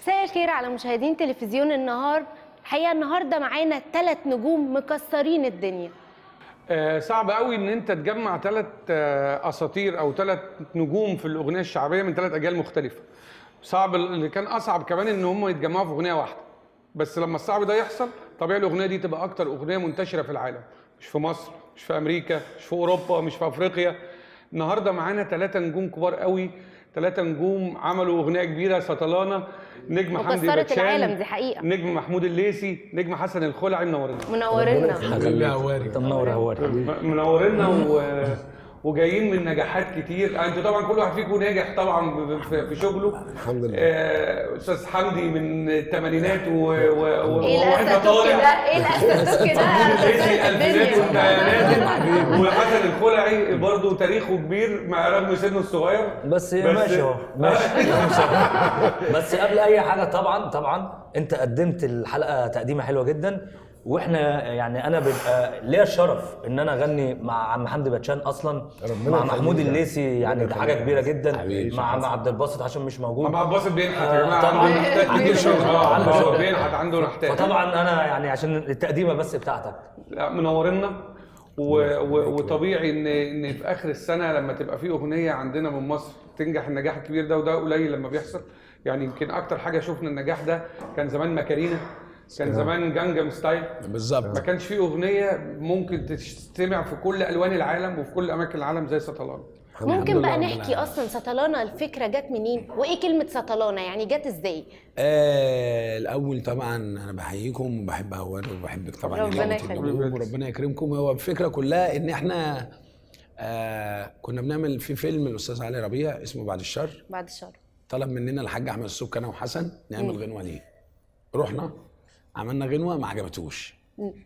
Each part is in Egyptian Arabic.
مساء الخير على مشاهدين تلفزيون النهار الحقيقه النهارده معانا ثلاث نجوم مكسرين الدنيا آه، صعب قوي ان انت تجمع ثلاث اساطير او ثلاث نجوم في الاغنيه الشعبيه من ثلاث اجيال مختلفه صعب اللي كان اصعب كمان ان هم يتجمعوا في اغنيه واحده بس لما الصعب ده يحصل طبيعي الاغنيه دي تبقى اكتر اغنيه منتشره في العالم مش في مصر مش في امريكا مش في اوروبا مش في افريقيا النهارده معانا ثلاثه نجوم كبار قوي ثلاثه نجوم عملوا اغنيه كبيره سطلانه نجم حمدي وكسرت باتشان العالم، دي حقيقة. نجم محمود الليثي نجم حسن الخلعي منورنا منورنا حبيبي هواري انت منور يا هواري منورنا و... وجايين من نجاحات كتير آه، انتوا طبعا كل واحد فيكم ناجح طبعا ب- ب- في في شغله الحمد لله. آه، استاذ حمدي من الثمانينات و... و... و... ايه وإحنا الاساس طالع كده ايه الاساس كده اسمي الالفينات الدنيا والتسعينات وحسن الخلعي برضه تاريخه كبير مع رغم سنه الصغير بس ماشي اهو ماشي بس قبل اي حاجه طبعا طبعا انت قدمت الحلقه تقديمه حلوه جدا واحنا يعني انا بيبقى ليا الشرف ان انا اغني مع عم حمدي باتشان اصلا ربنا مع يخليك محمود يا الليثي يعني ده حاجه كبيره جدا حبيبي. مع مع عبد الباسط عشان مش موجود مع عباس بينحت يا آه، جماعه طبعاً. عنده نحتات عنده كتير شغل. اه عنده عنده شغل. بينحت عنده نحتات فطبعا انا يعني عشان التقديمه بس بتاعتك لا منورنا و... و... وطبيعي ان ان في اخر السنه لما تبقى في اغنيه عندنا من مصر تنجح النجاح الكبير ده وده قليل لما بيحصل يعني يمكن اكتر حاجه شفنا النجاح ده كان زمان ماكارينا كان زمان جانجام ستايل ما بالظبط كانش في اغنيه ممكن تستمع في كل الوان العالم وفي كل اماكن العالم زي سطلان ممكن بقى الحمد لله رب نحكي العالمين. اصلا سطلانه الفكره جت منين وايه كلمه سطلانه يعني جت ازاي آه الاول طبعا انا بحييكم وبحب هواري وبحبك طبعا ربنا يا يخليك. النجوم وربنا يكرمكم هو الفكره كلها ان احنا آه كنا بنعمل في فيلم الاستاذ علي ربيع اسمه بعد الشر بعد الشر طلب مننا الحاج احمد السبكي انا وحسن نعمل غنوه ليه رحنا عملنا غنوه ما عجبتوش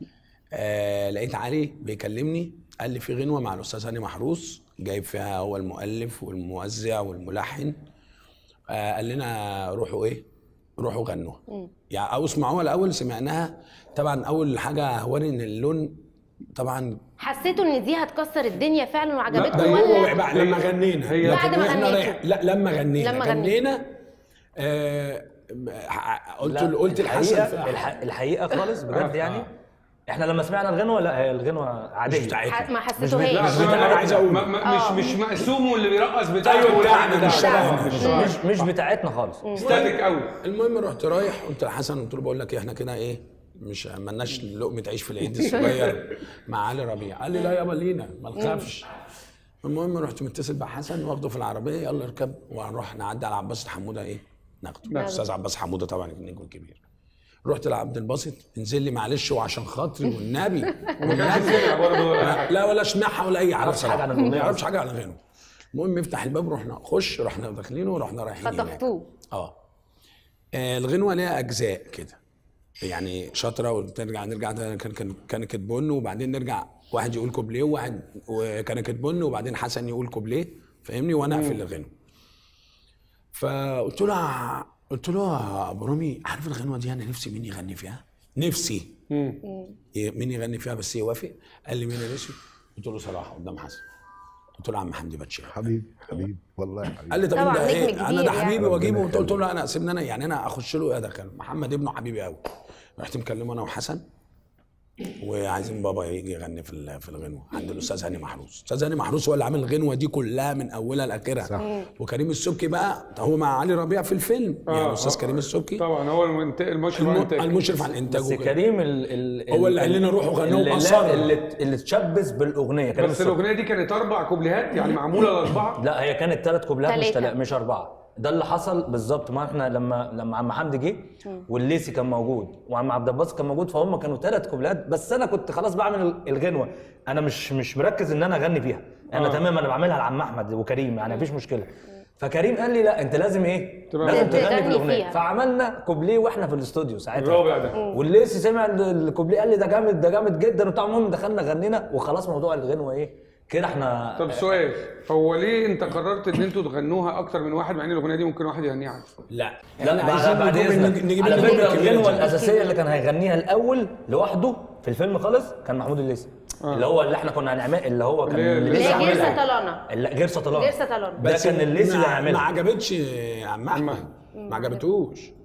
آه لقيت علي بيكلمني قال لي في غنوه مع الاستاذ هاني محروس جايب فيها هو المؤلف والموزع والملحن آه قال لنا روحوا ايه روحوا غنوها يعني او اسمعوها الاول سمعناها طبعا اول حاجه هواري ان اللون طبعا حسيتوا ان دي هتكسر الدنيا فعلا وعجبتكم ده هو ولا بعد لما غنينا هي- لكن بعد ما إحنا غنيتوا. رايح- لا لما غنينا لما غنينا آه ح- قلت لا، قلت الحقيقه لحسن الح- الحقيقه خالص بجد آه. يعني احنا لما سمعنا الغنوه لا هي الغنوه عاديه مش بتاعتنا ح- ما لا حسيتوهاش ده اللي أنا عايز أقوله. ما- ما- آه. مش مش مقسوم واللي بيرقص بتاعه ايوه بتاعنا ده بتاعنا. الشباب مش مش بتاعتنا خالص ستاتيك قوي المهم رحت رايح قلت لحسن قلت له بقول لك إيه، احنا كده ايه مش مالناش لقمه عيش في العيد الصغير مع علي ربيع قال لي لا يابا لينا ما تخافش المهم رحت متصل بحسن واخده في العربيه يلا اركب وهنروح نعدي على عباس حموده ايه ناخده استاذ عباس حموده طبعا النجم الكبير رحت لعبد الباسط انزل لي معلش وعشان خاطري والنبي وما كانش سمع برضه لا ولا سمعها ولا اي حاجه يعرفش حاجة بصراحة. عن الأغنية ما يعرفش حاجه عن الغنى المهم يفتح الباب رحنا خش رحنا داخلين ورحنا رايحين هناك. خطفتوه اه آه، الغنوه ليها اجزاء كده يعني شطره وترجع نرجع ده كان كان كانت بن وبعدين نرجع واحد يقول كوبليه وواحد وكانت بن وبعدين حسن يقول كوبليه فاهمني وانا اقفل الغنوه فقلت له قلت له يا ابو رامي عارف الغنوه دي انا نفسي مين يغني فيها؟ نفسي إيه، مين يغني فيها بس يوافق؟ قال لي مين يا نسي؟ قلت له صراحه قدام حسن قلت له عم حمدي باتشان حبيبي حبيبي والله حبيبي قال لي طب طبعاً انت نجم ايه كبير انا ده يعني. حبيبي واجيبه ربنا قلت له لا انا سيبني انا يعني انا اخش له ايه دخل محمد ابنه حبيبي قوي رحت مكلمه انا وحسن وعايزين بابا يجي يغني في ال- في الغنوه عند الاستاذ هاني محروس الاستاذ هاني محروس هو اللي عامل الغنوه دي كلها من اولها لاخرها صح. وكريم السبكي بقى هو مع علي ربيع في الفيلم يعني آه، الاستاذ آه، كريم السبكي طبعا هو المنت- المشرف على الم- الانتاج المشرف على الانتاج بس وكده. كريم ال ال هو اللي ال- قال لنا روحوا غنوا اللي- وأصر. اللي اللي تشبث بالاغنيه كريم بس السبكي. الاغنيه دي كانت اربع كوبليهات يعني معموله لاربعه لا هي كانت ثلاث كوبلات مش تلاتة. تلا... مش اربعه ده اللي حصل بالظبط ما احنا لما لما عم حمدي جه والليسي كان موجود وعم عبد الباسط كان موجود فهم كانوا ثلاث كوبلات بس انا كنت خلاص بعمل ال- الغنوه انا مش مش مركز ان انا اغني فيها انا آه. تمام انا بعملها لعم احمد وكريم يعني مفيش مشكله فكريم قال لي لا انت لازم ايه تبقى لازم تغني تغني في الاغنيه فيها. فعملنا كوبليه واحنا في الاستوديو ساعتها الرابع ده والليسي سمع ال- الكوبليه قال لي ده جامد ده جامد جدا وبتاع المهم دخلنا غنينا وخلاص موضوع الغنوه ايه كده احنا طب سؤال هو ليه انت قررت ان انتوا تغنوها اكتر من واحد مع ان الاغنيه دي ممكن واحد يغنيها عادي لا لا احنا بعد عايزين بعد نجيب- اذنك نجيب على النجم فكره الكبير الغنوه ده. الاساسيه اللي كان هيغنيها الاول لوحده في الفيلم خالص كان محمود الليثي اللي هو اللي احنا كنا هنعمل اللي هو كان اللي هي- الليثي اللي هي غير عاملها. سطلانه لا غير سطلان غير سطلان ده كان الليثي اللي ما- ما هيعملها عجبتش يا عم احمد ما عجبتوش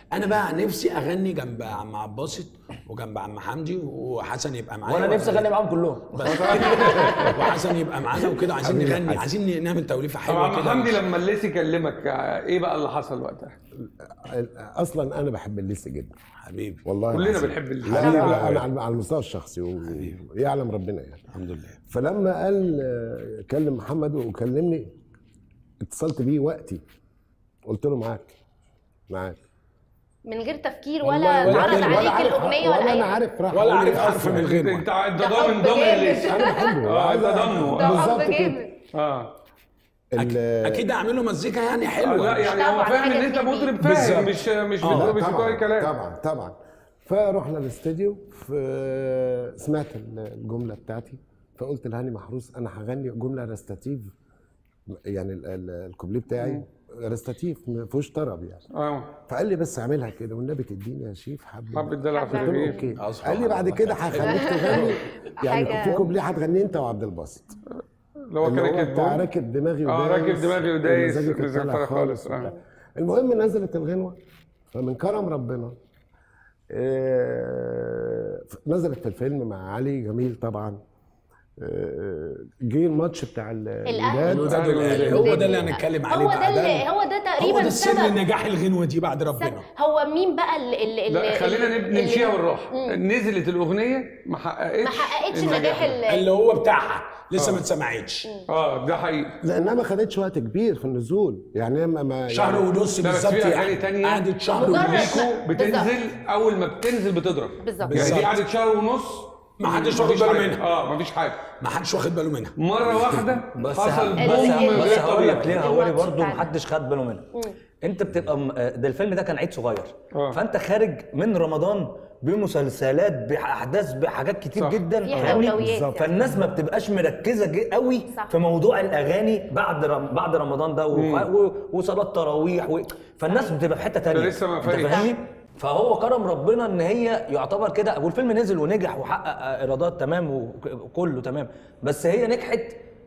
انا بقى نفسي اغني جنب عم عباسط وجنب عم حمدي وحسن يبقى معايا وانا نفسي اغني معاهم كلهم بس وحسن يبقى معانا وكده عايزين حبيبي نغني حسن. عايزين نعمل توليفه طب حلوه عم كده حمدي لما الليسي كلمك آه، ايه بقى اللي حصل وقتها؟ اصلا انا بحب الليسي جدا حبيبي والله كلنا العظيم. بنحب الليسي. لا لا لا انا على- على المستوى الشخصي و- ويعلم ربنا يعني الحمد لله فلما قال آه، كلم محمد وكلمني اتصلت بيه وقتي قلت له معاك معاك من غير تفكير والله ولا اتعرض ولا عليك عارف- الاغنيه ولا ولا انا اي عارف راح ولا أقول عارف إيه حرف أصلاً. من الغنوه انت انت ده ضامن حب ضامن جامد. الليسي انا بحبه اه عايز ده أ- ضمه ده بالظبط حب كده. جامد اه ال- اكيد اعمل له مزيكا يعني آه، حلوه لا يعني هو طبعاً فاهم حاجة ان انت تفيد مطرب بالظبط. فاهم مش مش آه، بتقول مش طبعاً، بتقول كلام طبعا طبعا فرحنا الاستديو في سمعت الجمله بتاعتي فقلت لهاني محروس انا هغني جمله ريستاتيف يعني ال- ال- الكوبليه بتاعي ريستاتيف ما فيهوش طرب يعني اه فقال لي بس اعملها كده والنبي تديني يا شيف حب حب الدلع في حبة. قلت له الرغيف اوكي آه، سبحان قال لي بعد الله. كده هخليك تغني يعني حاجة- في كوبليه هتغنيه انت وعبد الباسط اللي هو اللي كان هو راكب بتاع بوم. راكب دماغي اه ودايس راكب دماغي ودايس ومزاجك مزاج طالع طالع خالص وبتاع. اه المهم نزلت الغنوه فمن كرم ربنا آه، نزلت في الفيلم مع علي جميل طبعا آه، جه الماتش بتاع ال- الأهلي. الوداد هو ده اللي- هو ده اللي هنتكلم عليه هو ده بقى اللي هو ده تقريبا هو ده السر سبب نجاح الغنوه دي بعد ربنا هو مين بقى اللي اللي لا خلينا نب- اللي- نمشيها بالراحه مم. نزلت الاغنيه ما حققتش ما حققتش النجاح نجاح ال- اللي هو بتاعها لسه ما اتسمعتش اه ده حقيقي لانها ما خدتش وقت كبير في النزول يعني هي ما ما شهر يعني ونص لا، بس بالظبط في أغاني يعني تانية قعدت شهر مجرد- ونص ميكو بتنزل اول ما بتنزل بتضرب بالظبط. يعني دي بالظبط. قعدت شهر ونص ما حدش واخد مفيش باله حاجة. منها. اه مفيش حاجه ما حدش واخد باله منها مره واحده بس حصل ه- بوم ال- من بس غير هقول لك طبيعي ليه هوري الماتش برضه بتاعنا. محدش خد باله منها انت بتبقى م- ده الفيلم ده كان عيد صغير آه. فانت خارج من رمضان بمسلسلات باحداث بحاجات كتير صح. جدا في فاهمني؟ أولويات يعني. فالناس ما بتبقاش مركزه جي- قوي صح. في موضوع الاغاني بعد رم... بعد رمضان ده وخ- و... وصلاه تراويح و... فالناس بتبقى في حته تانية لسه ما انت فايقش. فاهمني فهو كرم ربنا ان هي يعتبر كده والفيلم نزل ونجح وحقق ايرادات تمام وك- وكله تمام بس هي نجحت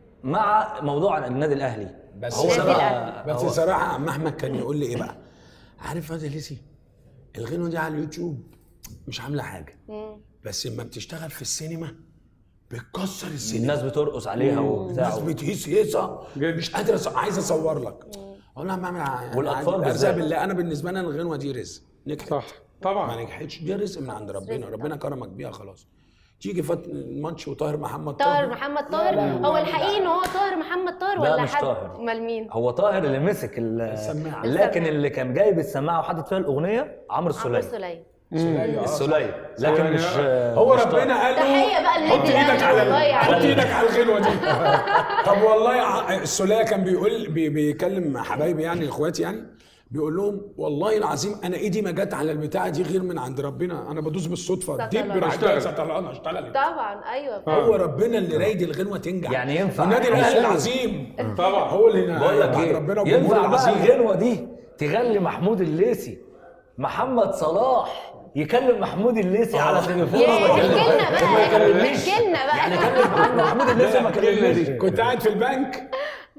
مع موضوع النادي الاهلي بس هو ده النادي بقى بس هو- صراحه عم احمد كان يقول لي ايه بقى عارف فادي ليسي الغنوه دي على اليوتيوب مش عامله حاجه بس لما بتشتغل في السينما بتكسر السينما الناس بترقص عليها وبتاع الناس بتهيص هيصه جد. مش قادر أص... عايز اصور لك اقول لها بعمل يعني والأطفال عادي. بالذات. ارزق بالله انا بالنسبه لي الغنوه دي رزق نجحت صح طبعا ما نجحتش دي رزق من عند ربنا ربنا كرمك بيها خلاص تيجي فات الماتش وطاهر محمد طاهر محمد طاهر هو الحقيقي ان هو طاهر محمد طاهر لا، ولا مش حد طاهر. امال مين هو طاهر اللي مسك ال- السماعة. لكن السماعة. اللي كان جايب السماعه وحاطط فيها الاغنيه عمرو عمرو السوليه السوليه السوليه لكن يعني مش هو مش ربنا طاهر. قال له تحية بقى للنادي حط ايدك الأهلي على والله يعني. حط ايدك على الغنوه دي طب والله ع- السوليه كان بيقول بي بيكلم حبايبي يعني اخواتي يعني بيقول لهم والله العظيم انا ايدي ما جت على البتاعه دي غير من عند ربنا انا بدوس بالصدفه ستر ديب الله. راح اشتغل. جاي ستر الله اشتغلت طبعا ايوه هو ربنا اللي رايد الغنوه تنجح يعني ينفع النادي الاهلي عشان- العظيم طبعا هو اللي بقول لك بعد ايه ربنا والجمهور ينفع بقى العظيم الغنوه دي تغني محمود الليثي محمد صلاح يكلم محمود الليثي على تليفون ياه، وما احكي يكلم- لنا وما بقى يكلمنيش احكي لنا بقى يعني كلم محمود الليثي ما كلمنيش كنت قاعد في البنك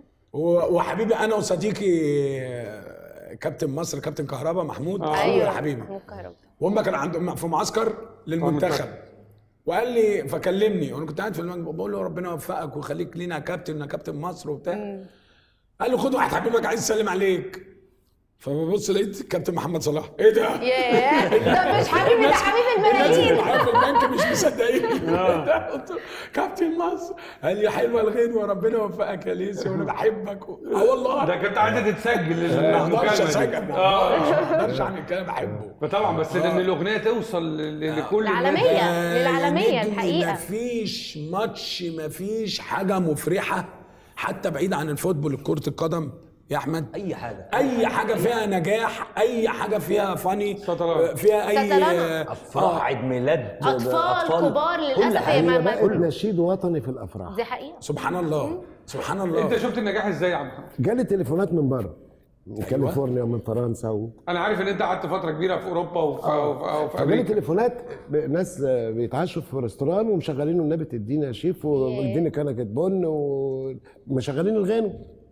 و- وحبيبي انا وصديقي آه، كابتن مصر كابتن كهربا محمود آه. ايوه يا حبيبي مكهرب وهم كانوا عندهم في معسكر للمنتخب وقال لي فكلمني وانا كنت قاعد في البنك بقول له ربنا يوفقك ويخليك لينا كابتن كابتن مصر وبتاع قال له خد واحد حبيبك عايز يسلم عليك فببص لقيت كابتن محمد صلاح ايه ده؟ ياه ده مش حبيبي ده حبيب الناس اللي الملايين معايا في البنك مش مصدقين قلت له كابتن مصر قال لي حلوه الغنوه ربنا يوفقك يا ليسي وانا بحبك و... اه والله ده كنت عايزه تتسجل ما اقدرش المكالمه اسجل دي ما اه اقدرش ما اقدرش اعمل كده بحبه طبعا بس ان الاغنيه توصل ل- لكل الناس العالمية. للعالمية الحقيقة. مفيش ماتش مفيش حاجه مفرحه حتى بعيد عن الفوتبول كره القدم يا احمد اي حاجه اي حاجه فيها نجاح اي حاجه فيها فاني شطرنج. فيها اي شطرنج. افراح عيد ميلاد اطفال كبار كل للاسف حاجة. هي ما هي ما- بقت نشيد وطني في الافراح دي حقيقه سبحان الله سبحان الله انت شفت النجاح ازاي يا عم محمد؟ جالي تليفونات من بره من كاليفورنيا ومن فرنسا و... انا عارف ان انت قعدت فتره كبيره في اوروبا وفي, وفي, وفي فجالي امريكا تليفونات ب- ناس آه، بيتعشوا في ريستوران ومشغلين النبي تدينا يا شيف واديني كنكه بن ومشغلين الغنى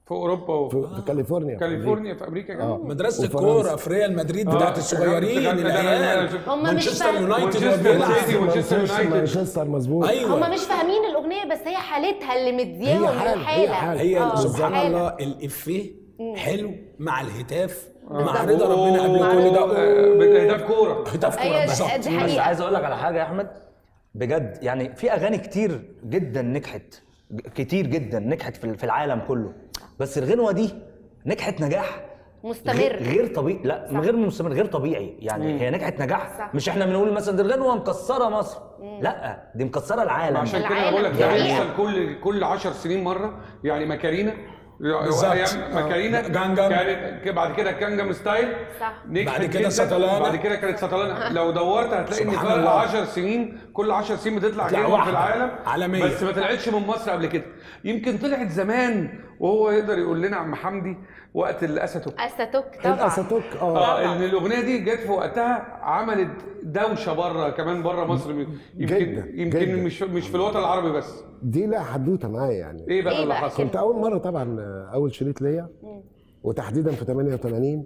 في اوروبا و... في, في كاليفورنيا في كاليفورنيا في امريكا كمان آه. مدرسه وفرنسا. الكوره في ريال مدريد بتاعت الصغيرين آه، العيال هم مش مانشستر فاهم- يونايتد مانشستر وبيلعب سيتي ومانشستر مانشستر يونايتد. مانشستر مظبوط ايوه هم مش فاهمين الاغنيه بس هي حالتها اللي مدياهم هي حالة، هي الحاله حالة. هي آه، سبحان حالة. الله الافيه حلو مع الهتاف مع بالظبط. رضا ربنا قبل كل ده ده ده في كوره هتاف كوره أيوة، بالظبط دي بس حقيقه عايز اقول لك على حاجه يا احمد بجد يعني في اغاني كتير جدا نجحت كتير جدا نجحت في في العالم كله بس الغنوه دي نجحت نجاح مستمر. غير, غير طبيعي لا صح. غير مستمر غير طبيعي يعني هي نجحت نجاح صح. مش احنا بنقول مثلا دي الغنوه مكسره مصر لا دي مكسره العالم عشان كده انا العالم بقول لك ده حقيقة. بيحصل كل كل 10 سنين مره يعني ماكارينا بالظبط. أيام ماكارينا جانجام. كانت بعد كده كانجام ستايل صح. نجحت بعد كده جداً. ساتالانا. بعد كده كانت ساتالانا لو دورت هتلاقي ان سبحان فرق الله. 10 سنين كل 10 سنين بتطلع تطلع غنوه في واحدة العالم عالمية. بس ما طلعتش من مصر قبل كده يمكن طلعت زمان وهو يقدر يقول لنا عم حمدي وقت الاساتوك اساتوك طبعا الاساتوك اه اه ان الاغنيه دي جت في وقتها عملت دوشه بره كمان بره مصر يمكن جداً، يمكن جداً. مش مش في الوطن العربي بس دي لا حدوته معايا يعني ايه بقى إيه اللي بقى حصل؟ كنت اول مره طبعا اول شريط ليا وتحديدا في 88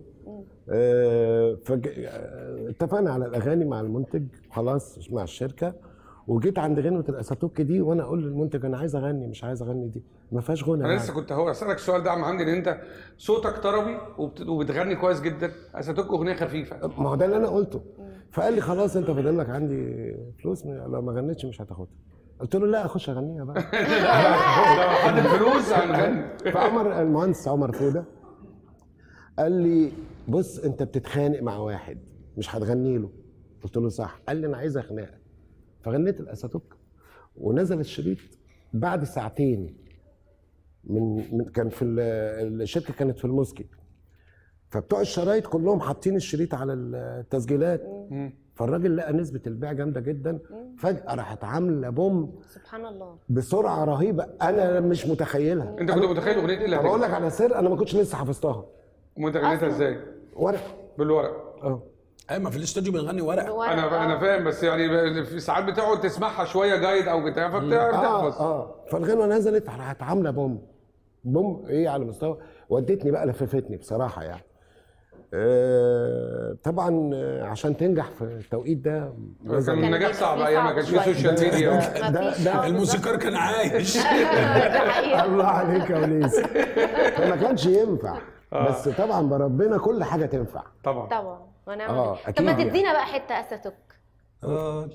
آه، فج... آه، اتفقنا على الاغاني مع المنتج خلاص مع الشركه وجيت عند غنوه الاساتوك دي وانا اقول للمنتج انا عايز اغني مش عايز اغني دي ما فيهاش غنى انا يعني. لسه كنت هو اسالك السؤال ده يا عم حمدي ان انت صوتك طربي وبت... وبتغني كويس جدا اساتوك اغنيه خفيفه ما هو ده اللي انا قلته فقال لي خلاص انت فاضل لك عندي فلوس لو ما غنيتش مش هتاخدها قلت له لا اخش اغنيها بقى لو خد الفلوس هنغني فعمر المهندس عمر فوده قال لي بص انت بتتخانق مع واحد مش هتغني له قلت له صح قال لي انا عايز اخناقك فغنيت الاساتوك ونزل الشريط بعد ساعتين من, من كان في ال- الشركه كانت في الموسكي فبتوع الشرايط كلهم حاطين الشريط على التسجيلات فالراجل لقى نسبه البيع جامده جدا فجاه راحت عامله بوم سبحان الله بسرعه رهيبه انا مش متخيلها انت كنت متخيل اغنيه ايه اللي طب اقول هتنجح؟ لك على سر انا ما كنتش لسه حفظتها وانت غنيتها ازاي؟ ورق بالورق اه ايوه ما في الاستوديو بنغني ورق ورق، انا انا آه. فاهم بس يعني ب- في ساعات بتقعد تسمعها شويه جايد او بتاع اه فبتحفظ اه فالغنوه نزلت راحت عامله بوم بوم ايه على مستوى ودتني بقى لففتني بصراحه يعني آه طبعا آه، عشان تنجح في التوقيت ده لازم- كان كان النجاح بيبقى صعب فيه ايام ما صعب كانش شوية. في سوشيال ميديا ما ده- فيش ده خالص. الموسيقار كان عايش ده حقيقة الله عليك يا وليس فما كانش ينفع بس طبعا بربنا كل حاجه تنفع طبعا طبعا ونعم آه، بالله. طب أكيد ما يعني. تدينا بقى حته اساتوك آه،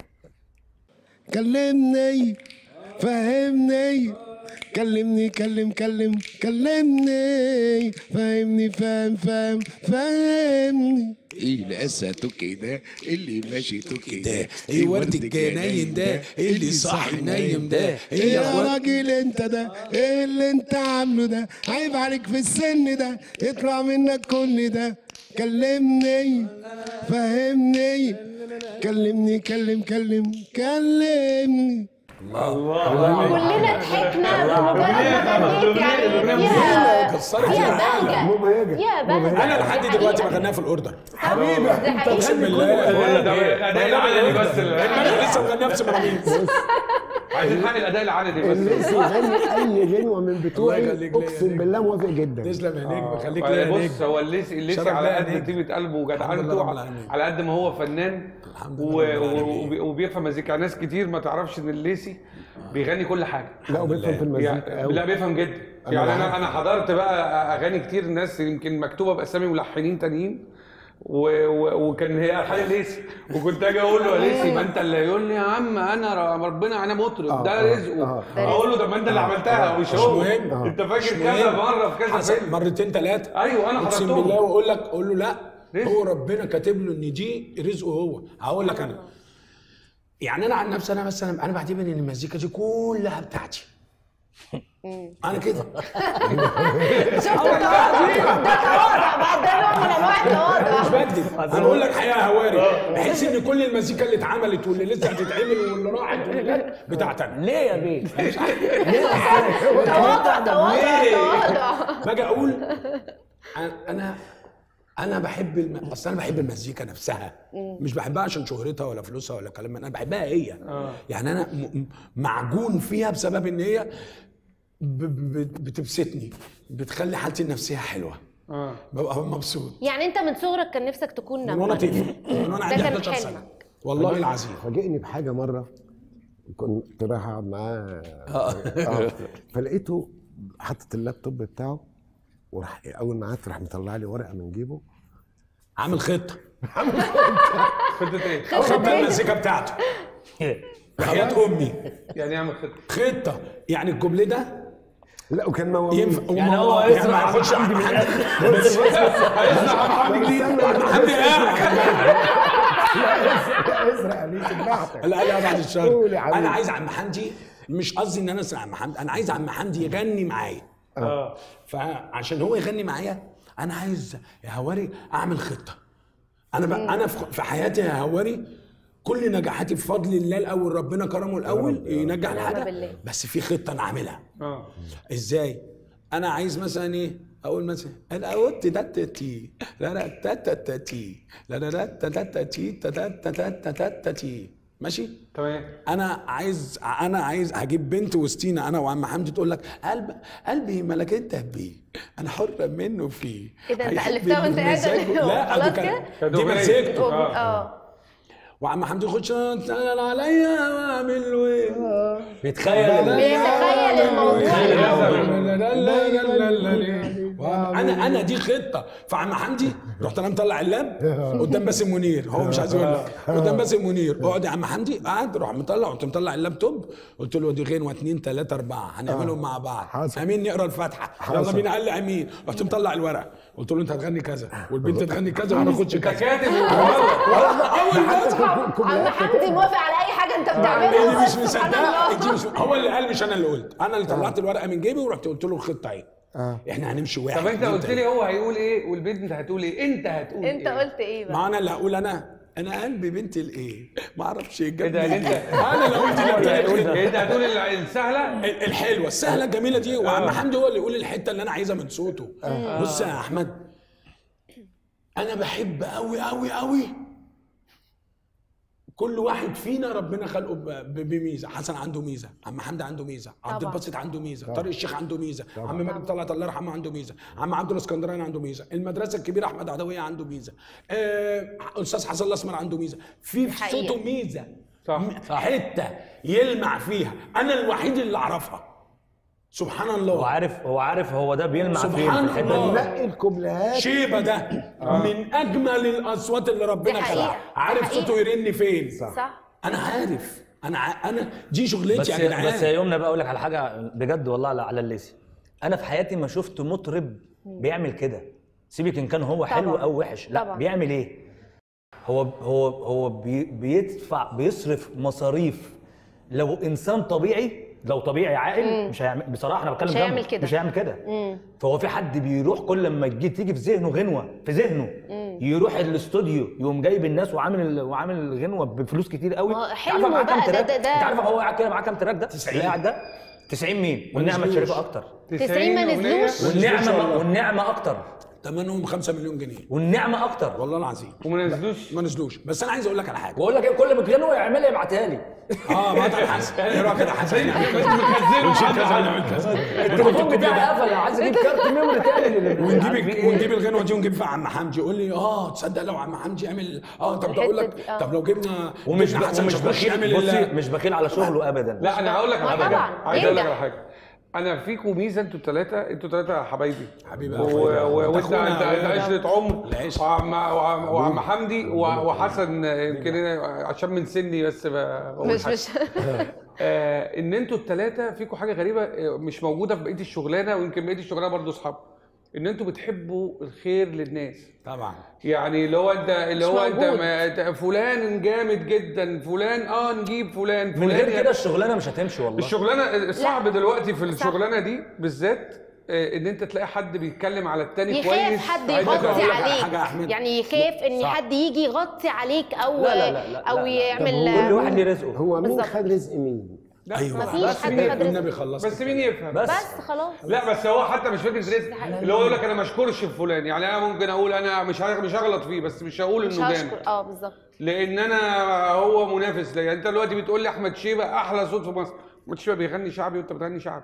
كلمني فهمني كلمني كلم كلم كلمني فهمني فهم فهم فهمني ايه الاسى توكي ده اللي ماشي توكي ده ايه ورد الجناين ده اللي صاحي نايم ده ايه ايه يا يا اخوات راجل انت ده ايه اللي انت عامله ده عيب عليك في السن ده يطلع منك كل ده كلمني فهمني كلمني كلم كلم كلمني كلنا ضحكنا بمجرد ما غنيت يعني فيها كسرت فيها العالم. بهجه مبهجه فيها بهجه انا لحد دلوقتي بغنيها في الاردن حبيبي اقسم بالله ده الاداء العالي بس اللي- امبارح لسه مغنيها في سمرانيس عايزين حق الاداء العالي دي بس اللي يغني اي غنوه من بتوعي الله يخليك ليا يا اقسم نجم. بالله موافق جدا تسلم يا نجم خليك ليا يا بص نجم هو الليسي الليسي شرف على ليا قد نجم. طيبه قلبه الحمد لله وجدعنته رب على- العالمين. على قد ما هو فنان الحمد و- لله رب و- العالمين. وبي- وبيفهم مزيكا ناس كتير ما تعرفش ان الليسي بيغني كل حاجه لا وبيفهم في المزيكا يعني قوي لا بيفهم جدا أنا يعني عارف. انا انا حضرت بقى اغاني كتير ناس يمكن مكتوبه باسامي ملحنين تانيين و... و... وكان هي الحان ليسي وكنت اجي اقول له يا ليسي ما انت اللي يقول لي يا عم انا ر- ربنا انا مطرب آه، ده آه، رزقه آه، اقول له ده ما انت اللي عملتها مش هو مهم. آه. انت فاكر مش كذا مهم. مره في كذا حصل فيلم مرتين ثلاثه ايوه انا اقسم حضرتهم بالله واقول لك اقول له لا رزق. هو ربنا كاتب له ان دي رزقه هو هقول لك انا يعني انا عن نفسي انا مثلا انا بعتبر ان المزيكا دي كلها بتاعتي انا كده شفت التواضع ده تواضع بقى ده نوع من انواع مش التواضع بكذب انا بقول لك حقيقه هواري بحس ان كل المزيكا اللي اتعملت واللي لسه هتتعمل واللي راحت واللي جت بتاعتي انا ليه يا بيه؟ تواضع تواضع تواضع باجي اقول أنا- انا انا بحب الم... اصل انا بحب المزيكا نفسها مش بحبها عشان شهرتها ولا فلوسها ولا كلام من انا بحبها هي يعني انا م... م- معجون فيها بسبب ان هي ب- ب- بتبسطني بتخلي حالتي النفسيه حلوه اه ببقى مبسوط يعني انت من صغرك كان نفسك تكون من وانا نمر طفل من وانا ده عندي كان 11 سنه حلمك. والله العظيم فاجئني بحاجه مره كنت رايح اقعد معاه آه. فلقيته حاطط اللابتوب بتاعه وراح اول ما قعدت راح مطلع لي ورقه من جيبه عامل خطه خطه ايه؟ خطه المزيكا بتاعته حياه امي يعني اعمل خطه خطه يعني الجمله ده لا وكان موامير ينفع يعني هو يعني يسرق ما عبد ياخدش الحميد من عبد الآخر. هيسمع محمد جديد حد ازرق عليه سماعتك لا لا بعد الشر قول يا حبيبي. انا عايز عم حمدي مش قصدي ان انا اسرع عم حمدي انا عايز عم حمدي يغني معايا اه فعشان هو يغني معايا انا عايز يا هواري اعمل خطه انا بقى انا في في حياتي يا هواري كل نجاحاتي بفضل الله الاول ربنا كرمه الاول ينجح ونعم الحاجه بالله. بس في خطه انا عاملها اه ازاي انا عايز مثلا ايه اقول مثلا انا قلت ده تي لا لا تا تا تا تي لا لا لا تا تا تا تي تا تا تا تا تا تا تا تي ماشي تمام انا عايز انا عايز هجيب بنت وسطينا انا وعم حمدي تقول لك قلب قلبي ملكتها بيه انا حره منه فيه ايه ده انت هيحب ألفتها وانت قاعد بمزاجه. لا خلاص دي كان- كانت دي أغنية. مزيكته آه. اه وعم حمدي يخش يتسأل عليا واعمل له ايه بيتخيل بيتخيل الموضوع انا انا دي خطه فعم حمدي رحت انا مطلع اللاب قدام باسم منير هو مش عايز يقول لك قدام باسم منير اقعد يا عم حمدي قعد روح مطلع قلت مطلع اللابتوب قلت له دي غنوه اتنين تلاته اربعه هنعملهم مع بعض حصل. امين نقرا الفاتحه يلا بينا قال لي امين رحت مطلع الورق قلت له انت هتغني كذا والبنت تغني كذا وانا اخدش انت كذا كاتب اول ما عم حمدي موافق على اي حاجه انت دي بتعملها مش سبحان مصدقه الله. دي مش هو اللي قال مش انا اللي قلت انا اللي طلعت الورقه من جيبي ورحت قلت له الخطه اهي احنا هنمشي واحد طب انت اتنين، قلت تلاته. لي هو هيقول ايه والبنت هتقول ايه انت هتقول انت ايه قلت ايه بقى ما انا اللي هقول انا انا قلبي بنت الايه ما اعرفش ايه ايه ده جاب انت انا اللي قلت اللي بتاعت الخطة. انت هتقول ال- السهله ال- الحلوه السهله الجميله دي وعم حمدي هو اللي يقول الحته اللي انا عايزها من صوته بص يا احمد انا بحب قوي قوي قوي كل واحد فينا ربنا خلقه ب- ب- بميزه حسن عنده ميزه عم حمدي عنده ميزه عبد طبعا. الباسط عنده ميزه طارق الشيخ عنده ميزه عم مجدي طلعت الله يرحمه عنده ميزه عم عبد الاسكندراني عنده ميزه المدرسه الكبيره احمد عدويه عنده ميزه آه، استاذ حسن الاسمر عنده ميزه في في حقيقة. صوته ميزه صح. م- حته يلمع فيها انا الوحيد اللي اعرفها سبحان هو الله عارف هو عارف هو ده بيلمع فين في سبحان الحته الله. دي نقي الكوبليهات شيبه ده من اجمل الاصوات اللي ربنا دي حقيقة. خلقها دي عارف حقيقة. صوته يرن فين صح انا عارف انا ع... انا دي شغلتي بس يا جدعان بس يا يومنا بقى اقول لك على حاجه بجد والله على على الليسي انا في حياتي ما شفت مطرب بيعمل كده سيبك ان كان هو حلو طبعاً. او وحش لا طبعاً. بيعمل ايه هو هو هو بي بيدفع بيصرف مصاريف لو انسان طبيعي لو طبيعي عاقل مش هيعمل بصراحه انا بتكلم مش جد، هيعمل كده. مش هيعمل كده فهو في حد بيروح كل لما تجي تيجي في ذهنه غنوه في ذهنه يروح الاستوديو يقوم جايب الناس وعامل ال- وعامل الغنوه بفلوس كتير قوي ما هو أنت حلمه عارفة معاه كام بقى، ده- تراك؟ ده- ده- انت عارف هو قاعد كده معاه كام تراك ده 90. اللي قاعد ده 90 مين والنعمه نزلوش. الشريفه اكتر 90 ما أغنية. نزلوش والنعمه والنعمه اكتر ثمنهم 5 مليون جنيه والنعمه اكتر والله العظيم وما نزلوش ما نزلوش بس انا عايز اقول لك على حاجه بقول لك ايه كل ما كانوا يعملها يبعتها لي اه ما ده حسن ايه رايك يا حسن مخزنه كذا نعمل كذا التليفون بتاعي قفل عايز اجيب كارت ميموري تاني لل- ونجيب عارف إيه؟ ونجيب الغنوه دي ونجيب فيها عم حمدي يقول لي اه تصدق لو عم حمدي يعمل اه طب ده اقول الحتة لك دي، آه. طب لو جبنا ومش جبنا حسن ومش شاكوش بخيل يعمل بصي ال- مش بخيل على شغله ابدا لا انا هقول لك على ما حاجه طبعاً، عايز اقول لك ينجح. على حاجه انا فيكم ميزه انتوا الثلاثه انتوا ثلاثه حبايبي حبيبي يا و- أخويا. و- أنت وانت أخونا انت يا انت عشره عمر العشرة. وعم وعم- وعم حمدي و- وحسن يمكن أنا عشان من سني بس بقول مش حسن. مش آه ان انتوا الثلاثه فيكم حاجه غريبه آه، مش موجوده في بقيه الشغلانه ويمكن بقيه الشغلانه برضه اصحاب ان انتوا بتحبوا الخير للناس طبعا يعني اللي هو انت اللي مش هو انت موجود. ما- انت فلان جامد جدا فلان اه نجيب فلان من فلان غير يا- كده الشغلانه مش هتمشي والله الشغلانه صعب دلوقتي في صح. الشغلانه دي بالذات آه، ان انت تلاقي حد بيتكلم على التاني كويس يخاف حد عايز أقول يغطي لك على عليك حاجة يا أحمد. يعني يخاف ان صح. حد يجي يغطي عليك او لا لا لا لا او لا لا. يعمل كل واحد ليه رزقه هو مين بالظبط. خد رزق مين؟ ايوه مفيش بس حد مين- خد رزق. والنبي خلص بس مين يفهم بس بس خلاص لا بس هو حتى مش فكره رزق اللي هو يقول لك انا ما اشكرش في فلان يعني انا ممكن اقول انا مش ه- مش هغلط فيه بس مش هقول مش انه هشكر جامد اه بالظبط لان انا هو منافس ليا انت دلوقتي بتقول لي احمد شيبه احلى صوت في مصر احمد شيبه بيغني شعبي وانت بتغني شعبي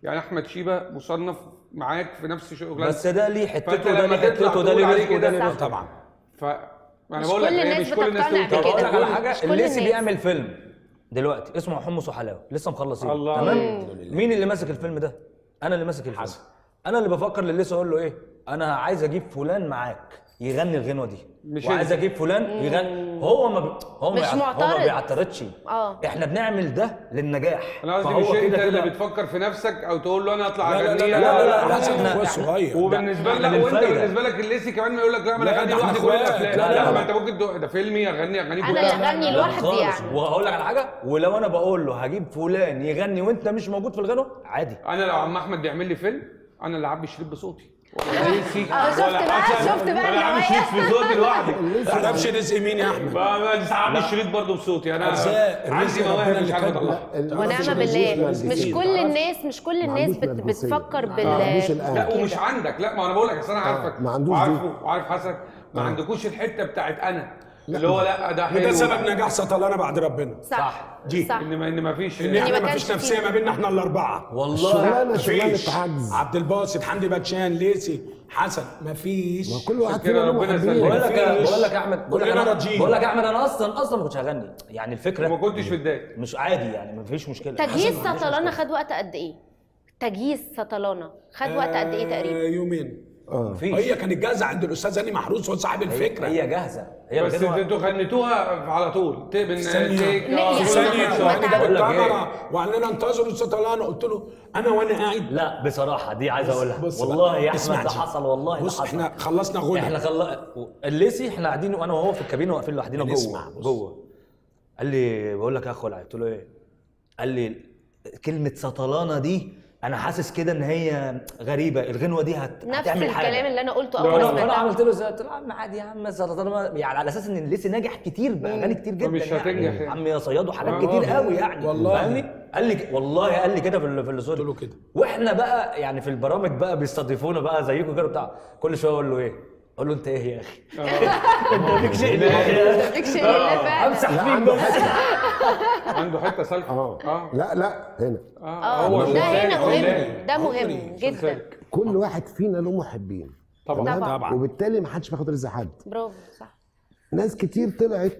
يعني احمد شيبه مصنف معاك في نفس شغلك بس ده ليه حتته فأنت وده لما ليه تطلع حتته وده تقول ليه عليه رزقه وده كده ليه صح. رزقه طبعا ف انا مش بقول لك كل هي الناس مش كل الناس بتقتنع تقول طب بكده. كده اقول لك على مش حاجه كل الليسي الناس. بيعمل فيلم دلوقتي اسمه حمص وحلاوه لسه مخلصين الله. تمام مين اللي ماسك الفيلم ده انا اللي ماسك الفيلم انا اللي بفكر لليسي اقول له ايه انا عايز اجيب فلان معاك يغني الغنوه دي مش وعايز أنت. اجيب فلان يغني هو ما بي... هو ما مش بيعت- هو ما معترض. بيعترضش اه احنا بنعمل ده للنجاح انا قصدي فهو مش انت كده اللي كده- بتفكر في نفسك او تقول له انا اطلع لا لا اغني لا لا لا لا لا، حسن إحنا- اخويا إحنا- صغير وبالنسبه إحنا لك وانت للفايدة. بالنسبه لك الليسي كمان ما يقول لك لا ما لا، انا اغني ده إحنا لوحدي كل إخوات. الافلام لا، لا لا، لا لا. ما انت ممكن تق- ده فيلمي اغني اغاني أنا اللي كلها أغني لا لوحدي خالص. يعني. وهقول لك على حاجه ولو انا بقول له هجيب فلان يغني وانت مش موجود في الغنوه عادي انا لو عم احمد بيعمل لي فيلم انا اللي هعبي الشريط بصوتي ولا ليسي اه، شفت ولا بقى، حسن شفت بقى ولا عامل النوايا. شريط في صوتي لوحدي ما تعرفش رزق مين يا احمد عامل الشريط برضه بصوتي انا أرزاق، عندي الرزق مواهب ربنا مش اللي عارف كاتبه. اطلعها ونعم بالله مش كل الناس مش كل الناس بت بتفكر بال ما عندوش الآن. لا ومش عندك لا ما انا بقول لك اصل انا عارفك ما عندوش وعارفه وعارف حسن ما عندكوش الحته بتاعت انا اللي هو لا ده حلو وده سبب نجاح سطلانه بعد ربنا صح دي. صح ان ما ان ما فيش ان إني احنا ما ما فيش كانش نفسيه فيه. ما بيننا احنا الاربعه والله شغلانه شغلانه مفيش عجز عبد الباسط حمدي باتشان ليسي حسن مفيش ما كل واحد كده فينا له ربنا محبين. يسلمك. بقول لك مفيش. بقول لك يا احمد بقول لك كلنا انا راضيين. بقول لك يا احمد انا اصلا اصلا ما كنتش هغني يعني الفكره وما كنتش متضايق مش عادي يعني ما فيش مشكله تجهيز حسن ما عندوش سطلانه مشكلة. خد وقت قد ايه تجهيز سطلانه خد وقت قد ايه آه، تقريبا يومين اه مفيش هي كانت جاهزه عند الاستاذ هاني محروس هو صاحب الفكره هي جاهزه هي بس الغنوة- انتوا غنيتوها على طول تقبل ثانية. تيك لا، آه، يعني كل ثانية واحد ما وهاني شهر. جاب بقول لك الكاميرا وقال لنا انتظروا السطلانه قلت له انا وانا قاعد لا بصراحه دي عايز اقولها بص والله بقى، يا اسمع احمد ده دي. حصل والله ده بص حصل احنا خلصنا غنى احنا خل... الليسي احنا قاعدين وانا وهو في الكابينه واقفين لوحدنا بنسمع، جوه بص. جوه قال لي بقول لك يا اخو قلت له ايه قال لي كلمه سطلانه دي انا حاسس كده ان هي غريبه الغنوه دي هت... نفس هتعمل حاجه الكلام اللي انا قلته لا، اول لا، ما فانا فانا سمعتها عملت له ازاي؟ قلت له يا عم عادي يا عم سطلانه يعني على اساس ان الليسي ناجح كتير باغاني كتير جدا فمش هتنجح يعني. يعني. عم يا صياد وحاجات آه، كتير آه. قوي يعني والله. فاهمني؟ قال لي ك- والله قال لي كده في ال- في الاستوديو قلت له كده. واحنا بقى يعني في البرامج بقى بيستضيفونا بقى زيكم كده بتاع كل شويه اقول له ايه؟ اقول له انت ايه يا اخي؟ انت فيك شيء ليه؟ فيك شيء لله فعلا امسح لا فيك عنده بس حته عنده حته سالفه اه اه لا لا هنا اه هو ده شغال، هنا شغال. مهم ده مهم عمري جدا كل واحد فينا له محبين طبعا تمام؟ طبعا. وبالتالي ما حدش بياخد رزق حد برافو صح ناس كتير طلعت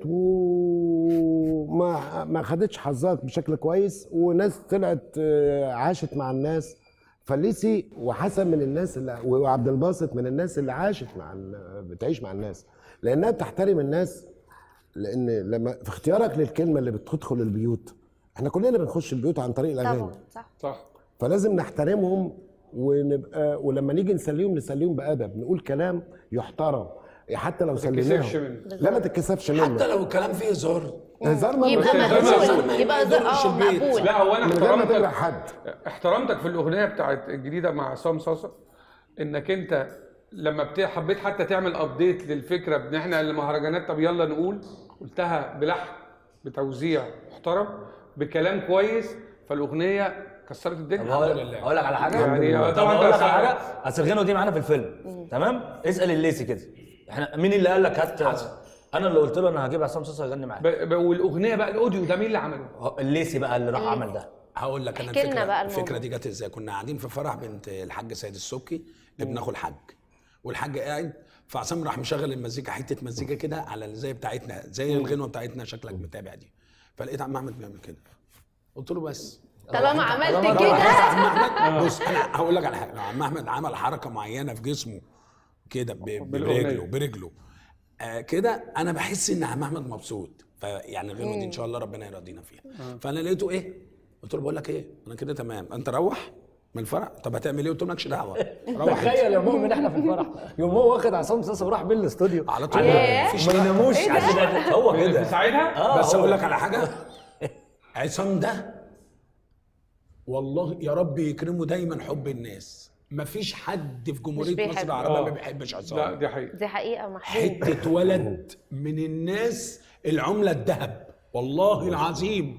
وما ما خدتش حظها بشكل كويس وناس طلعت آه، عاشت مع الناس فليسي وحسن من الناس اللي وعبد الباسط من الناس اللي عاشت مع ال- بتعيش مع الناس لانها بتحترم الناس لان لما في اختيارك للكلمه اللي بتدخل البيوت احنا كلنا بنخش البيوت عن طريق الاغاني طبعا صح صح فلازم نحترمهم ونبقى ولما نيجي نسليهم نسليهم بادب نقول كلام يحترم حتى لو تتكسفش سليناهم منه. لا ما تتكسفش منه حتى لو الكلام فيه هزار هزار ما يبقى بس ده مقبول ما يبقى يضرش اه البيت. مقبول لا هو انا من غير ما تجرح احترمتك حد احترمتك في الاغنيه بتاعت الجديده مع عصام صاصا انك انت لما بت- حبيت حتى تعمل ابديت للفكره ان احنا المهرجانات طب يلا نقول قلتها بلحن بتوزيع محترم بكلام كويس فالاغنيه كسرت الدنيا اقول اقول لك على حاجه يعني طب طبعا اقول انت لك على حاجه اصل الغنوه دي معانا في الفيلم تمام اسال الليسي كده احنا مين اللي قال لك هات انا اللي قلت له انا هجيب عصام صاصا يغني معايا ب- ب- والاغنيه بقى الاوديو ده مين اللي عمله؟ الليسي بقى اللي راح عمل ده هقول لك انا احكي لنا الفكره بقى الموضوع. الفكره دي جت ازاي كنا قاعدين في فرح بنت الحاج سيد السبكي ابن اخو الحاج والحاج قاعد فعصام راح مشغل المزيكا حته مزيكا كده على اللي زي بتاعتنا زي الغنوه بتاعتنا شكلك متابع دي فلقيت عم احمد بيعمل كده قلت له بس طالما عملت طالما كده عم احمد بص انا هقول لك على حاجه لو عم احمد عمل حركه معينه في جسمه كده ب- بالأغنية. برجله برجله آه كده انا بحس ان عم احمد مبسوط فيعني الغنوه دي ان شاء الله ربنا يرضينا فيها فانا لقيته ايه قلت له بقول لك ايه انا كده تمام انت روح من الفرح طب هتعمل ايه قلت له مالكش دعوه روح انت. تخيل يا مؤمن احنا في الفرح يوم هو واخد عصام صاصا وراح بيه الاستوديو على طول ياه. مفيش ما كلام. يناموش عشان هو في كده ساعتها؟ اه بس هو- اقول لك على حاجه عصام ده والله يا رب يكرمه دايما حب الناس مفيش حد في جمهوريه مصر بيحبه. العربيه ما آه. بيحبش عصام لا دي حقيقه دي حقيقه محبوب حته ولد من الناس العمله الذهب والله العظيم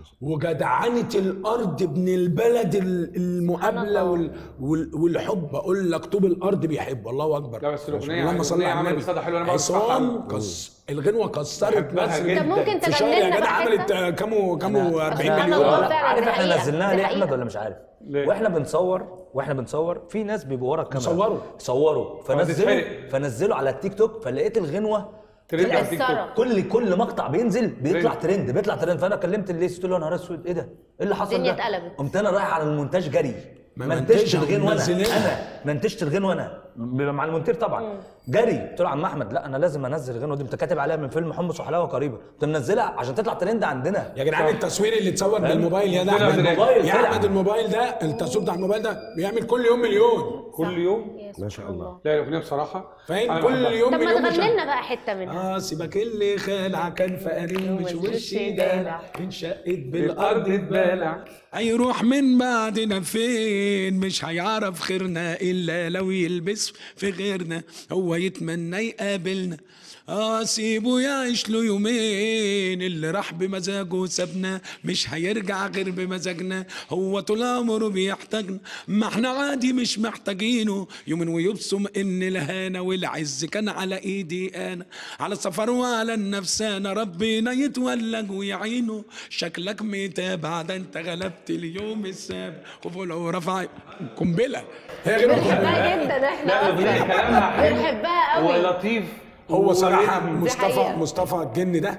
وجدعنة الأرض ابن البلد ال- المقابلة وال... وال... والحب أقول لك طوب الأرض بيحب الله أكبر لا بس الأغنية- اللهم صل الأغنية على عملت النبي صدى حلو، أنا بقعد أسمعها. عصام كس... الغنوة كسرت بحبها بس جدا. طب ممكن في شهر تغني يا لنا جدع بقى عملت حتة؟ آه، كامو كامو 40 سبحان مليون الله. لا، فعلا، عارف دي احنا حقيقة، نزلناها دي ليه حقيقة. احمد ولا مش عارف ليه؟ واحنا بنصور واحنا بنصور في ناس بيبقوا ورا الكاميرا بيصوروا. صوروا فنزلوا فتتحرق. فنزلوا على التيك توك فلقيت الغنوه ترند على طلعت التيك توك. مكسرة. كل كل مقطع بينزل بيطلع ترند. ترند بيطلع ترند فانا كلمت الليس قلت له يا نهار اسود ايه ده؟ ايه اللي حصل الدنيا ده؟ اتقلبت. قمت انا رايح على المونتاج جري ما منتجت منتجها الغنوه انا ومنزلينها. انا منتجت الغنوه انا بيبقى مع المونتير طبعا جري قلت له يا عم احمد لا انا لازم انزل الغنوه دي انت كاتب عليها من فيلم حمص وحلاوه قريبه انت منزلها عشان تطلع ترند عندنا يا جدعان التصوير اللي اتصور بالموبايل يا ده طلع احمد ترند. الموبايل يا طلع. احمد الموبايل ده التصوير بتاع الموبايل ده بيعمل كل يوم مليون كل يوم ما شاء الله لا الاغنيه بصراحه فاهم أنا كل بحبها. يوم طب ما مليون تغني مشاهدة. لنا بقى حته منها اه سيبك اللي خالع كان فقرين مش وشي دالع انشقت بالارض اتبالع هيروح من بعدنا فين مش هيعرف خيرنا الا لو يلبس في غيرنا هو يتمنى يقابلنا اه سيبه يعيش له يومين اللي راح بمزاجه سابنا مش هيرجع غير بمزاجنا هو طول عمره بيحتاجنا ما احنا عادي مش محتاجينه يوم ويبصم ان الهانه والعز كان على ايدي انا على السفر وعلى النفسانه ربنا يتولج ويعينه شكلك متابع ده انت غلبت اليوم السابع وفولو رفع قنبله هي غير بنحبها جدا احنا لا الاغنيه اصلا كلامها حلو بنحبها قوي ولطيف هو صراحه وريتم. مصطفى حقيقة. مصطفى الجن ده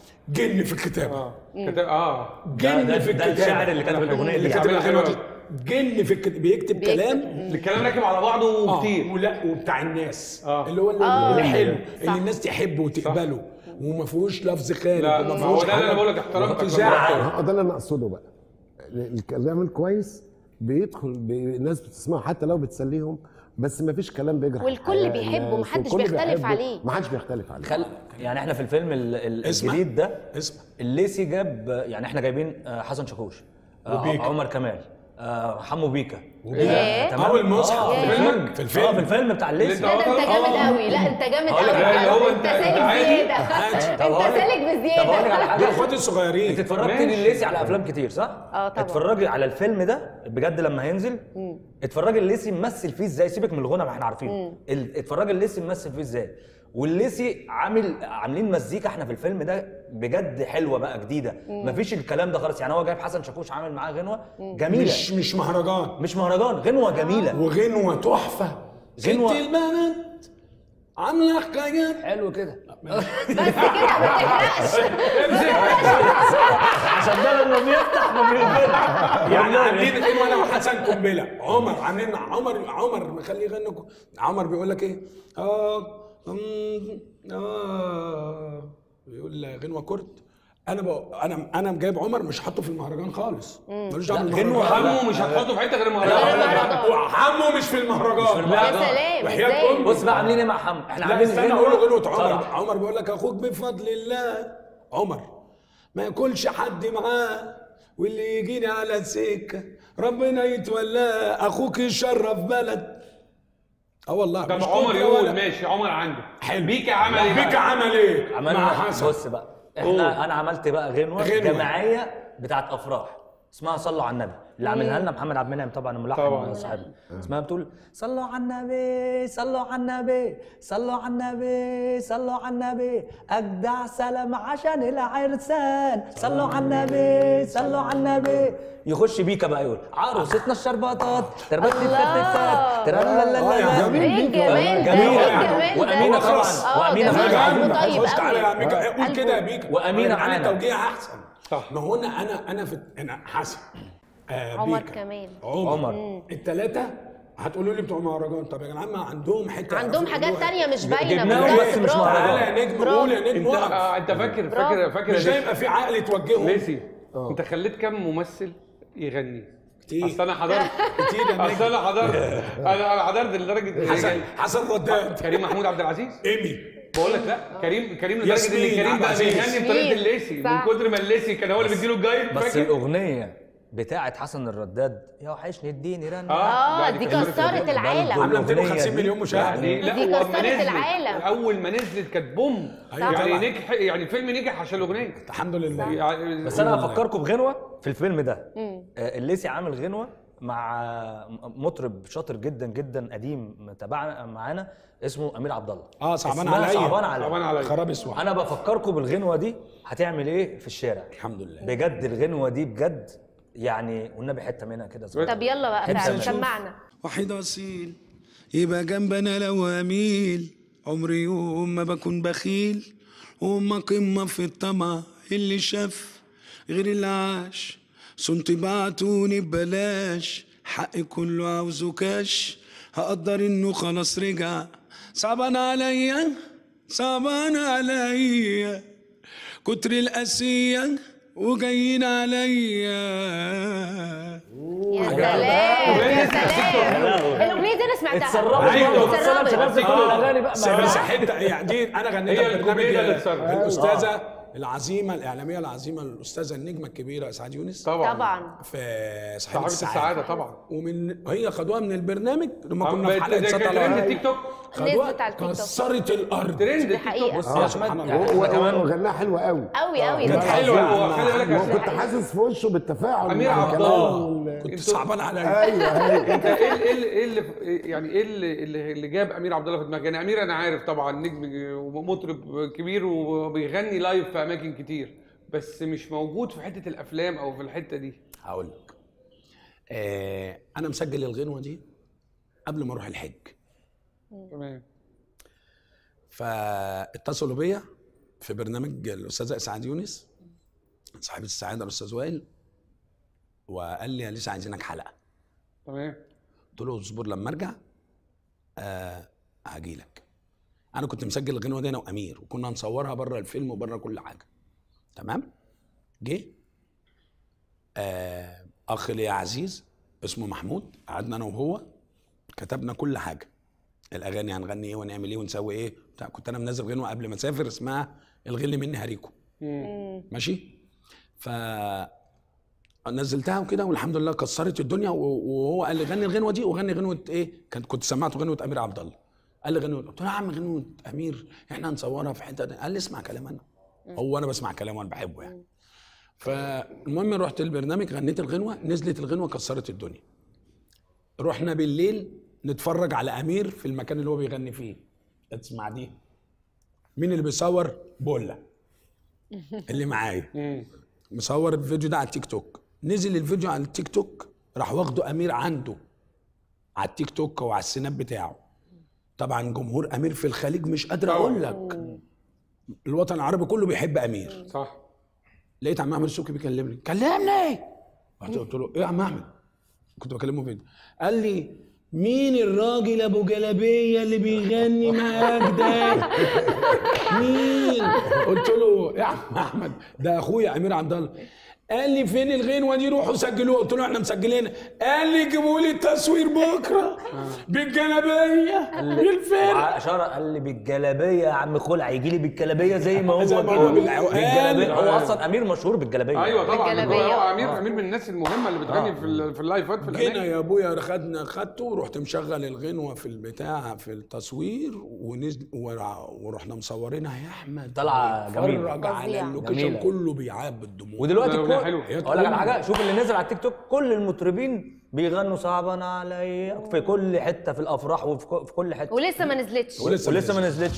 جن في الكتابه اه كتاب اه ده, جن ده, في ده الشاعر الكتابه اللي كتب الاغنيه اللي دي كاتب عاملها الغنوه حلوة دي جن في الكتاب بيكتب بيكتب. كلام الكلام راكب على بعضه آه، كتير ولا وبتاع الناس آه. اللي هو اللي, آه. اللي حلو صح. اللي الناس تحبه وتقبله وما فيهوش لفظ خارج لا، وما ما فيهوش هو ده اللي حاجة أنا بقول لك احترامك تزعل. هو ده اللي انا اقصده بقى الكلام الكويس بيدخل بي- الناس بتسمعه حتى لو بتسليهم بس ما فيش كلام بيجرح والكل حياة بيحبه، الناس، محدش والكل بيختلف بيحبه، عليه. محدش بيختلف عليه خل... يعني احنا في الفيلم ال... ال... اسمع. الجديد ده اسمع. الليسي جاب يعني احنا جايبين آه، حسن شاكوش آه، وبيكا. عمر كمال آه، حمو بيكا إيه؟ تمام أول مصحف آه، في في فيلمك؟ الفيلم في الفيلم. اه في الفيلم بتاع الليسي اللي لا ده انت جامد آه. قوي لا انت جامد هقول قوي لك لا، هو انت أنت- سالك عادي. زياده عادي. طب انت هقول لك- سالك طب هقول لك على بزياده حاجه اخواتي الصغيرين انت اتفرجت ماشي. الليسي على افلام كتير صح؟ اه طبعا. اتفرجي على الفيلم ده بجد لما هينزل اتفرجي الليسي ممثل فيه ازاي سيبك من الغنى ما احنا عارفين ال- اتفرجي الليسي ممثل فيه ازاي والليسي عامل عاملين مزيكا احنا في الفيلم ده بجد حلوه بقى جديده مفيش الكلام ده خالص يعني هو جايب حسن شاكوش عامل معاه غنوه جميله مش مش مهرجان مش مهرجان غنوه جميله وغنوه تحفه غنوة. ست البنات عامله حكايات حلو كده بس كده ما تحرقش عشان ده لما بيفتح ما بيقفلش يعني عاملين غنوه انا وحسن قنبله عمر عاملين عمر عمر مخليه يغني ك- عمر بيقول لك ايه اه أم، اه بيقول غنوه كرد انا بقى انا انا جايب عمر مش حاطه في المهرجان خالص ملوش دعوه غنوة بالمهرجان حمو مش هتحطه في حته غير غير المهرجان المهرجان. وحمو مش في المهرجان يا سلام وحياة ازاي أمي. بص بقى عاملين ايه مع حمو احنا لا عاملين استنى اقول له غنوه عمر صراحة. عمر بيقول لك اخوك بفضل الله عمر ما ياكلش حد معاه واللي يجيني على السكه ربنا يتولاه اخوك يشرف بلد اه والله ده مش عمر كوبرا يقول ولا- ماشي عمر عنده حلو بيكا عمل ايه بيكا بقى؟ عمل ايه مع عملنا حسن بص بقى احنا انا عملت بقى غنوه, غنوة. جماعيه بتاعت افراح اسمها صلوا على النبي اللي عاملها لنا محمد عبد المنعم طبعا الملحن طبعاً. صاحبنا اسمها بتقول صلوا على النبي صلوا على النبي صلوا على النبي صلوا على النبي اجدع سلام عشان العرسان صلوا على النبي صلوا على النبي يخش بيكا بقى يقول عروستنا الشربطات تربت الله. آه يا جميل. ايه الجمال ده جميل. ايه الجمال ده وأمينة طبعاً. اه وأمينة جميل طبعاً. قلبه طيب خش تعالى يا قوي بيكا قول كده يا بيكا وأمينة انا معانا. توجيه احسن صح. ما هو انا انا انا في انا حسن آه عمر بيكا. كمال. عمر, عمر. الثلاثه هتقولوا لي بتوع مهرجان طب يا جدعان ما عندهم حته عندهم يعرفوا حاجات يقولوها. تانية مش باينة جبناهم بالظبط، بس مش برافو. مهرجان. تعالى يا نجم برافو. قول يا نجم انت وقف آه انت فاكر برافو. فاكر فاكر مش يا هيبقى في عقل توجههم ليسي انت خليت كام ممثل يغني كتير. اصل انا حضرت كتير يا اصل نجم انا حضرت انا انا حضرت لدرجه حسن حسن رداد كريم محمود عبد العزيز ايمي بقول لك لا كريم كريم لدرجه ياسمين ان كريم عبد بقى العزيز. بيغني بطريقه ياسمين. الليسي من صح. كتر ما الليسي كان هو اللي بيديله الجايد بس فاكر الاغنيه بتاعه حسن الرداد يا وحشني اديني رن اه لا، دي كانت كسرت جامدة. العالم عامله الأغنية 250 دي مليون مشاهد يعني لا دي وأما كسرت نزلت- العالم. اول ما نزلت كانت بوم أيوة يعني طبعاً. نجح يعني الفيلم نجح عشان الاغنيه الحمد لله يعني بس انا هفكركم بغنوه في الفيلم ده آه، الليسي عامل غنوه مع مطرب شاطر جدا جدا قديم تبعنا معانا اسمه امير عبد الله اه صعبان اسمها عليا صعبان عليا صعبان عليا خراب اسود انا بفكركم بالغنوه دي هتعمل ايه في الشارع الحمد لله بجد الغنوه دي بجد يعني والنبي حته منها كده صغيرة. طب يلا بقى حتة فعلا منها. سمعنا واحد اصيل يبقى جنبنا لو اميل عمري يوم ما بكون بخيل وما قمة في الطمع اللي شاف غير اللي عاش صنت بعتوني ببلاش حقي كله عاوزه كاش هقدر انه خلاص رجع صعبان عليا صعبان عليا كتر القاسية وجايين عليا يا سلام يا سلام الاغنيه دي انا سمعتها اتسربت أيوة. برضه، بس انا مش هنزل كل الاغاني بقى بس ما- بس حته يعني دي انا غنيتها هي في برنامج الكوميديا اللي اتسربت. الاستاذه العظيمه الاعلاميه العظيمه الاستاذه النجمه الكبيره اسعاد يونس طبعا طبعا في صاحبه صاحبة السعاده السعاده طبعا ومن هي خدوها من البرنامج لما كنا في بقت حلقه زي كانت ترند سطلة التيك توك خدوها نزلت على التيك توك. كسرت الارض ترند دي التيك توك حقيقه بص اه يا سبحان احمد الله احنا كمان وغناها حلوه قوي قوي قوي كانت حلوه يا هو عم خلي بالك ما عشان- كنت حاسس في وشه بالتفاعل أمير مع عبد الكلام الله. وال- كنت انتوا- صعبان عليا ايوه ايوه انت ايه اللي- ايه اللي ايه اللي يعني ايه اللي اللي اللي جاب امير عبد الله في دماغك يعني امير انا عارف طبعا نجم ومطرب كبير وبيغني لايف في اماكن كتير بس مش موجود في حته الافلام او في الحته دي هقول لك آه انا مسجل الغنوه دي قبل ما اروح الحج تمام فاتصلوا بيا في برنامج الاستاذه اسعاد يونس صاحبه السعاده الاستاذ وائل وقال لي يا لسه عايزينك حلقه تمام قلت له اصبر لما ارجع آه هاجي لك انا كنت مسجل الغنوه دي انا وامير وكنا نصورها بره الفيلم وبره كل حاجه تمام جه آه اخ لي عزيز اسمه محمود قعدنا انا وهو كتبنا كل حاجه الاغاني هنغني ايه ونعمل ايه ونسوي ايه بتاع كنت انا منزل غنوه قبل ما اسافر اسمها الغل مني هريكو ماشي ف نزلتها وكده والحمد لله كسرت الدنيا و- وهو قال لي غني الغنوه دي وغني غنوه ايه كنت كنت سمعته غنوه امير عبد الله قال لي غنوه قلت له يا عم غنوه امير احنا هنصورها في حته دي. قال لي اسمع كلام انا هو انا بسمع كلامه وانا بحبه يعني فالمهم رحت البرنامج غنيت الغنوه نزلت الغنوه كسرت الدنيا رحنا بالليل نتفرج على امير في المكان اللي هو بيغني فيه اسمع دي مين اللي بيصور بولا اللي معايا مصور الفيديو ده على التيك توك نزل الفيديو على التيك توك راح واخده امير عنده على التيك توك وعلى السناب بتاعه طبعا جمهور امير في الخليج مش قادر اقول لك الوطن العربي كله بيحب امير صح لقيت عم احمد السوقي بيكلمني كلمني رحت قلت له ايه يا عم احمد كنت بكلمه فيديو قال لي مين الراجل ابو جلابيه اللي بيغني معاك ده مين قلت له يا عم احمد ده اخويا امير عبد الله قال لي فين الغنوه دي روحوا سجلوها قلت له احنا مسجلينها قال لي جيبوا لي التصوير بكره بالجلابيه بالفرق اشاره قال لي بالجلابيه يا عم خلع يجي لي بالجلابيه زي ما هو زي ما كده. هو بالعقال. بالجلابيه هو اصلا امير مشهور بالجلابيه ايوه طبعا بالجلابية. هو امير امير من الناس المهمه اللي بتغني في ال- في اللايفات في جينا الاماكن يا ابويا خدنا خدته ورحت مشغل الغنوه في البتاع في التصوير ونزل ورع- ورحنا مصورينها يا احمد طلعة جميلة. اتفرج على فظيعة. اللوكيشن جميلة. كله بيعاب بالدموع ودلوقتي لا، أغنية كل حلوة. اقول لك على حاجه شوف اللي نزل على التيك توك كل المطربين بيغنوا صعبا عليا في كل حته في الافراح وفي ك- في كل حته ولسه ما نزلتش ولسه ولسه ما نزلتش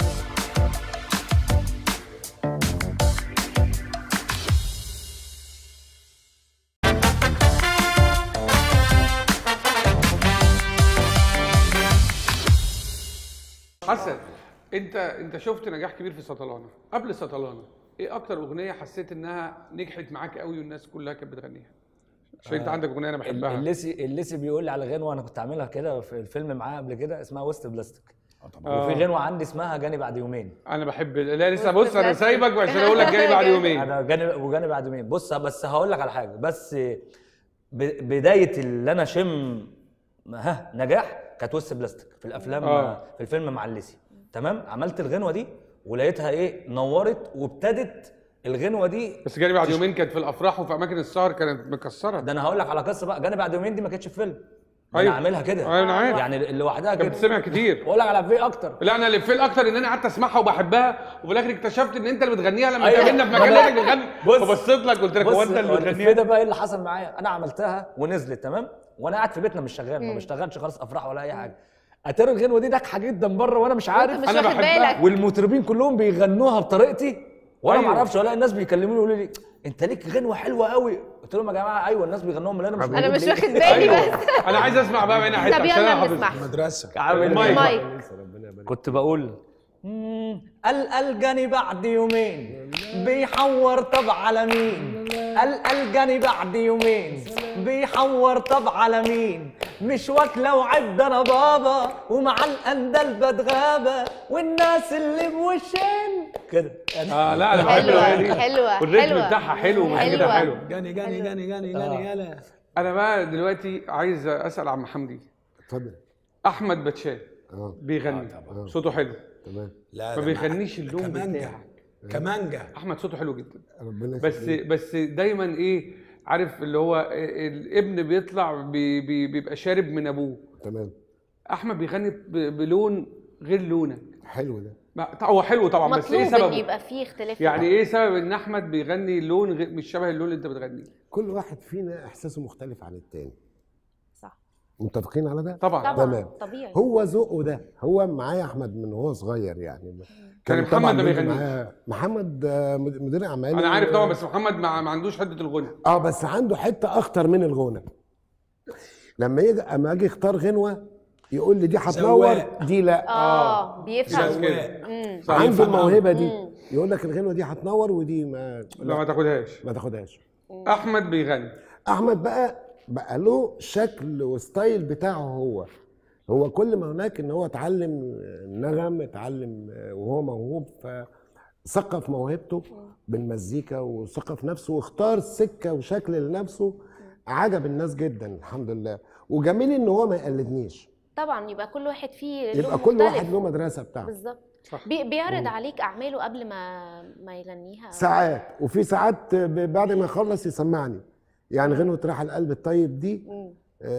حسن انت انت شفت نجاح كبير في سطلانه قبل سطلانه ايه اكتر اغنيه حسيت انها نجحت معاك قوي والناس كلها كانت بتغنيها عشان انت عندك اغنيه انا بحبها الليسي الليسي بيقول لي على غنوه انا كنت عاملها كده في الفيلم معاه قبل كده اسمها وسط بلاستيك آه. وفي غنوه عندي اسمها جاني بعد يومين انا بحب لا لسه بص انا سايبك عشان اقول لك جاي بعد يومين انا جاني وجاني بعد يومين بص بس هقول لك على حاجه بس ب- بدايه اللي انا شم ها نجاح كانت وسط بلاستيك في الافلام آه. في الفيلم مع الليسي تمام عملت الغنوه دي ولقيتها ايه نورت وابتدت الغنوه دي بس جاني بعد يومين كانت في الافراح وفي اماكن السهر كانت مكسره ده انا هقول لك على قصه بقى جاني بعد يومين دي ما كانتش في فيلم ده أيوة. انا عاملها كده أيوة، أنا عارف. يعني لوحدها كانت كده بتسمع كتير واقول لك على في اكتر لا انا اللي في الاكتر ان انا قعدت اسمعها وبحبها وفي الاخر اكتشفت ان انت اللي بتغنيها لما أيوة. اتقابلنا في مكان لقيتك بتغني بص. فبصيت لك قلت لك هو بص انت اللي هو بتغنيها الإفيه ده بقى ايه اللي حصل معايا انا عملتها ونزلت تمام وانا قاعد في بيتنا مش شغال ما بشتغلش خالص افراح ولا اي حاجه اتاري الغنوه دي ناجحه جدا بره وانا مش عارف مش أنا واخد بحبها. بالك والمطربين كلهم بيغنوها بطريقتي وانا ما أيوة. اعرفش ولا الناس بيكلموني يقولوا لي انت ليك غنوه حلوه قوي قلت لهم يا جماعه ايوه الناس بيغنوها من انا مش انا موجود مش ليه؟ واخد بالي ايوه بس انا عايز اسمع بقى هنا حته طب عشان يلا انا حافظها نسمعها مدرسه عامل المايك. إيه؟ مايك كنت بقول مم، القلقني بعد يومين بيحور طب على مين القلقني بعد يومين بيحور طب على مين مش واكله وعد انا بابا ومع الاندل بتغابى والناس اللي بوشين كده يعني اه لا انا بحب حلوة، الاغاني دي حلوة، والريتم حلوة. بتاعها حلو ومش كده حلوة. حلو جاني جاني جاني جاني جاني يلا انا بقى دلوقتي عايز اسال عم حمدي اتفضل احمد باتشاه اه بيغني صوته حلو تمام لا ما ده بيغنيش اللون كمانجا بتاعك كمانجا احمد صوته حلو جدا ربنا بس يخليك. بس دايما ايه عارف اللي هو الابن بيطلع بي بي بيبقى شارب من ابوه تمام احمد بيغني ب- بلون غير لونك حلو ده ما- هو حلو طبعا بس ايه مطلوب ان سببه يبقى فيه اختلاف يعني ايه سبب ان احمد بيغني لون غير مش شبه اللون اللي انت بتغنيه كل واحد فينا احساسه مختلف عن التاني صح متفقين على ده طبعا طبعا تمام. طبيعي هو ذوقه ده هو معايا احمد من وهو صغير يعني يعني محمد طبعاً ما بيجي بيغنيش. معاه- محمد آه، مد- مدير اعمالي انا عارف طبعا بس محمد ما, ما عندوش حده الغنى اه بس عنده حته اخطر من الغنى لما يجي اما اجي اختار غنوه يقول لي دي هتنور زواق. دي لا اه بيفهم بس كده مم. صح. عنده يفهم الموهبه دي مم. يقول لك الغنوه دي هتنور ودي ما لا ما تاخدهاش ما تاخدهاش احمد بيغني احمد بقى بقى له شكل وستايل بتاعه هو هو كل ما هناك ان هو اتعلم نغم اتعلم وهو موهوب فثقف موهبته بالمزيكا وثقف نفسه واختار سكه وشكل لنفسه عجب الناس جدا الحمد لله وجميل ان هو ما يقلدنيش طبعا يبقى كل واحد فيه يبقى لون كل واحد مختلف. له مدرسه بتاعته بالظبط صح. بي بيعرض عليك اعماله قبل ما ما يغنيها أو- ساعات وفي ساعات ب- بعد ما يخلص يسمعني يعني غنوه راح القلب الطيب دي مم.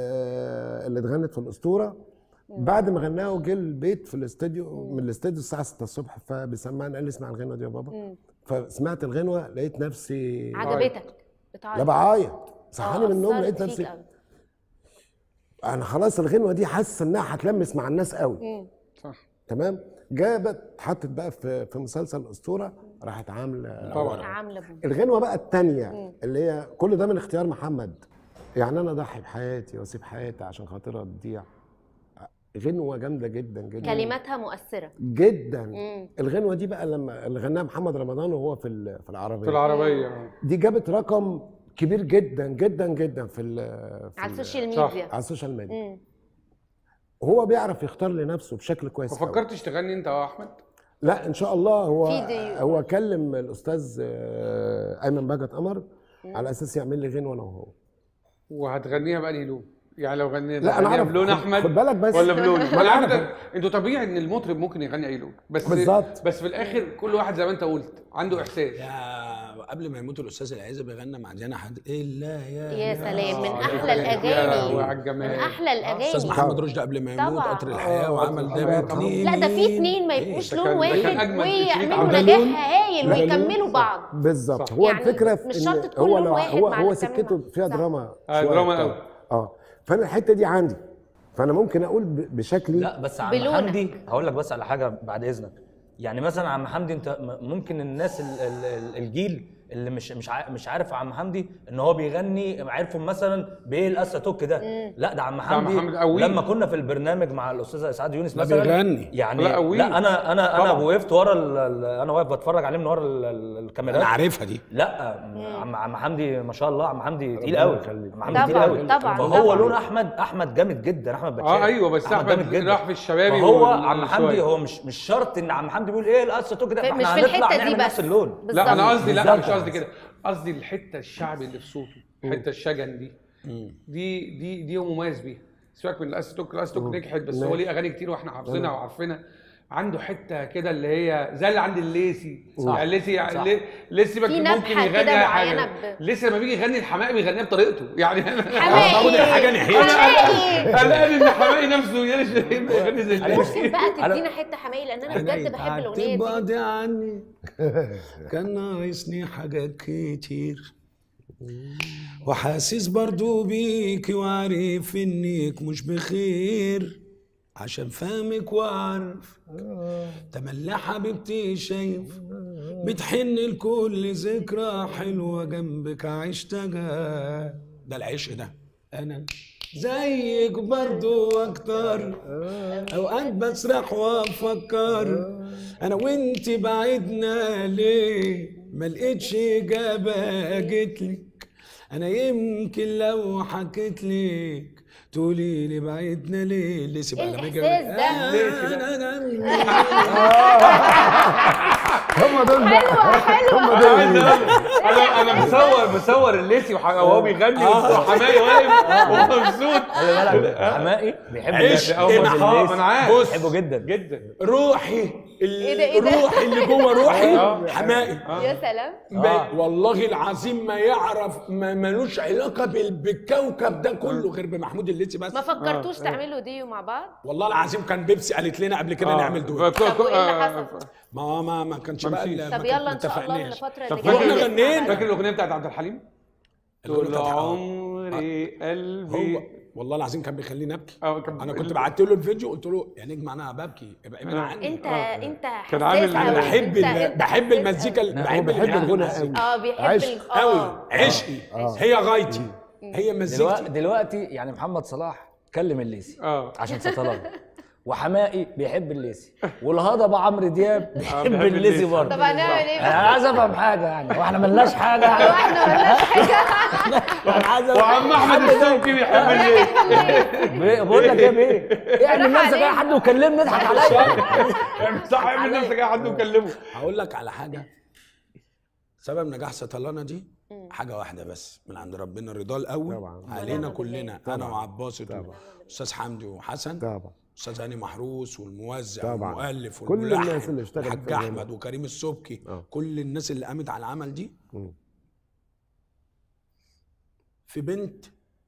آه، اللي اتغنت في الاسطوره بعد ما غناها وجه البيت في الاستوديو من الاستوديو الساعه 6 الصبح فبيسمعني قال لي اسمع الغنوه دي يا بابا مم. فسمعت الغنوه لقيت نفسي عجبتك بتعرض لا بعيط صحاني آه، من النوم أثرت لقيت فيك نفسي أوي. انا خلاص الغنوه دي حاسس انها هتلمس مع الناس قوي مم. صح تمام جابت اتحطت بقى في في مسلسل الاسطوره راحت عامله طبعا عامله بوم. الغنوه بقى الثانيه مم. اللي هي كل ده من اختيار محمد يعني انا اضحي بحياتي واسيب حياتي عشان خاطرها تضيع غنوه جامده جدا جدا كلماتها مؤثره جدا مم. الغنوه دي بقى لما اللي غناها محمد رمضان وهو في ال- في العربيه في العربيه دي جابت رقم كبير جدا جدا جدا في ال- في على ال- السوشيال صح. ميديا على السوشيال ميديا مم. هو بيعرف يختار لنفسه بشكل كويس ما أوي. فكرتش تغني انت يا احمد لا ان شاء الله هو في دي- هو كلم الاستاذ آه، ايمن بهجت قمر على اساس يعمل لي غنوه انا وهو وهتغنيها بأنهي لون يعني لو غنينا لا، أنا هتغنيها أعرف. بلون خد- احمد خد بالك بس. ولا بلون ما ما أنا عارف عارف. انتوا طبيعي ان المطرب ممكن يغني اي لون بس بالظبط. بس في الاخر كل واحد زي ما انت قلت عنده احساس يا قبل ما يموت الاستاذ العزة بيغنى مع ديانا حد الا يا يا سلام من آه، احلى يا لهوي الاغاني على الجمال. من احلى استاذ الاغاني محمد رشدي قبل ما يموت طبعا. قطر الحياه آه، وعمل قطر ده الحياة اتنين لا ده في اتنين ما إيه؟ يبقوش ده لون كان- ده كان واحد أجمل شريك ويعملوا عمل. ده نجاح لون؟ هايل لا، ويكملوا لون. بعض بالظبط صح. هو يعني الفكره في مش إن شرط تكون هو لون لو واحد هو مع هو اللي بتعمله سكته معاه. فيها صح. دراما آه، شوية دراما بتاع. أوي. اه فانا الحته دي عندي فانا ممكن اقول ب- بشكلي لا بس عم بلونك. حمدي هقول لك بس على حاجه بعد اذنك يعني مثلا عم حمدي انت م- ممكن الناس ال ال ال الجيل اللي مش مش عا- مش عارف عم حمدي ان هو بيغني عارفه مثلا بايه الاسا توك ده لا ده عم حمدي حمدي قوي. لما كنا في البرنامج مع الاستاذ اسعاد يونس لا مثلا بيغني. يعني لا لا, قوي. لا انا انا انا طبعا. وقفت ورا ال- ال- انا واقف بتفرج عليه من ورا ال- ال- الكاميرات انا عارفها دي لا عم عم حمدي ما شاء الله عم حمدي تقيل قوي عم حمدي تقيل طبعاً، قوي طبعاً، فهو طبعاً. لون احمد احمد جامد جدا احمد باتشان اه ايوه بس احمد جامد جدا. راح في الشبابي فهو وال- عم حمدي شوية. هو مش مش شرط ان عم حمدي بيقول ايه القصه كده في- فاحنا مش في هنطلع الحته دي نعمل بس نفس اللون بالظبط. لا انا قصدي لا بالظبط. مش قصدي كده قصدي الحته الشعبي اللي في صوته الحته الشجن دي دي دي دي هو مميز بيها سيبك من الاستوك الاستوك نجحت بس هو ليه اغاني كتير واحنا حافظينها وعارفينها عنده حته كده اللي هي زي اللي عند الليسي صح. يعني الليسي صح. يعني ليسي في ممكن نبحة يغني كده أي معينة حاجه ب- ليسي لما بيجي يغني الحماقي بيغنيها بطريقته يعني انا حماقي باخد الحاجة ناحيتي. حماقي قلقان ان حماقي نفسه يغني زي ممكن الليسي بقى تدينا حته حماقي لان انا بجد بحب الاغنيه دي بعدي عني كان ناقصني حاجات كتير وحاسس برضو بيك وعارف انك مش بخير عشان فاهمك وعارف تملي حبيبتي شايف بتحن لكل ذكرى حلوة جنبك عشتها ده العشق ده انا زيك برضو اكتر اوقات بسرح وافكر انا وانت بعدنا ليه ما لقيتش اجابه جيتلك انا يمكن لو حكيت لك تقولي لي بعدنا ليه ليه سيب إيه على مجرى- الإحساس ده؟ هم دول حلوه حلوه هم دول انا انا مصور مصور الليسي وح- وهو بيغني وحماقي واقف ومبسوط خلي بالك حماقي بيحب عيش الليسي. أول ما إيه أشوف- الليسي؟ ما أنا عارف. بص بيحبه جدا جدا روحي إيه ده، إيه ده؟ روحي اللي جوه روحي آه. حماقي يا سلام ما- والله العظيم ما يعرف ما ملوش علاقه بال- بالكوكب ده كله غير بمحمود الليثي بس ما فكرتوش تعملوا ديو مع بعض والله العظيم كان بيبسي قالت لنا قبل كده آه. نعمل دول ف- طب وإيه اللي آه، حصل؟ ما ما ما كانش ما بقى مشيش. ال- ما طب كان- يلا ما ان شاء الله اتفقناش. الفتره طب اللي جايه فاكر- نسمع غنينا؟ بقى. فاكر الاغنيه بتاعت عبد الحليم؟ الأغنية طول بتاعت- آه. عمري قلبي هو والله العظيم كان بيخليني ابكي اه كان انا كنت بعت له الفيديو قلت له يا نجم انا ببكي ابقى ابعد آه. عني انت آه. انت كان عامل- حساس أنا انا أوي. بحب انت- ال- انت بحب حساس المزيكا أوي. ال- هو بحب بيحب الجنة الغنى المزيكا. قوي اه بيحب عشق. ال- قوي اه عشقي هي غايتي هي دلوقتي مزيكتي دلوقتي يعني محمد صلاح كلم الليسي اه عشان سطلان وحماقي بيحب الليسي والهضبه عمرو دياب بيحب بيحب الليسي الليسي. برضه طب هنعمل ايه انا بقى؟ عايز افهم حاجه يعني واحنا ملناش حاجه يعني احنا مالناش حاجه انا عايز أفهم وعم احمد السمكي بيحب الليل بيه- بقول لك ايه بيه اعمل راح نفسك اي عليك. حد وكلمني اضحك عليا يعني صح اعمل نفسك اي حد وكلمه هقول لك على حاجه سبب نجاح سطلانه دي حاجه واحده بس من عند ربنا الرضا القوي طبعا. علينا كلنا انا طبعا. وعباس طبعا. استاذ حمدي وحسن طبعا استاذ هاني محروس والموزع طبعا. والمؤلف كل الناس والملحن اللي اشتغلت في الحاج الغنى. احمد وكريم السبكي آه. كل الناس اللي قامت على العمل دي مم. في بنت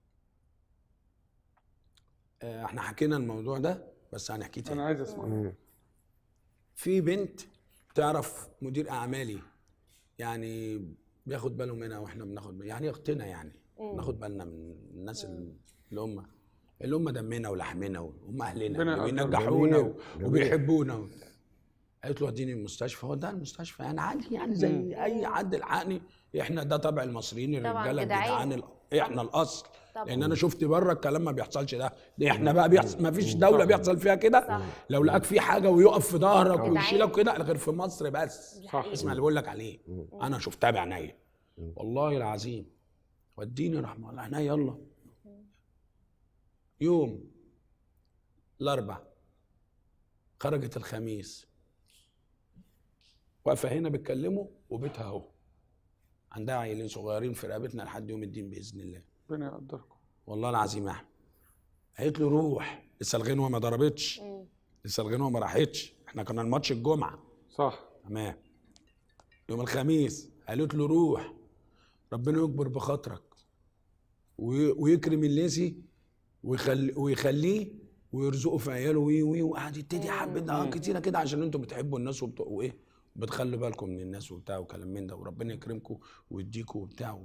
آه، احنا حكينا الموضوع ده بس هنحكيه انا تاني عايز اسمع مم. في بنت تعرف مدير اعمالي يعني بياخد باله منها واحنا بناخد يعني اختنا يعني ناخد بالنا من الناس اللي هم اللي هم دمنا ولحمنا وهم اهلنا ربنا وبينجحونا جميل. جميل. وبيحبونا قالت له وديني المستشفى وداها المستشفى يعني عادي يعني زي اي حد الحقني احنا ده طبع المصريين طبعاً الرجاله جدعان. الجدعان ال- احنا الاصل طبعاً. لان انا شفت بره الكلام ما بيحصلش ده ده احنا بقى بيحصل ما فيش دوله بيحصل فيها كده صح. لو لقاك في حاجه ويقف في ظهرك جدعان. ويشيلك كده غير في مصر بس دي حقيقة. اسمع اللي بقول لك عليه انا شفتها بعينيا والله العظيم وديني رحمه الله عينيا يلا يوم الاربع خرجت الخميس واقفه هنا بتكلمه وبيتها اهو عندها عيلين صغيرين في رقبتنا لحد يوم الدين باذن الله ربنا يقدركم والله العظيم يا احمد قالت له روح لسه الغنوه ما ضربتش مم. لسه الغنوه ما راحتش احنا كنا الماتش الجمعه صح تمام يوم الخميس قالت له روح ربنا يكبر بخاطرك وي- ويكرم الليسي ويخلي ويخليه ويرزقه في عياله وي وي وقعد يبتدي حبه اه كتيره كده عشان انتوا بتحبوا الناس وبت... وايه بتخلوا بالكم من الناس وبتاع وكلام من ده وربنا يكرمكم ويديكم وبتاع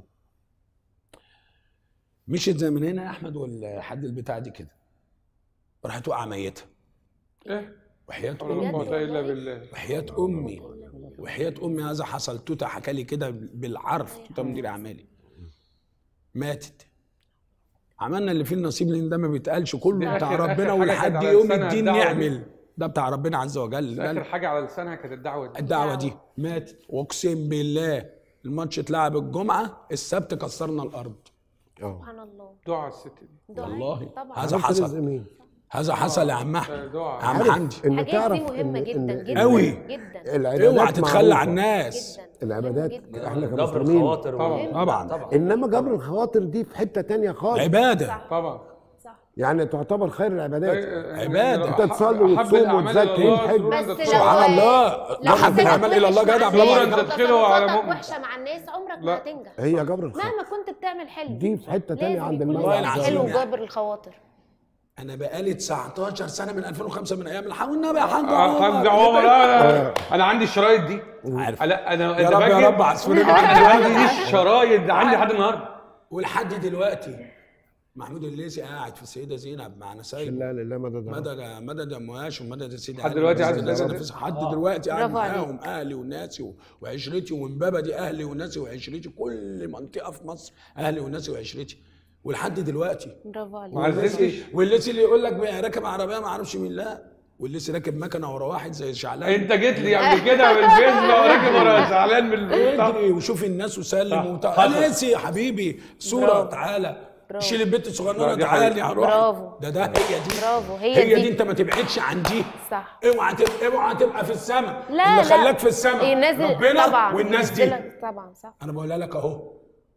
مشيت زي من هنا يا احمد والحد البتاع دي كده راحت وقع ميته ايه وحياه ولا امي قوه الا بالله وحياة أمي وحياة أمي هذا حصل توتة حكى لي كده بالعرف توتة مدير أعمالي ماتت عملنا اللي فيه النصيب لأن ده ما بيتقالش كله دي بتاع آخر- آخر ربنا حاجة ولحد كانت على يوم لسانها الدين الدعوة دي. نعمل ده بتاع ربنا عز وجل اخر ده حاجه على لسانها كانت الدعوه دي الدعوة دي ماتت وأقسم بالله الماتش اتلعب الجمعة السبت كسرنا الأرض اه سبحان الله دعاء الست دي دعاء. والله طبعا هذا عرفت رزق حصل مين؟ هذا حصل يا عم أحمد دعاء يا عم عارف حمدي ان الحاجات تعرف دي مهمه إن- جدا إن- جدا أوي. جدا العبادات اوعى تتخلى معروفة. عن الناس جدا العبادات جدا. احنا جبر كمسلمين الخواطر طبعاً. وال- طبعا طبعا انما جبر الخواطر دي في حته تانية خالص عبادة صح طبعا صح يعني تعتبر خير العبادات عبادة. انت تصلي وتصوم وتزكي وتحج بس لو سبحان الله لو حب حسيت العمل الى الله وحش جدع مع برافو الناس عليك أنت تدخله على وتصرفاتك مؤمن. وحشه مع الناس عمرك لا. ما هتنجح هي جبر الخير مهما كنت بتعمل حلو دي في حته تانية لازم عند يكون المولى والله لازم عز حلو العظيم وجل. وجابر الخواطر انا بقالي 19 سنه من 2005 من ايام الحق والنبي يا حاج حمد عمر لا لا انا عندي الشرايط دي عارف لا انا يا أنا رب يا فاكر- رب عصفورين عندي عندي دي الشرايط عندي لحد النهارده ولحد دلوقتي محمود الليثي قاعد في السيده زينب مع نسايب لا لا مدد يا رب. مدد مدد امواش ومدد السيد لحد دلوقتي قاعد في الناس السيدة اللي في لحد دلوقتي قاعد برافو عليك. معاهم اهلي وناسي و- وعشرتي ومبابه دي اهلي وناسي وعشرتي كل منطقه في مصر اهلي وناسي وعشرتي ولحد دلوقتي برافو عليك ما عززتش والليثي اللي يقول لك راكب عربيه ما اعرفش مين لا والليثي راكب مكنه ورا واحد زي شعلان انت جيت لي قبل كده بالفيسبوك وراكب ورا زعلان من اجري وشوف الناس وسلم وتعالى ليثي يا حبيبي صوره برافو. تعالى برافو. شيل البنت لا، الصغننه دي تعالي حقيقة. هروح برافو. ده ده هي دي برافو، هي هي دي. دي انت ما تبعدش عن دي صح اوعى تبقى اوعى تبقى في السماء لا اللي لا خلاك في السماء ينزل ربنا طبعا والناس دي ينزلك طبعا صح انا بقولها لك اهو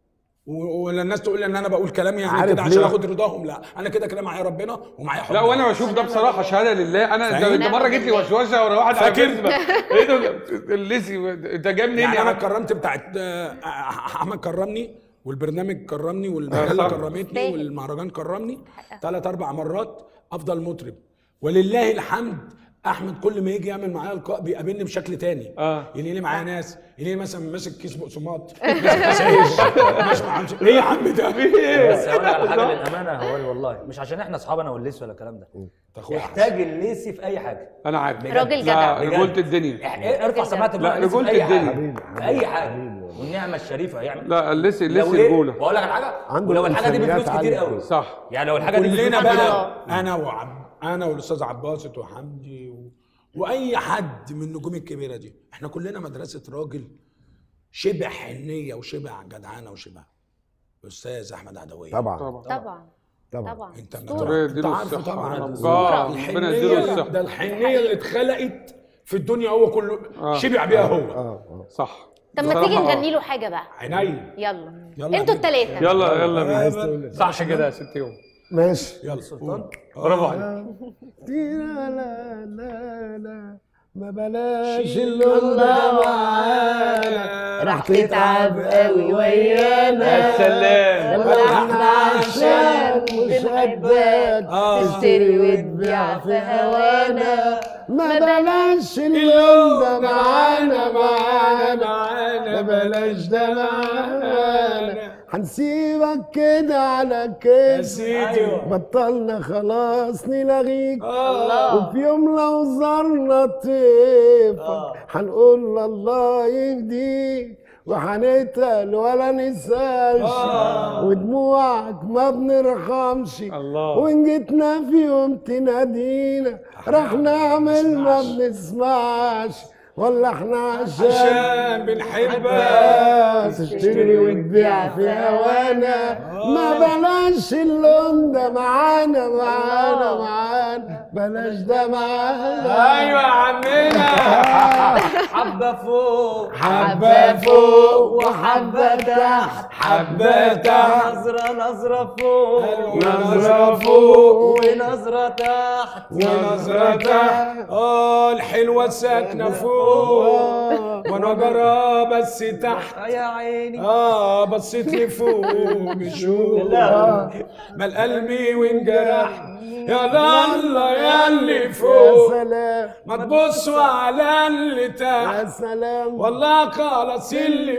و- ولا الناس تقول لي ان انا بقول كلام يعني عارف كده عشان ليه؟ اخد رضاهم لا انا كده كده معايا ربنا ومعايا حب لا وانا بشوف ده بصراحه شهاده لله انا ده- ده مره جيت لي وشوشه ورا واحد على فاكر؟ فيسبوك ايه ده الليسي انت جاي منين يعني يا انا عم؟ اتكرمت بتاعت آه، احمد كرمني والبرنامج كرمني والمجله صح. كرمتني تستاهل. والمهرجان كرمني ثلاث اربع مرات افضل مطرب ولله الحمد احمد كل ما يجي يعمل معايا لقاء بيقابلني بشكل تاني آه. يلاقي لي معايا ناس يلاقي مثلا ماسك كيس بقسماط ماسك كيس عيش مش معرفش ايه يا عم ده بس اقول لك على حاجه للامانه هو والله مش عشان احنا اصحاب انا والليثي ولا الكلام ده اخويا احتاج الليثي في اي حاجه انا عارف راجل جدع. لا رجولة الدنيا إح- ارفع سماعه لا، المايك رجولة في اي الدنيا. حاجه في اي حاجه والنعمه الشريفه يعمل لا الليسي لو الليسي إيه؟ رجوله واقول لك على حاجه عنده ولو الحاجه دي إمكانيات بفلوس كتير عالية. قوي صح يعني لو الحاجه دي كلنا بفلوس كتير بقى قوي انا وعب انا والاستاذ عباسط وحمدي و... واي حد من النجوم الكبيره دي احنا كلنا مدرسه راجل شبه حنيه وشبه جدعانه وشبه استاذ احمد عدويه طبعا طبعا طبعا طبعا طبعا انت أسطورة. ربنا انت يديله عارفه الصحة طبعا ربنا أسطورة. ربنا يديله الحنيه الصحة ده الحنيه اللي اتخلقت في الدنيا هو كله آه. شبع بيها هو اه اه صح طب ما تيجي بصراحة آه. نغني له حاجه بقى عينيا يلا يلا انتوا بينا. الثلاثه يلا يلا عايز بينا تقول إيه؟ صح كده يا ست يوم ماشي يلا سلطان برافو عليك لا لا لا لا ما بلاش اللون ده معانا راح تتعب قوي ويانا يا سلام ولا احنا عشان بنحبك تشتري وتبيع في هوانا ما بلاش اللون ده معانا معانا معانا بلاش ده معانا هنسيبك كده على كده سيدي بطلنا خلاص نلغيك الله وفي يوم لو زرنا طيفك هنقول الله يهديك وهنتقل ولا نسالش ودموعك ما بنرحمش الله. وان جيتنا في يوم تنادينا راح نعمل ما بنسمعش ولا احنا عشان عشان بنحبك تشتري وتبيع في هوانا ما بلاش اللون ده معانا معانا معانا بلاش ده معانا ايوه يا عمنا حبه فوق حبة فوق وحبة تحت حبة تحت نظره نظره فوق نظرة فوق ونظره تحت ونظرة تحت اه الحلوة ساكنة فوق وانا برا بس تحت يا عيني اه بصيت لي فوق بشوق ما قلبي وانجرح يا الله يا اللي يا فوق سلام ما تبصوا على اللي يا تحت سلام والله خلاص اللي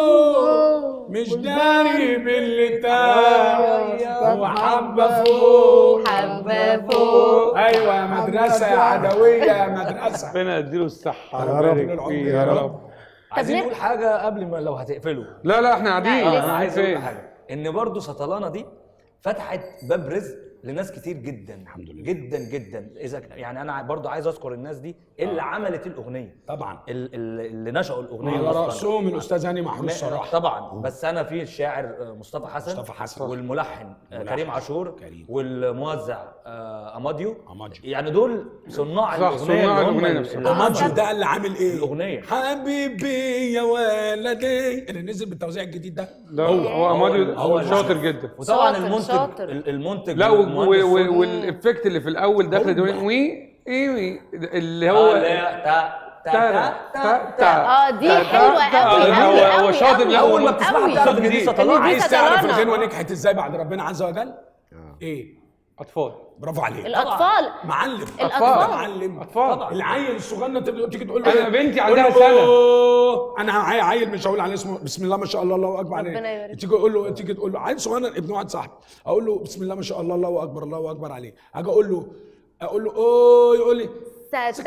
فوق مش داري باللي تحت هو حبة فوق حبه فوق ايوه يا مدرسة يا عدوية يا مدرسة ربنا يديله الصحة يا رب. ويبارك فيه يا يا رب. رب عايزين ليه؟ نقول حاجه قبل ما لو هتقفلوا لا لا احنا قاعدين لا، لسه. انا عايز اقول فين؟ حاجه ان برضو سطلانه دي فتحت باب رزق لناس كتير جدا الحمد لله جدا جدا اذا ك- يعني انا برضو عايز اذكر الناس دي اللي عملت الاغنيه طبعا ال- ال- اللي نشأوا الاغنيه على أصلاً. رأسهم الأستاذ هاني محروس صراحة طبعا بس انا في الشاعر آه، مصطفى حسن مصطفى حسن. والملحن آه، كريم عاشور كريم. والموزع آه، اماديو أماديو. يعني دول صناع صح، الاغنيه صناع اللي هم الأغنية اللي نفسها. اللي أمادجو عملوا ده اللي عامل إيه؟ الأغنية. حبيبي يا ولدي اللي نزل بالتوزيع الجديد ده لا هو هو اماديو هو هو اللي شاطر عمل. جدا وطبعا شاطر، المنتج شاطر. ال- المنتج لا وال- المهندس و- و- صوت. والافكت اللي في الاول داخل دول وي اي وي اللي آه، هو اللي هي تا تا تا تا تا تا اه دي تا- حلوه تا- قوي تا- قوي هو- هو قوي شاطر قوي. الاول ما بتسمعها قوي. بتعرف ان دي جديد. سطلانة. إن دي عايز تعرف سطلانة. الغنوه نجحت ازاي بعد ربنا عز وجل؟ ايه؟ اطفال برافو عليك الاطفال معلم الأطفال. معلم اطفال العيل الصغنن تبدا تيجي تقول له أنا إيه؟ بنتي قول له عندها سنة. أوه. انا معايا عيل مش هقول عليه اسمه بسم الله ما شاء الله الله اكبر عليه ربنا يبارك. تيجي تقول له تيجي تقول له عيل صغنن ابن واحد صاحبي اقول له بسم الله ما شاء الله الله اكبر الله اكبر عليه اجي اقول له اقول له اوه يقول لي ست-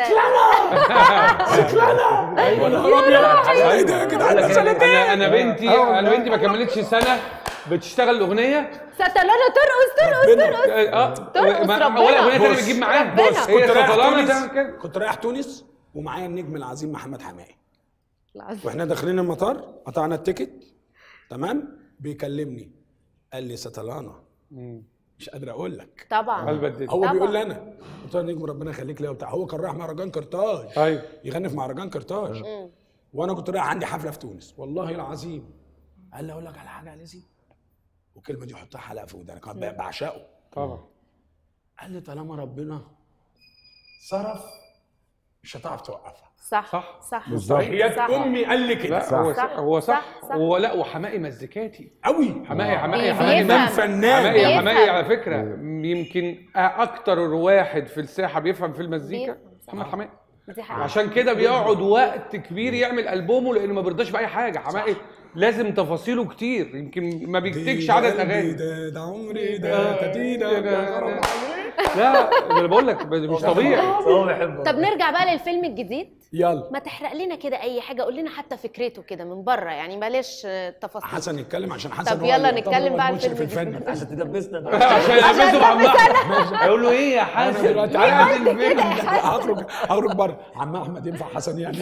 ايوه نهار ابيض ايه ده يا جدعان ده سنتين انا انا بنتي انا بنتي ما كملتش سنه بتشتغل الاغنيه ستلانة ترقص ترقص ربنا. ترقص اه ترقص ما- ربنا. ولا اغنيه تانية بص، بتجيب معاها ربنا. بص هي كنت رايح سطلانه تونس تعمل كده كنت رايح تونس ومعايا النجم العظيم محمد حمائي العظيم. واحنا داخلين المطار قطعنا التيكت تمام بيكلمني قال لي ستلانا مش قادر اقول لك طبعا قلب الدنيا هو طبعا. بيقول لي انا قلت له يا نجم ربنا يخليك ليا وبتاع هو كان رايح مهرجان كرتاج ايوه يغني في مهرجان كرتاج وانا كنت رايح عندي حفله في تونس والله العظيم قال لي اقول لك على حاجه يا ليزي والكلمه دي حطها حلقه في ودانك أنا بعشقه طبعا قال لي طالما ربنا صرف مش هتعرف توقفها صح صح. صح بالظبط. صح. حياة امي قال لي كده لا هو صح. صح هو صح صح. صح. هو لا وحمائي مزيكاتي قوي حمائي حمائي بيفهم. حمائي امام فنان حمائي بيفهم. حمائي على فكره يمكن اكتر واحد في الساحه بيفهم في المزيكا بيفهم، صح. محمد حمائي دي حاجه عشان كده بيقعد وقت كبير يعمل البومه لانه ما بيرضاش باي حاجه حمائي لازم تفاصيله كتير يمكن ما بيكتبش عدد قلبي اغاني ده ده عمري ده تدينا لا انا بقول لك مش طبيعي هو بيحبه طب نرجع بقى للفيلم الجديد يلا ما تحرق لنا كده اي حاجه قول لنا حتى فكرته كده من بره يعني بلاش آه، تفاصيل حسن يتكلم عشان حسن طب هو يلا اللي يعتبر نتكلم بقى عن المشرف الفيلم الفني عشان تدبسنا عشان يلبسوا عم احمد هيقول له ايه يا حسن دلوقتي عايز عارف الفيلم هخرج هخرج بره عم احمد ينفع حسن يعني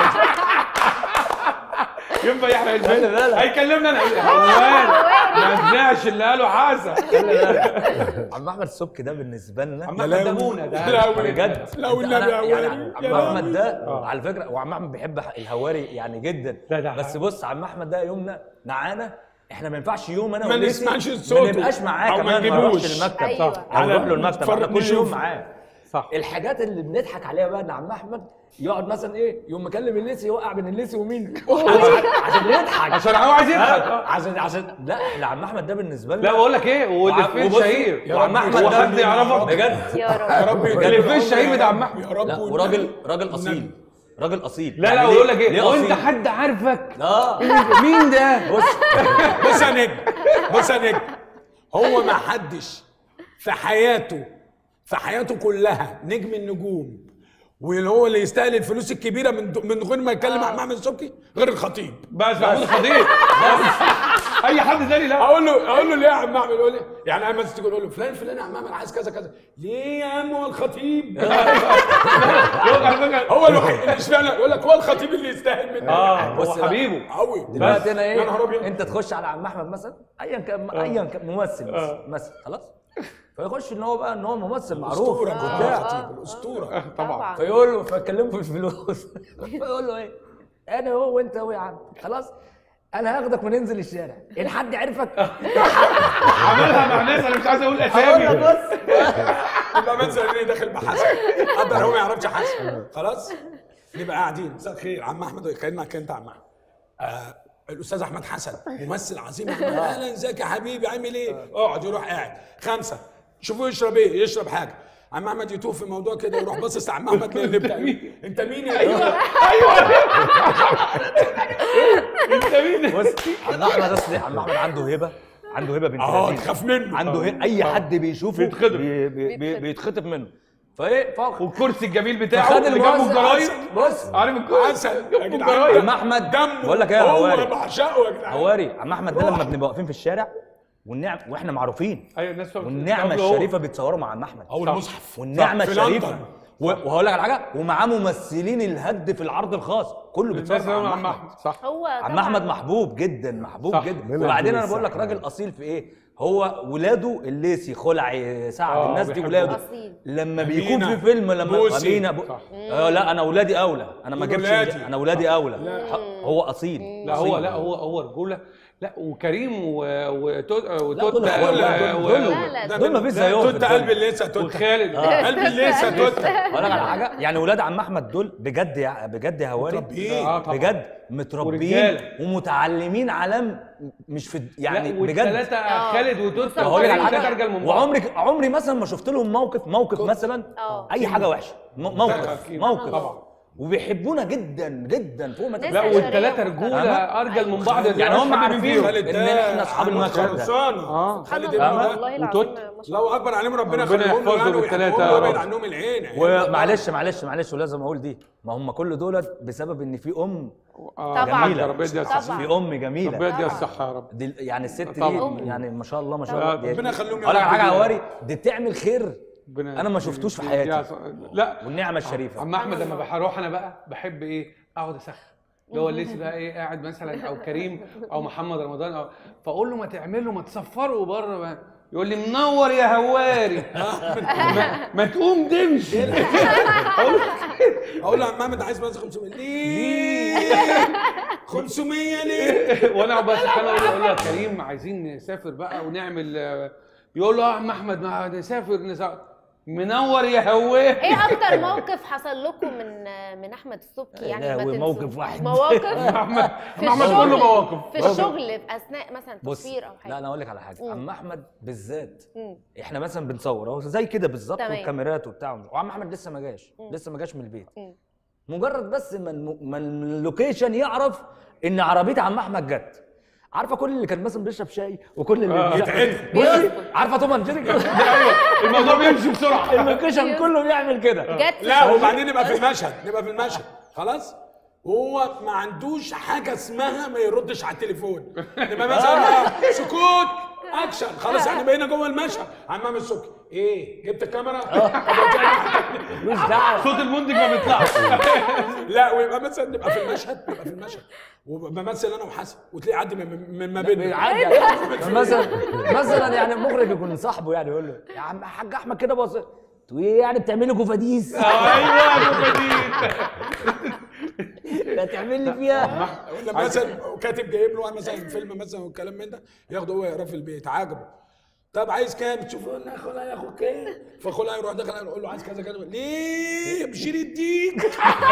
ينفع يحرق الفيلم خلي بالك. هيكلمنا انا هوان ما سمعش اللي قاله حسن خلي بالك عم احمد السبكي ده بالنسبه لنا عم احمد دمونه ده لا بجد لا والنبي يا أنا- يعني وائل، عم يا احمد لهوي. ده على فكره وعم احمد بيحب الهواري يعني جدا لا ده بس حق. بص عم احمد ده يومنا معانا احنا ما ينفعش يوم انا ما وليسي نسمعش ما صوته. نبقاش معاه أو ما كمان ما نروحش نجيبوش. المكتب أيوة. صح. او نروح له المكتب نتفرج احنا كل نشوف. يوم معاه صح الحاجات اللي بنضحك عليها بقى ان عم احمد يقعد مثلا ايه يوم مكلم الليسي يوقع بين الليسي ومين عشان يضحك عشان هو عايز يضحك ها؟ عشان عشان لا احنا عم احمد ده بالنسبه لنا لا بقول لك ايه والافيه وبص- الشهير وعم احمد هو ده حد يعرفك بجد يا رب يا رب يجعل الإفيه عمري الشهير يا بتاع رب، عم أحمد. يا رب لا والنبي. وراجل راجل اصيل راجل اصيل لا لا يعني بقول ليه- لك ايه ليه هو انت أصيل؟ حد عارفك اه مين ده بص بص يا نجم بص يا نجم هو ما حدش في حياته في حياته كلها نجم النجوم واللي هو اللي يستاهل الفلوس الكبيره من من غير ما يتكلم مع محمد السبكي غير الخطيب بس محمود الخطيب اي حد تاني لا اقول له اقول له ليه يا عم احمد يقول لي يعني انا مثلا تيجي تقول له فلان فلان يا عم احمد عايز كذا كذا ليه يا عم هو الخطيب على فكرة- هو الوحيد اللي اشمعنى يقول لك هو الخطيب اللي يستاهل منه اه بص هو بقى. حبيبه قوي دلوقتي انا يا نهار ايه ابيض انت تخش على عم احمد مثلا ايا كان ايا كان ممثل مثلا مثلا خلاص فيخش ان هو بقى ان هو ممثل معروف اسطوره وبتاع. بتاعتي الاسطوره طبعا فيقول له فيكلمه في الفلوس فيقول له ايه انا هو وانت هو يا عم خلاص انا هاخدك وننزل الشارع ان حد عرفك عملها مع ناس انا مش عايز اقول هقول لك اسامي بص يبقى منزل اللي داخل بحسن قدر هو ما يعرفش حسن خلاص نبقى قاعدين مساء الخير عم احمد كانك انت عم احمد آه الاستاذ احمد حسن ممثل عظيم أحمد. اهلا ازيك يا حبيبي عامل ايه اقعد يروح قاعد خمسه شوفوا يشرب ايه يشرب حاجه عم احمد يتوه في موضوع كده يروح باصص على عم احمد اللي بتاع انت مين يا ايوه انت مين بص عم احمد اصلي عم احمد عنده هبه عنده هبه بنت اه لذيذ. تخاف منه عنده هبه اي حد بيشوفه بيتخطف. بي- بي- بي- بيتخطف منه فايه فخ والكرسي الجميل بتاعه فخد اللي جنبه الموظف الجرايد بص عارف الكرسي حسن يا جنبه جدعان الجرايد عم احمد دمه بقول لك ايه يا هو هواري بعشقه يا جدعان هواري عم احمد ده لما بنبقى واقفين في الشارع والنعم واحنا معروفين ايوه الناس فاهمة. والنعمه قبله هو. الشريفه بيتصوروا مع عم احمد او المصحف والنعمه في الشريفه لندن. و- وهقول لك على حاجه ومعاه ممثلين الهد في العرض الخاص كله بيتصور الناس مع فاهمة عم عم احمد احمد صح هو عم طبعاً. احمد محبوب جدا محبوب صح. جدا ربنا وبعدين يديله انا بقول لك الصحة. راجل اصيل في ايه هو ولاده الليسي خلعي سعد آه، الناس دي بيحبوه. ولاده أصيل. لما أمينة، بيكون في فيلم لما بوسي. امينه بو... صح. آه لا انا ولادي اولى انا ما جبتش ولادي. انا ولادي اولى ح- هو اصيل لا هو أصيل. لا هو هو رجوله لا وكريم و- وتوت لا، وتوت دول و- دول- و- دول- لا، لا، ده- دول مفيش زيهم في توت الدنيا. قلب الليسه توت وخالد قلب الليسه توت اقول لك على حاجه يعني ولاد عم احمد دول بجد يا بجد يا هواري متربيين. آه، طبعاً. بجد متربيين ورجالة. ومتعلمين علم مش في يعني لا بجد والثلاثه آه. خالد وتوت هقول لك على وكريم حاجه ارجل من بعض وعمري عمري مثلا ما شفت لهم موقف موقف مثلا آه. اي حاجه وحشه م- موقف أكيد. موقف طبعا. وبيحبونا جدا جدا فوق ما ناس لا تتخيل. عشرية والثلاثه ومحترمة. رجوله ارجل من بعض يعني هم عارفين خالد ان ده احنا اصحاب عنده المشهد ده خلصانة. اه سبحان خالد الله ابنه والله وتوت. العظيم ما شاء الله الله اكبر عليهم ربنا ربنا يخليهم له يحفظه يعني بالتلاتة ويحبهم يا ويبعد رب. عنهم العين ومعلش معلش معلش ولازم اقول دي ما هم كل دولت بسبب ان في ام آه، طبعاً. جميلة. ربنا يديها الصحة طبعاً. في ام جميله ربنا يديها الصحة يا رب دي يعني الست دي طبعاً. يعني ما شاء الله ما شاء طبعاً. الله دي- ربنا يخليهم يا اقول لك رب على حاجه دي. هواري دي بتعمل خير ربنا انا ما شفتوش في يا حياتي ص- لا والنعمه الشريفه عم احمد لما بروح انا بقى بحب ايه اقعد اسخن اللي هو الليسي بقى ايه قاعد مثلا او كريم او محمد رمضان او فاقول له ما تعملوا ما تصفروا بره ما يقول لي منور يا هواري ما, ما تقوم تمشي اقول له يا عم محمد عايز مثلا 500 ليه 500 ليه وانا اقعد بقى اسخن اقول له اقول له يا كريم عايزين نسافر بقى ونعمل آه، يقول له يا عم احمد ما نسافر نسافر منور يا هواري ايه اكتر موقف حصل لكم من من احمد السبكي يعني لا، ما تنسوش؟ وموقف واحد. مواقف احمد في احمد الشغل كله مواقف في الشغل في اثناء مثلا بص تصوير او حاجه لا انا اقول لك على حاجه عم احمد بالذات مم. احنا مثلا بنصور اهو زي كده بالظبط تمام. والكاميرات وبتاع وعم احمد لسه ما جاش لسه ما جاش من البيت مم. مجرد بس ما الم- ما اللوكيشن يعرف ان عربيه عم احمد جت عارفه كل اللي كان مثلا بيشرب شاي وكل اللي بيتعدل بصي عارفه توم اند جيري ايوه الموضوع بيمشي بسرعه اللوكيشن كله بيعمل كده جت في لا الشغل. وبعدين نبقى في المشهد نبقى في المشهد خلاص هو ما عندوش حاجه اسمها ما يردش على التليفون نبقى مثلا سكوت اكشن خلاص احنا بقينا جوه المشهد عمام السكي ايه جبت الكاميرا مش دعوه صوت المنتج ما بيطلعش لا ويبقى مثلا نبقى في المشهد نبقى في المشهد وبمثل انا وحسن وتلاقيه عدي من من ما بيننا بيعدي مثلا مثلا يعني المخرج يكون صاحبه يعني يقول له يا عم حاج احمد كده بص تقول ايه يعني بتعملي كوفاديس ايوه كوبادين لا تعمل لي فيها ولا مثلا كاتب جايب له مثلا فيلم مثلا والكلام من ده ياخده هو يقراه في البيت عاجبه طب عايز كام تشوفوا لنا خلها ياخد كام فخلها يروح داخل يقول له عايز كذا كذا ليه بشير الديك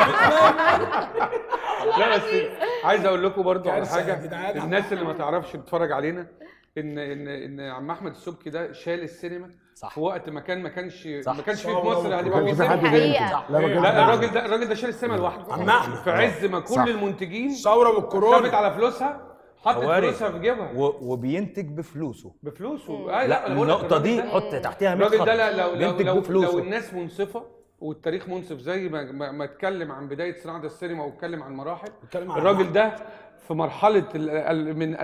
لا بس عايز اقول لكم برضو على كارثة يا حاجه جدعان. الناس اللي ما تعرفش تتفرج علينا ان ان ان عم احمد السبكي ده شال السينما صح. في وقت ما كان ما كانش صح. ما كانش في صح. في مصر ما هتبقى كانش في في حد سينما. غيره حقيقة. لا ما كانش لا في حد. الراجل ده الراجل ده شال السينما لوحده عم احمد في عز ما كل صح. المنتجين ثوره خافت والكورونا على فلوسها حطت حواري. فلوسها في جيبها و- وبينتج بفلوسه بفلوسه آه لا أنا بقول لك النقطه دي الراجل ده- حط تحتها 100 الراجل خط ده لا لو لو بينتج لو, لو بفلوسه الناس منصفه والتاريخ منصف زي ما ما, ما اتكلم عن بدايه صناعه السينما واتكلم عن مراحل اتكلم عن الراجل ده في مرحله ال- ال- من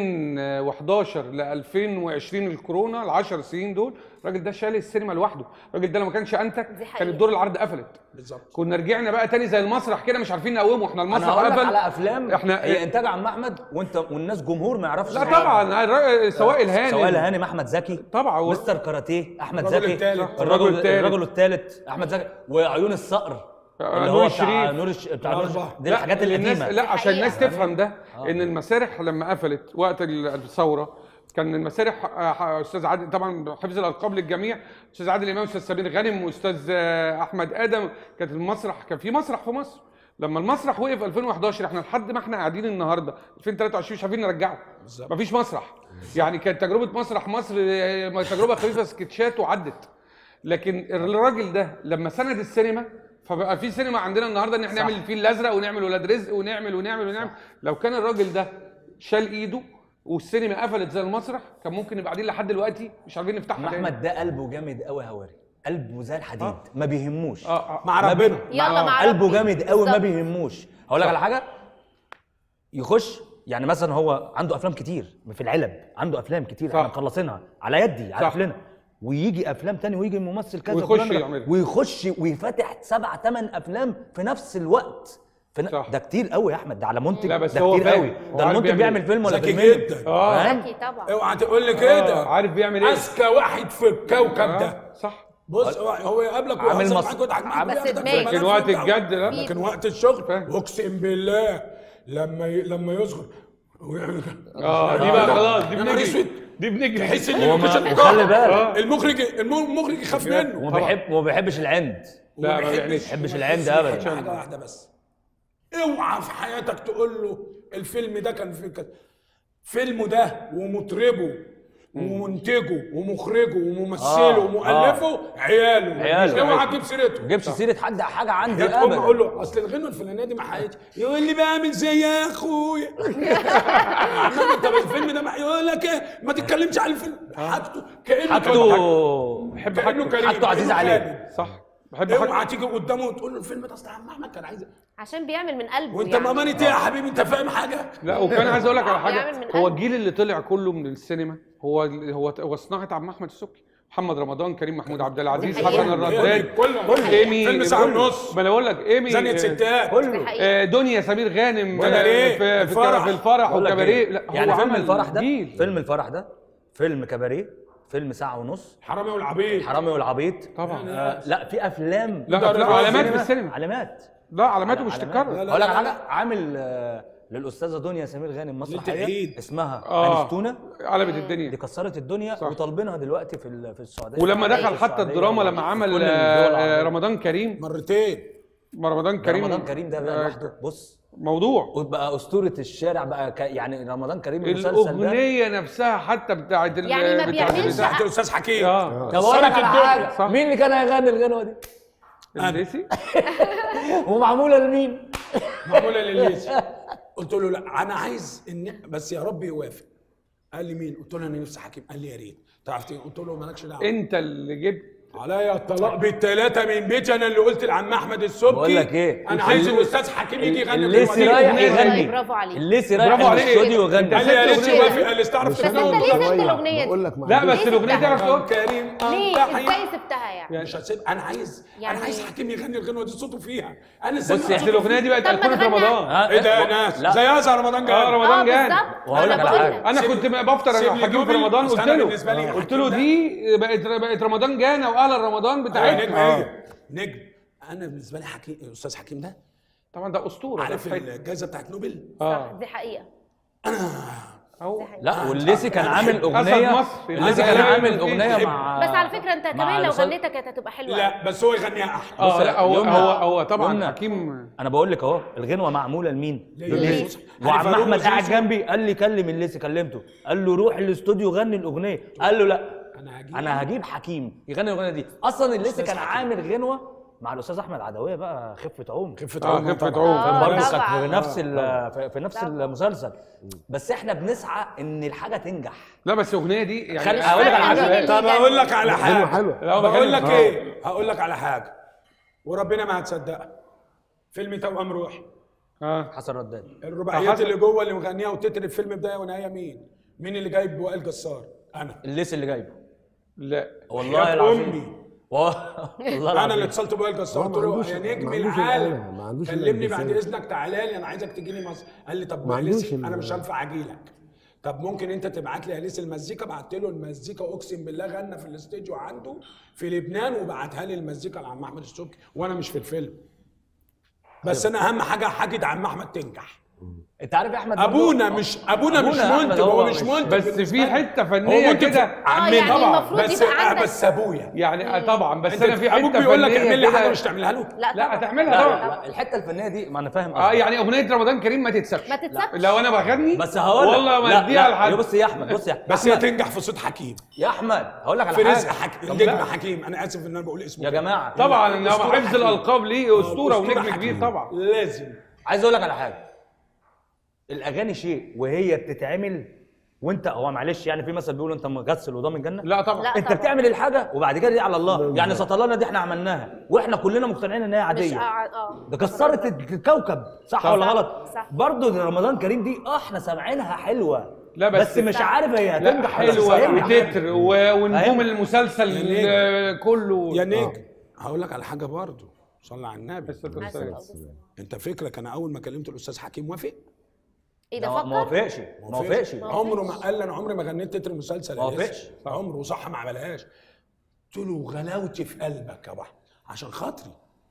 2011 ل 2020 الكورونا ال 10 سنين دول الراجل ده شال السينما لوحده الراجل ده لو ما كانش انتج دي حقيقة. كان الدور العرض قفلت بالظبط كنا رجعنا بقى تاني زي المسرح كده مش عارفين نقومه احنا انا المسرح هقول لك قفل على افلام احنا هي انتاج عم احمد وانت والناس جمهور ما يعرفش لا طبعا الر- سواء الهاني سواء الهانم احمد زكي طبعا و- مستر كاراتيه احمد الرجل زكي التالت. الرجل الرجل التالت. الرجل الثالث احمد زكي وعيون الصقر آه، اللي نور هو بتاع الشريف. نور الش... بتاع نور الش... الأربعة. دي الحاجات الناس القديمه لا عشان الناس حقيقة. تفهم ده ان المسارح لما قفلت وقت ال- الثوره كان المسارح آه، ح- استاذ عادل طبعا حفظ الالقاب للجميع استاذ عادل امام استاذ سمير غانم واستاذ آه، احمد ادم كانت المسرح كان في مسرح في مصر لما المسرح وقف 2011 احنا لحد ما احنا قاعدين النهارده 2023 مش عارفين نرجعه مفيش مسرح يعني كانت تجربه مسرح مصر آه، تجربه خفيفه سكتشات وعدت لكن الراجل ده لما سند السينما فبقى في سينما عندنا النهارده ان احنا صح. نعمل الفيل الازرق ونعمل ولاد رزق ونعمل ونعمل ونعمل لو كان الراجل ده شال ايده والسينما قفلت زي المسرح كان ممكن نبقى قاعدين لحد دلوقتي مش عارفين عم نفتحها تاني احمد ده قلبه جامد قوي هواري قلبه زي الحديد ما بيهموش اه اه مع ما ربنا بي- يلا مع قلبه ربي. جامد قوي ما بالظبط. بيهموش هقول لك على حاجه يخش يعني مثلا هو عنده افلام كتير في العلب عنده افلام كتير صح. احنا مخلصينها على يدي على صح. افلامنا ويجي افلام تاني ويجي ممثل كذا ويخش وفلان ده. يعملها. ويخش ويفتح سبع ثمان افلام في نفس الوقت في ن... صح. ده كتير قوي يا احمد ده على منتج لا، بس ده هو كتير فاهم. قوي هو ده عارف المنتج بيعمل بيعمل فيلم ولا ذكي فيلمين جدا. اه فاهم؟ ذكي طبعا اوعى تقول لي آه، كده عارف بيعمل ايه اذكى واحد في الكوكب ده آه، صح بص هو- هو يقابلك عامل ويهزر مص- معاك ويضحك معاك عامل- بس وياخدك دماغ. في لكن الملف وقت وبتاع. الجد لا لكن وقت الشغل فاهم. اقسم بالله لما ي... لما يصغر ويعمل كده. اه دي بقى خلاص دي يا نهار اسود بنجري دي بنجري تحس ان هو المخرج ما- وخلي بالك المخرج المخرج يخاف منه وما بيحب وما بيحبش العند لا ما وما بيعنيش ما بيحبش العند بس ابدا يحب حاجه واحده بس اوعى في حياتك تقول له الفيلم ده كان في كده فيلمه ده ومطربه ومنتجه ومخرجه وممثله آه، ومؤلفه عياله عياله. اوعى تجيب سيرته ما جبش سيره حد حاجه عندي يا تقوم اقول ابدا له اصل الغنوه الفلانيه دي ما حقيقتش يقول لي بعمل زي يا اخويا يا عم انت الفيلم ده ما يقول لك ايه ما تتكلمش عن الفيلم حاجته كانه حاجته بحب كانه حاجته كريم حاجته عزيزة كأنه عليه. خالد. صح بحب اوعى حاجته تيجي قدامه وتقول له الفيلم ده اصل عم احمد كان عايز عشان بيعمل من قلبه وانت يعني. ماماني ايه يا حبيبي انت فاهم حاجه لا وكان عايز اقول لك على بيعمل حاجه من هو قلبه. الجيل اللي طلع كله من السينما هو هو هو صناعه عم احمد السبكي محمد رمضان كريم محمود عبد العزيز دي حقيقة. حسن الرداد كله كله ايمي فيلم ساعه كله. ونص ما انا بقول لك ايمي زانية ستات دي كله حقيقة. آه، دنيا سمير غانم وكباريه، آه، في في الفرح. في الفرح بقول لك وكباريه إيه؟ لا هو يعني فيلم عمل الفرح ده جيل. فيلم الفرح ده فيلم كباريه فيلم ساعه ونص حرامي والعبيد حرامي والعبيط طبعا آه لا في افلام لا ده أفلام الرئيس علامات في سينما. السينما علامات لا علاماته مش علامات. تتكرر لا، اقول لك لا، على لا. حاجه عامل آه، للاستاذه دنيا سمير غانم مسرحيه العيد. اسمها آه. انستونا قلبت دي الدنيا كسرت الدنيا صح. وطالبينها دلوقتي في ال- في السعوديه ولما في دخل حتى السعودية الدراما لما وفي عمل كل الدول آه، العربية. رمضان كريم مرتين رمضان كريم رمضان كريم ده بقى آه، لوحده بص موضوع وبقى اسطوره الشارع بقى ك... يعني رمضان كريم المسلسل ده الاغنيه نفسها حتى بتاعت ال- يعني ما بتاعت بيعملش البتاع. تحت الاستاذ حكيم اه طب اقول لك على الدنيا. حاجه صح. مين اللي كان هيغني الغنوه دي؟ الليسي ومعموله لمين؟ معموله لليسي قلت له لا انا عايز ان بس يا رب يوافق قال لي مين؟ قلت له انا نفسي حكيم قال لي يا ريت تعرف ايه؟ قلت له مالكش دعوه انت اللي جبت عليا الطلاق بالثلاثه من بيتي انا اللي قلت لعم احمد السبكي بقول لك إيه؟ انا عايز الاستاذ حكيم يجي يغني الليسي الغنوة دي. رايح أغنية يغني طيب، برافو عليك. الليسي رايح برافو عليك. الاستوديو يغني قال لي يا ريت أغنية. يوافق قال لي تعرف بس تغني؟ انت قلت ليه له سبت صغير. الاغنيه بقول دي؟ لك ما لا عنديش- بس الاغنيه دي عرفت تقول كريم ليه أنت حي- ازاي سبتها يعني؟ مش هسيب انا عايز يعني- انا عايز حكيم يغني الغنوه دي صوته فيها انا بص سامع اصل صوته الاغنيه دي بقت طب ما ايقونه تغني. رمضان ها؟ ايه ده يا ناس لا. زي هذا رمضان جاي اه رمضان اه جاي بالظبط وهقول لك أنا على بقول حاجة. لك. انا سيب- كنت بفطر سيب لي حكيم في دوبل. رمضان أصل قلت أنا له بالنسبة لي قلت حكيم له ده- دي بقت بقت رمضان جانا واهل رمضان آه، نجم بتاعتنا ايه نجم انا بالنسبه لي حكيم الاستاذ حكيم ده طبعا ده اسطوره ده عارف في حتة. الجائزه بتاعت نوبل صح اه دي حقيقه اهو لا والليسي كان عامل أسد اغنيه مصر. الليسي كان أسد عامل مصر. اغنيه مع بس على فكره انت مع كمان لو الأستاذ- غنيتها كانت هتبقى حلوه أوي. لا بس هو يغنيها احلى اه بص، لا هو يمنى- هو هو طبعا يمنى. حكيم انا بقول لك اهو الغنوه معموله لمين؟ لليسي. لليسي علي وعم فاروق احمد قاعد وزيزو. جنبي قال لي كلم الليسي كلمته قال له روح الاستوديو غني الاغنيه قال له لا انا هجيب انا هجيب حكيم يغني الاغنيه دي اصلا الليسي كان عامل غنوه مع الاستاذ احمد عدويه بقى خفه عوم خفه اه عمر خفه طبعاً. عوم آه. برضه كانت طبعاً. في نفس ال- في- في نفس طبعاً. المسلسل بس احنا بنسعى ان الحاجه تنجح لا بس الاغنيه دي يعني خلي- هقول لك على مين حاجه اللي طب هقول لك على حلوه حاجه حلوه لا، بقول بكلم- لك آه. ايه هقول لك على حاجه وربنا ما هتصدقها فيلم توأم روحي اه حسن رداد الرباعيات حسن. اللي جوه اللي مغنيها وتتر الفيلم بدايه ونهايه مين؟ مين اللي جايب وائل جسار؟ انا الليسي اللي جايبه لا والله حياة العظيم امي والله انا اللي العظيم اتصلت بوائل جسار هو ما قلت له عندوش- يا ما نجم عندوش العالم الآلة، ما عندوش كلمني بعد الإنجليزية. اذنك تعالى لي انا عايزك تجي لي مصر قال لي طب ما عندوش معلش ال- انا مش هينفع اجي لك طب ممكن انت تبعت لي هليس المزيكا بعت له المزيكا اقسم بالله غنى في الاستديو عنده في لبنان وبعتها لي المزيكا لعم احمد السبكي وانا مش في الفيلم بس انا اهم حاجه حاجه عم احمد تنجح انت عارف يا احمد برضه- ابونا مش ابونا مش أبونا أحمد منتج هو هو مش مش- منتج بس بالنسبة في لي. حته هو فنيه منتج كده عمنا يعني طبعا المفروض بس يبقى عندك- بس ابويا يعني آه طبعا بس انت انا في ابوك حته بيقول لك فنيه اعمل لي حاجه كده مش تعملها له لا لا طبعاً. هتعملها لا طبعا لا الحته الفنيه دي ما انا فاهم اه قصدك. يعني اغنيه رمضان كريم ما تتسابش ما تتسابش. لو انا بغني بس هقول لك والله لا، ما اديها لا، لحد بص يا احمد بص يا بس هي أحمد. تنجح في صوت حكيم يا احمد هقول لك على في حاجه رزق حكيم طب النجم لا. حكيم انا اسف ان انا بقول اسمه يا كده. جماعه طبعا انما أسطورة حفظ حكيم. الالقاب ليه اسطوره أسطورة ونجم حكيم. كبير طبعا لازم عايز اقول لك على حاجه الاغاني شيء وهي بتتعمل وانت هو معلش يعني في مثل بيقولوا انت مغسل وضامن الجنه لا طبعا لا. انت طبعاً. بتعمل الحاجه وبعد كده دي على الله يعني سطلانه دي احنا عملناها واحنا كلنا مقتنعين ان هي مش عاديه اه اه ده كسرت الكوكب صح, صح. ولا غلط صح. برضه رمضان كريم دي اه احنا سامعينها حلوه لا بس- بس مش عارف هي لا هتنجح ولا مش حلوه هتنجح. وتتر و- ونجوم فاهم؟ المسلسل نجم. آه، كله يا نجم هقول لك على حاجه برضه صلى على النبي بس الرسالة. عسل. انت فكرك انا اول ما كلمت الاستاذ حكيم وافق ايه ده لا، ما فكر وافقش ما وافقش عمره ما قال لي انا عمري ما غنيت تتر مسلسل ما يا وافقش. ياسر. عمره صح ما عملهاش قلت له غلاوتي في قلبك يا بحر عشان خاطري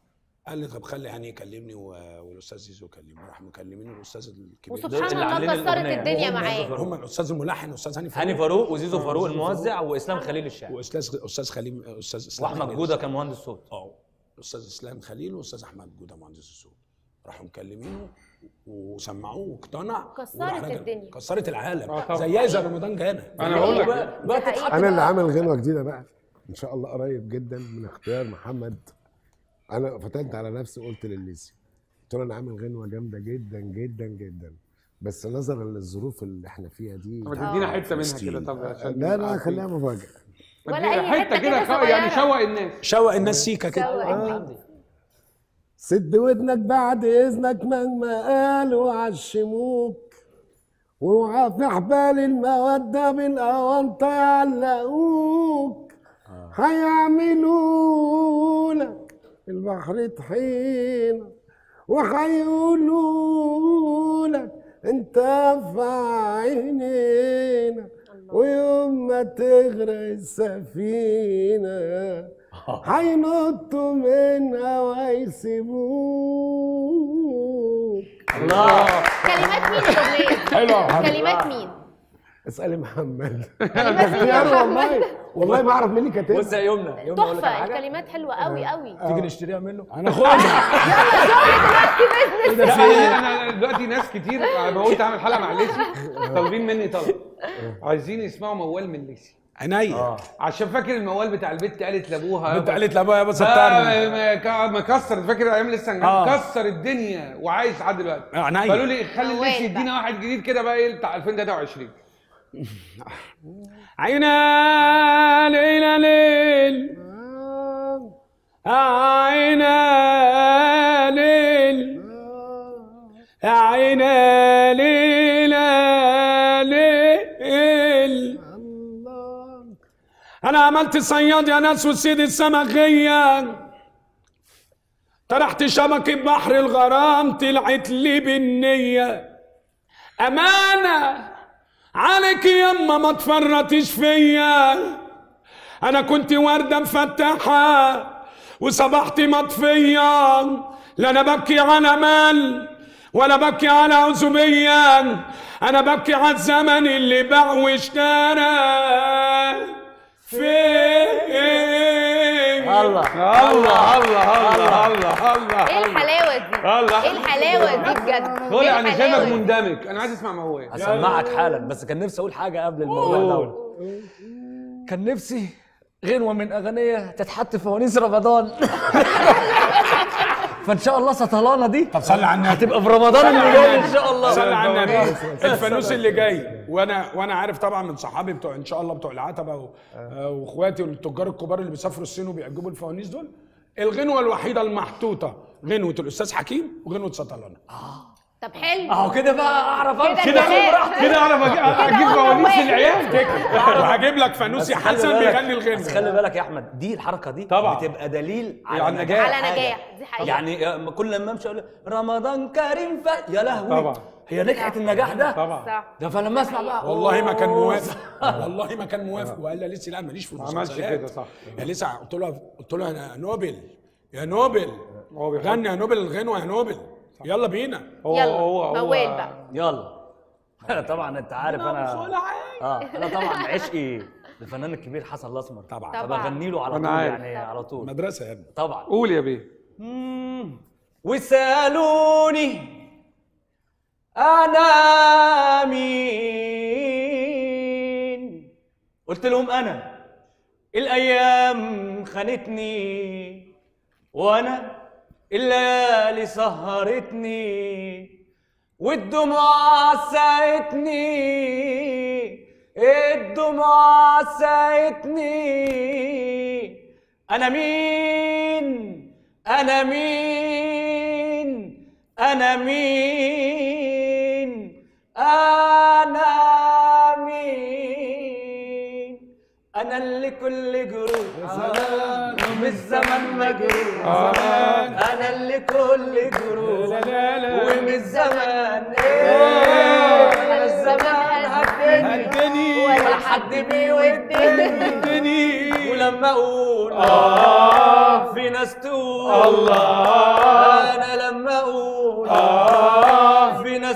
قال لي طب خلي هاني يكلمني و- والاستاذ زيزو يكلمني راح مكلمين الاستاذ الكبير وسبحان اللي الله عاملين كسرت الأغنية. الدنيا هم معاه هم الاستاذ الملحن الاستاذ هاني هاني فاروق وزيزو فاروق الموزع واسلام خليل الشاعر واستاذ استاذ خليل استاذ اسلام واحمد خليل. جوده كان مهندس صوت اه استاذ اسلام خليل واستاذ احمد جوده مهندس الصوت راحوا مكلمينه وسمعوه واقتنع كسرت وراح راجع. الدنيا. كسرت آه العالم طبعا. زيها زي رمضان جانا انا بقول لك بقى تتحط انا اللي عامل غنوه جديده بقى ان شاء الله قريب جدا من اختيار محمد انا فتنت على نفسي قلت لليسي قلت له انا عامل غنوه جامده جدا جدا جدا بس نظرا للظروف اللي احنا فيها دي طب تدينا حته منها فلسطين. كده طب عشان لا لا نبقى خليها مفاجاه ولا عارفين. أي حتة كده خ- يعني صغيرة. شوق الناس شوق الناس سيكا كده شوق. سد ودنك بعد اذنك مهما قالوا عشموك واوعى في حبال المودة بالاونطة يعلقوك هيعملوا لك البحر طحينة وهيقولوا لك انت في عينينا ويوم ما تغرق السفينة هينطوا منها ويسيبوك الله كلمات مين الاغنيه حلوة كلمات مين اسألي محمد كلمات مين اختيار الأغنية؟ والله والله ما اعرف مين اللي كاتبها بص يا يمنى يمنى اقول لك على تحفه حاجه الكلمات حلوه قوي قوي تيجي نشتريها منه انا خدها لا انا أنا دلوقتي ناس كتير انا قلت اعمل حلقه مع ليسي طالبين مني طلب عايزين يسمعوا موال من ليسي عينيا عشان فاكر الموال بتاع البت قالت لابوها انت قالت لابويا يابا آه، سترني ما- كا- مكسر فاكر ايام لسه آه. مكسر الدنيا وعايش لحد دلوقتي آه، عينيا. فقالوا لي خلي موال ليسي بقى. يدينا واحد جديد كده بقى ايه بتاع 2023 عينا ليلة ليل عينا ليل عينا ليلة ليل انا عملت صياد يا ناس وسيد السمكية طرحت شبكة بحر الغرام طلعت لي بالنية أمانة عليك يما ما تفرطش فيا أنا كنت وردة مفتحة وصبحت مطفية لا أنا ببكي على مال ولا ببكي على عزوبية أنا ببكي على الزمن اللي باع واشترى فين الله الله الله الله الله ايه الحلاوه دي الله. ايه الحلاوه دي بجد قول إيه انا شايفك الحلاوة دي؟ مندمج انا عايز اسمع موال هسمعك حالا بس كان نفسي اقول حاجه قبل الموضوع ده كان نفسي غنوه من اغنيه تتحط في فوانيس رمضان فان شاء الله سطلانه دي طب صلي على النبي هتبقى في رمضان اللي جاي ان شاء الله صلي على النبي الفانوس اللي جاي وانا وانا عارف طبعا من صحابي بتوع ان شاء الله بتوع العتبه و- آه، واخواتي والتجار الكبار اللي بيسافروا الصين وبيعجبوا الفوانيس دول الغنوه الوحيده المحطوطه غنوه الاستاذ حكيم وغنوه سطلانه طب حلو اهو كده بقى اعرف كده امشي كده بقى براحتي كده اعرف أجي- اجيب قلنا فوانيس واحد. للعيال وهجيب لك فانوس يا بس خلي حسن بالك- بيغني بس الغنوه خلي بالك يا احمد دي الحركه دي طبعا. بتبقى دليل على, على النجاح. على حاجة. نجاح، دي حقيقة. يعني آه، كل لما امشي اقول رمضان كريم ف يا لهوي طبعا. هي نجحت النجاح ده طبعا صح ده فلما اسمع بقى والله ما كان أوه. موافق والله ما كان موافق وقال لي لسه لا ماليش في عملش المسلسلات كده، صح. يا لسه قلت له قلت له يا نوبل يا نوبل هو بيحب. غني يا نوبل الغنوه يا نوبل يلا بينا هو يلا هو هو موال بقى يلا طبعا انت عارف انا اه انا طبعا عشقي الفنان الكبير حسن الاسمر طبعا طبعا. فبغني له على أنا طول عارف. يعني على طول مدرسه يا ابني طبعا قول يا بيه وسالوني انا مين قلت لهم انا الايام خانتني وانا الليالي سهرتني والدموع ساعتني الدموع ساعتني انا مين انا مين انا مين انا مين انا اللي كل جروح ومن الزمن مجروح انا اللي كل جروح ومن الزمن ايه انا الزمان هدني ولا حد بيودني ولما اقول اه في ناس تقول الله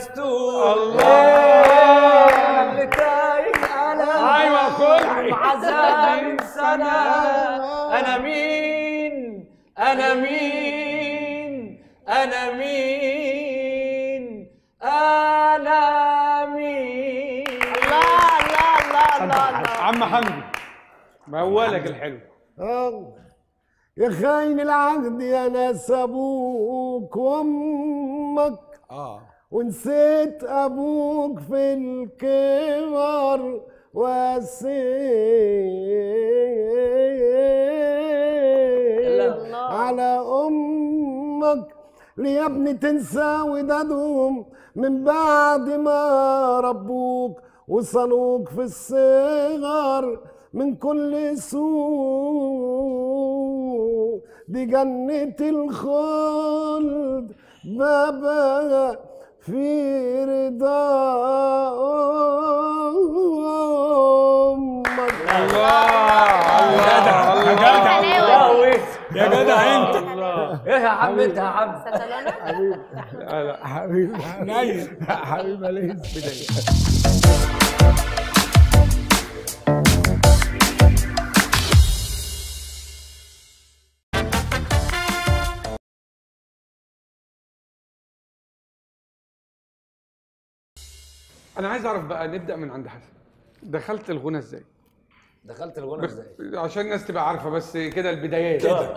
دستور الله اللي تايه على أيوة، كل. عذاب من سنة أنا مين أنا مين أنا مين أنا مين الله الله الله الله الله عم حمدي مولك الحلو آه. يا خاين العهد يا ناس ابوك وامك اه ونسيت ابوك في الكبر واسيت على امك ليه يا ابني تنسى ودادهم من بعد ما ربوك وصلوك في الصغر من كل سوء دي جنة الخلد بابا في رضا أمك حلاوة يا جدع انت ايه يا عم انت يا عم ستلانا لا لا حبيبي حبيبي حبيبي ليس انا عايز اعرف بقى نبدا من عند حسن دخلت الغنى ازاي دخلت الغنى ازاي عشان الناس تبقى عارفه بس كده البدايات كده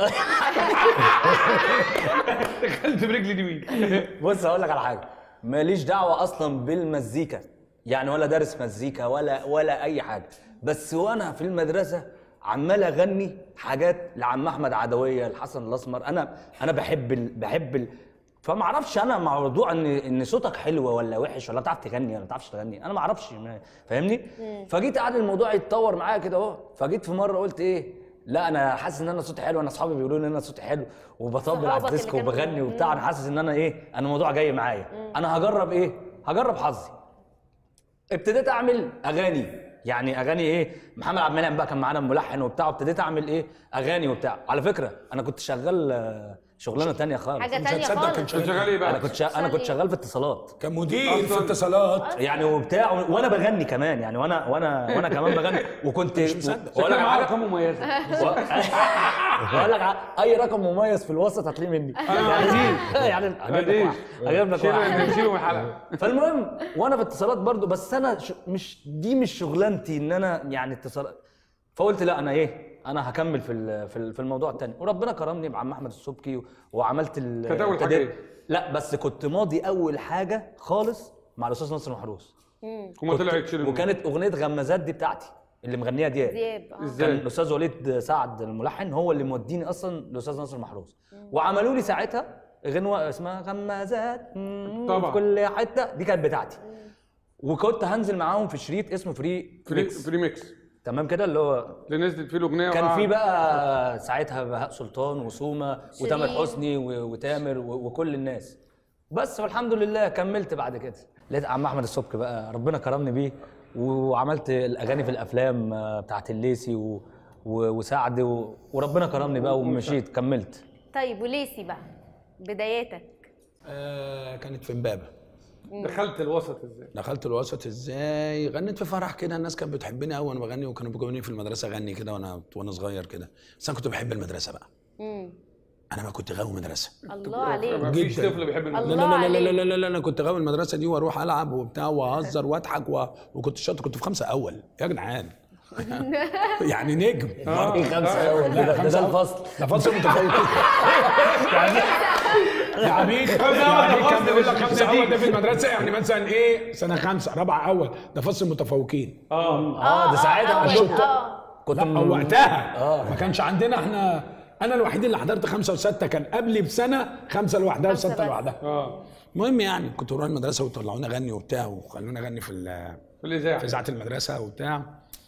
دخلت برجلي اليمين بص هقول لك على حاجه ماليش دعوه اصلا بالمزيكا يعني ولا دارس مزيكا ولا ولا اي حاجه بس وانا في المدرسه عمال اغني حاجات لعم احمد عدويه الحسن الاسمر انا انا بحب ال... بحب ال... فما اعرفش انا موضوع ان ان صوتك حلو ولا وحش ولا بتعرف تغني ولا ما بتعرفش تغني انا ما اعرفش ما- فاهمني فجيت قعد الموضوع يتطور معايا كده اهو فجيت في مره قلت ايه لا انا حاسس ان انا صوتي حلو انا اصحابي بيقولوا لي ان انا صوتي حلو وبطبل على صحابك اللي الديسك كانوا- وبغني وبتاع انا حاسس ان انا ايه انا الموضوع جاي معايا انا هجرب ايه هجرب حظي ابتديت اعمل اغاني يعني اغاني ايه محمد عبد المنعم بقى كان معانا ملحن وبتاع وابتديت اعمل ايه اغاني وبتاع على فكره انا كنت شغال آه، شغلانه تانية خالص حاجة مش تانية هتصدق كان خالص شغال شغال ايه انا بقى كنت شغال انا كنت شغال في اتصالات كان مدير في اتصالات يعني وبتاع وانا بغني كمان يعني وانا وانا وانا كمان بغني وكنت مش مصدق. واقول لك شكلها على معاه ارقام مميزه واقول لك على- اي رقم مميز في الوسط هتلاقيه مني عايزين. يعني هجيب لك واحد هجيب لك واحد شيلوا شيلوا من الحلقه فالمهم وانا في اتصالات برضو بس انا ش... مش دي مش شغلانتي ان انا يعني اتصالات فقلت لا انا ايه انا هكمل في ال- في ال- في الموضوع التاني وربنا كرمني بعم احمد السبكي و- وعملت ال كانت أول حاجة ابتديت- إيه؟ لا بس كنت ماضي اول حاجه خالص مع الاستاذ ناصر محروس وما طلعت شيلوا وكانت اغنيه غمازات دي بتاعتي اللي مغنيها دياب دياب آه. كان ازاي الاستاذ وليد سعد الملحن هو اللي موديني اصلا الاستاذ ناصر محروس وعملوا لي ساعتها غنوه اسمها غمازات مم، طبعا. في كل حته دي كانت بتاعتي وكنت هنزل معاهم في شريط اسمه فري فري ميكس فري ميكس تمام كده اللي هو اللي نزلت فيه الاغنيه كان وقع- في بقى ساعتها بهاء سلطان وسومه وتامر شيرين. حسني و- وتامر و- وكل الناس بس والحمد لله كملت بعد كده لقيت عم احمد السبكي بقى ربنا كرمني بيه وعملت الاغاني في الافلام آه، بتاعت الليسي و... و... وسعد و... وربنا كرمني بقى ومشيت كملت طيب وليسي بقى بداياتك آه كانت في امبابه دخلت الوسط ازاي دخلت الوسط ازاي غنيت في فرح كده الناس كانت بتحبني قوي وانا بغني وكانوا بيجوني في المدرسه اغني كده وانا وانا صغير كده بس انا كنت بحب المدرسه بقى مم. انا ما كنت غاوي مدرسه الله عليك ما فيش جداً. طفل بيحب الله. المدرسه لا لا لا لا عليك. لا لا, لا, لا انا كنت غاوي المدرسه دي واروح العب وبتاع واهزر واضحك و... وكنت شاطر كنت في خمسه اول يا جدعان يعني نجم في خمسه اول لا، ده ده خمسة الفصل ده فصل متفوقين يعني يا عبيد خمسة أول يعني ده كان فصل بيقول لك مش خمسه ابتدائي. اول ده في المدرسه يعني مثلا ايه سنه خمسه رابعه اول ده فصل متفوقين اه اه ده ساعتها أول. كنت اه كنت لا م- أو وقتها ما كانش عندنا احنا انا الوحيد اللي حضرت خمسه وسته كان قبلي بسنه خمسه لوحدها خمسة وسته بس. لوحدها اه المهم يعني كنت بروح المدرسه وطلعوني اغني وبتاع وخلوني اغني في ال- في الاذاعه في اذاعه المدرسه وبتاع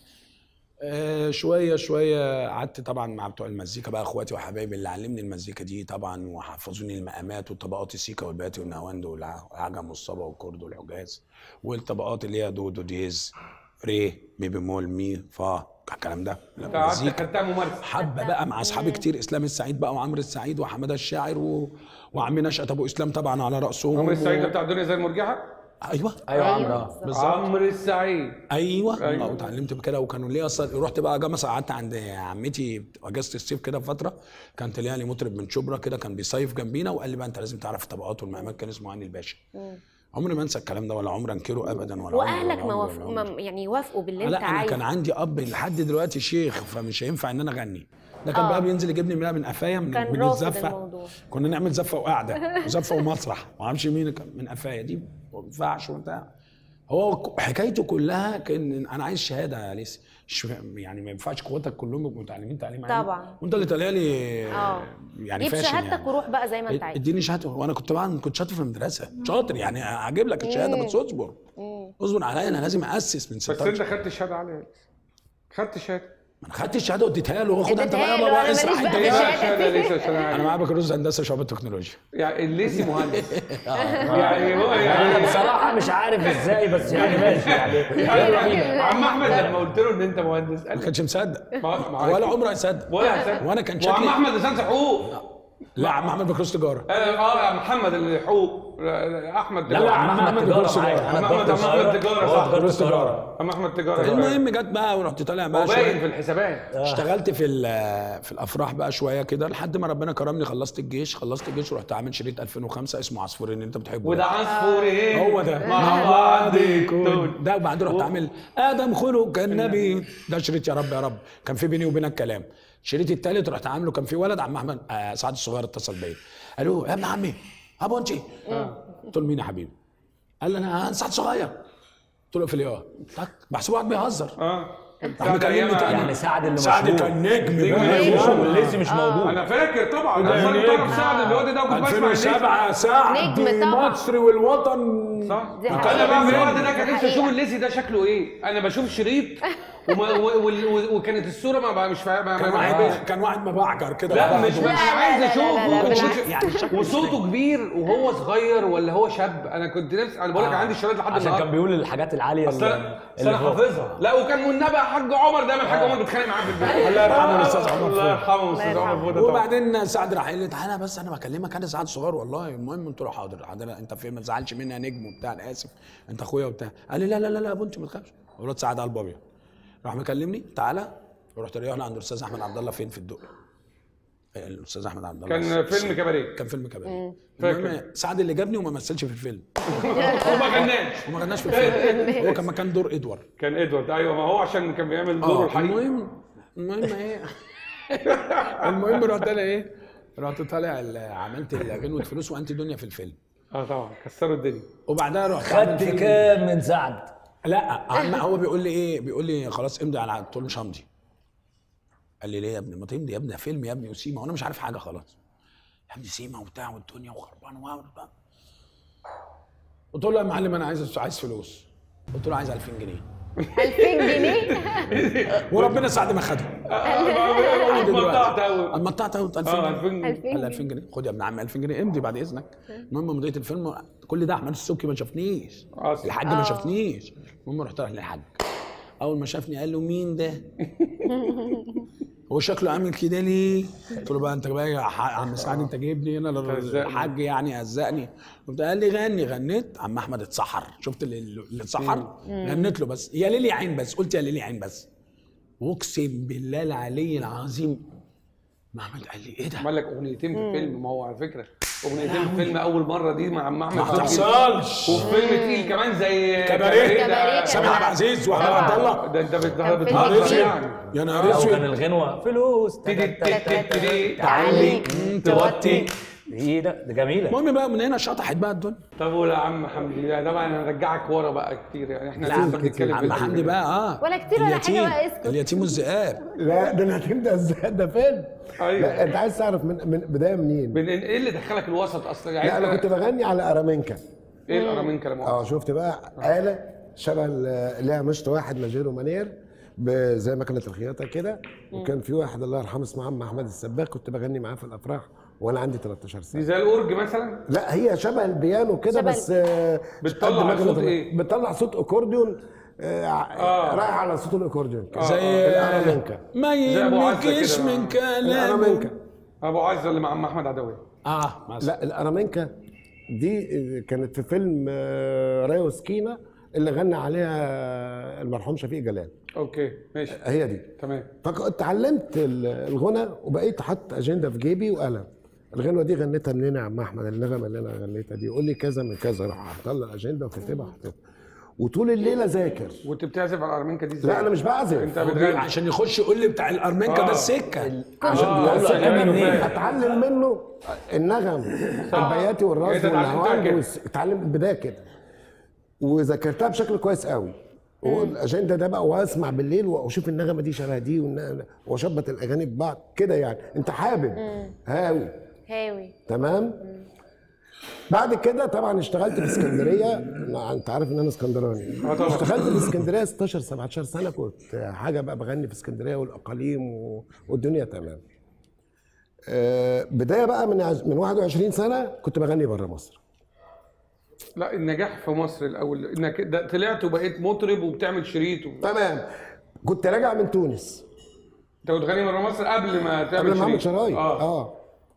آه شويه شويه قعدت طبعا مع بتوع المزيكا بقى اخواتي وحبايبي اللي علمني المزيكا دي طبعا وحفظوني المقامات والطبقات السيكا والباتي والنهاوند والعجم والصبا والكرد والحجاز والطبقات اللي هي دو دو ديز ري مي بيمول مي فا الكلام ده انت قعدت المزيكا خدتها ممارسه حبه بقى مع اصحابي كتير اسلام السعيد بقى وعمرو السعيد وحماده الشاعر و... وعمي نشأت ابو اسلام طبعا على راسهم عمرو و- السعيد ده بتاع الدنيا زي المرجحه ايوه ايوه أيوة، عمرو آه. بالظبط. بالظبط عمرو السعيد ايوه أيوة. أيوة. اتعلمت بكده وكانوا ليا اصلا رحت بقى جامعه قعدت عند عمتي اجازه الصيف كده فتره كانت ليها لي مطرب من شبرا كده كان بيصيف جنبينا وقال لي بقى انت لازم تعرف الطبقات والمقامات كان اسمه هاني الباشا عمري ما انسى الكلام ده ولا عمري انكره ابدا ولا عمري- واهلك ولا ما, عمري- وف... ولا عمري. ما يعني وافقوا باللي انت لا انا عايزه كان عندي اب لحد دلوقتي شيخ فمش هينفع ان انا اغني ده كان آه. بقى بينزل يجيبني من من قفايا من, كان من رافض الزفه الموضوع. كنا نعمل زفه وقعده زفه ومسرح ما اعرفش مين كان من قفايا دي ما ينفعش وبتاع هو ك- حكايته كلها كان انا عايز شهاده يا ليس مش فاهم- يعني ما ينفعش اخواتك كلهم يبقوا متعلمين تعليم عالي طبعا. وانت اللي طالع لي اه يعني جيب فاشل شهادتك يعني. وروح بقى زي ما انت عايز اديني شهاده وانا كنت طبعا كنت شاطر في المدرسه شاطر يعني هجيب لك الشهاده بس اصبر اصبر عليا انا لازم اسس من بس 16 انت خدت الشهاده عليها خدت الشهاده ما انا خدت الشهاده واديتها له خد انت اديتها بقى له، بابا أنا اسرح ماليش انت بقى ايه في بقى. بقى الشهاده ليس عشان انا عارف. معايا بكالوريوس هندسه شعبة تكنولوجيا يعني الليسي مهندس يعني هو انا يعني بصراحه مش عارف ازاي بس يعني ماشي يعني يلا بينا عم احمد لما قلت له ان انت مهندس قال ما كانش مصدق ما- ما- ولا عمره هيصدق ولا هسد وانا كان وعم شكلي احمد لسان حقوق لا عم احمد بكالوريوس تجاره اه يا محمد اللي حقوق لا، لا، احمد لا، لا، عم عم أحمد احمد تجارة تجاره معايا عم انا أحمد- تجاره عم أحمد تجارة، صح. تجاره تجارة. تجاره عم احمد تجاره المهم جت بقى ورحت طالع بقى هو باين في شويه الحسابات اشتغلت في ال- في الافراح بقى شويه كده لحد ما ربنا كرمني خلصت الجيش خلصت الجيش ورحت عامل شريط 2005 اسمه عصفورين اللي انت بتحبه وده ده. عصفورين هو ده مع بعض يكون ده وبعدين رحت عامل ادم خلق النبي ده شريط يا رب يا رب كان في بيني وبينك كلام الشريط التالت رحت عامله كان في ولد عم احمد آه سعد الصغير اتصل بيا قال له يا ابن عمي ابو انت قلت له مين يا حبيبي قال لي انا سعد صغير قلت له في اليوم بحسبه واحد بيهزر اه راح مكلمني تاني يعني سعد اللي سعد مشهور. كان نجم نجم بقى. مشهور. والليسي مش موجود انا فاكر طبعا انا كنت اعرف سعد الواد ده وكنت بسمع الليسي 2007 سعد نجم طبعا. مصر والوطن صح دي انا حقيقة. بقى في الوقت ده دي كان نفسي حقيقة. اشوف الليسي ده شكله ايه انا بشوف شريط وما و- وال- و- وكانت الصوره ما بقى مش فاهم ما كان ما واحد بحبش كان واحد مبعجر كده لا مع مش بعضه. مش لا، عايز لا، لا، اشوفه لا، وكان بالعكس. شكله- يعني شكله وصوته كبير وهو صغير ولا هو شاب انا كنت نفسي انا بقول لك عندي الشرايط لحد عشان كان النهارده بيقول الحاجات العاليه اصل اللي انا أصل اللي انا فوق. حافظها لا وكان منبه حاج عمر دايما الحاج عمر بيتخانق معاه في البيت الله يرحمه الأستاذ عمر الله فؤاد. يرحمه الاستاذ الله عمر يرحمه. فؤاد طبعا وبعدين سعد راح قال لي تعالى بس انا بكلمك انا سعد صغير والله المهم قلت له حاضر حاضر انت فين ما تزعلش مني يا نجم وبتاع انا اسف انت اخويا وبتاع قال لي لا لا لا لا يا بنتي ما تخافش الواد سعد قلب ابيض راح مكلمني تعالى ورحت رحنا عند الاستاذ احمد عبد الله فين في الدق الاستاذ احمد عبد الله كان فيلم كباريه كان فيلم كباريه فاكر. المهم سعد اللي جابني وما مثلش في الفيلم وما غناش وما غناش في الفيلم هو كان مكان دور ادوارد كان ادوارد ايوه ما هو عشان كان بيعمل دوره اه الحقيقي المهم المهم ايه المهم رحت انا ايه رحت طالع ال- عملت غنوه فلوس وانت دنيا في الفيلم اه طبعا كسروا الدنيا وبعدها رحت عامل خدت فيلم. كام من سعد؟ لا عم هو بيقول لي ايه بيقول لي خلاص امضي على قلت له مش همضي قال لي ليه يا ابني ما تمضي يا ابني ده فيلم يا ابني وسيما وانا مش عارف حاجه خلاص يا ابني سيما وبتاع والدنيا وخربانه وبتاع قلت له يا معلم انا عايز عايز فلوس قلت له عايز 2000 جنيه 2000 جنيه وربنا ساعد ما خدهم اتمتعت قوي اتمتعت قوي 2000 اه جنيه 2000 قال لي 2000 جنيه خد يا ابن عم 2000 جنيه امضي بعد اذنك المهم مضيت الفيلم كل ده احمد السبكي ما شافنيش أصلاً. الحاج ما شافنيش المهم رحت رايح للحاج اول ما شافني قال له مين ده هو شكله عامل كده ليه؟ قلت له بقى انت بقى يا ح- عم سعد انت جايبني هنا هزقني. الحاج يعني هزقني قلت قال لي غني غنيت عم احمد اتسحر شفت اللي اللي اتسحر غنيت له بس يا ليلي عين بس قلت يا ليلي عين بس واقسم بالله العلي العظيم محمد قال لي ايه ده؟ عمل لك اغنيتين في فيلم ما هو على فكره اغنيتين في فيلم اول مره دي مع عم احمد ما فوزي. تحصلش وفي فيلم تقيل كمان زي كباريه. ده. كباريه سامح عبد العزيز واحمد عبد الله ده انت بت- كان فيلم بتهزر كبير. يعني يا نهار او كان اسود الغنوه فلوس تيجي تيجي تيجي تعالي توطي ايه ده ده جميله المهم بقى من هنا شطحت بقى الدنيا طب ولا عم حمدي لا طبعا هنرجعك ورا بقى كتير يعني احنا لا لسه عم بنتكلم في عم حمدي بقى اه ولا كتير ولا حاجة اليتيم. بقى، اسكت. اليتيم والذئاب لا ده انا هتبدا ازاي ده فيلم أيوة. لا انت عايز تعرف من من بدايه منين بن- ايه اللي دخلك الوسط اصلا يعني لا انا أنت- كنت بغني على ارامينكا ايه الارامين كلام اه شفت بقى آلة شبه ال- ليها مشط واحد ماجيرو مانير ب- زي مكنة الخياطة كده وكان في واحد الله يرحمه اسمه عم احمد السباك كنت بغني معاه في الافراح وانا عندي 13 دي سنة زي الاورج مثلا لا هي شبه البيانو كده شبه بس آه، بتطلع قد مكنة صوت ال- إيه؟ بتطلع صوت اكورديون آه، آه. رايح على صوت الاكورديون كده. زي الارامينكا ما زي أبو عزة يهمكش كده. من كلامه الارامينكا ابو عزه اللي مع عم احمد عدوي اه مثلا لا الارامينكا دي كانت في فيلم آه، رايه وسكينه اللي غنى عليها المرحوم شفيق جلال اوكي ماشي هي دي تمام فتعلمت ال- الغنى وبقيت حاطط اجنده في جيبي وقلم الغنوه دي غنيتها منين يا عم احمد النغمه اللي انا غنيتها دي يقول لي كذا من كذا راح اطلع الاجنده وكاتبها حاططها وطول الليله ذاكر وانت بتعزف على الارمنكا دي ازاي؟ لا انا مش بعزف انت بتغني عشان يخش يقول لي بتاع الارمنكا ده السكه عشان آه، لا، لا، السكة لا، منين؟ لا. اتعلم منه النغم البياتي والراس إيه ده اتعلمتها والنهوانج كده؟ والس- اتعلم البدايه كده وذاكرتها بشكل كويس قوي والاجنده ده بقى واسمع بالليل واشوف النغمه دي شبه دي والن- واشبط الاغاني ببعض كده يعني انت حابب هاوي هاوي تمام بعد كده طبعا اشتغلت في اسكندريه أنا- انت عارف ان انا اسكندراني آه طبعا. اشتغلت في اسكندريه 16 17 سنه كنت حاجه بقى بغني في اسكندريه والاقاليم و... والدنيا تمام آه، بدايه بقى من عز- من 21 سنه كنت بغني بره مصر لا النجاح في مصر الاول انك ده طلعت وبقيت مطرب وبتعمل شريط و... تمام كنت راجع من تونس انت بتغني بره مصر قبل ما تعمل قبل ما اعمل شريط شرايط اه, اه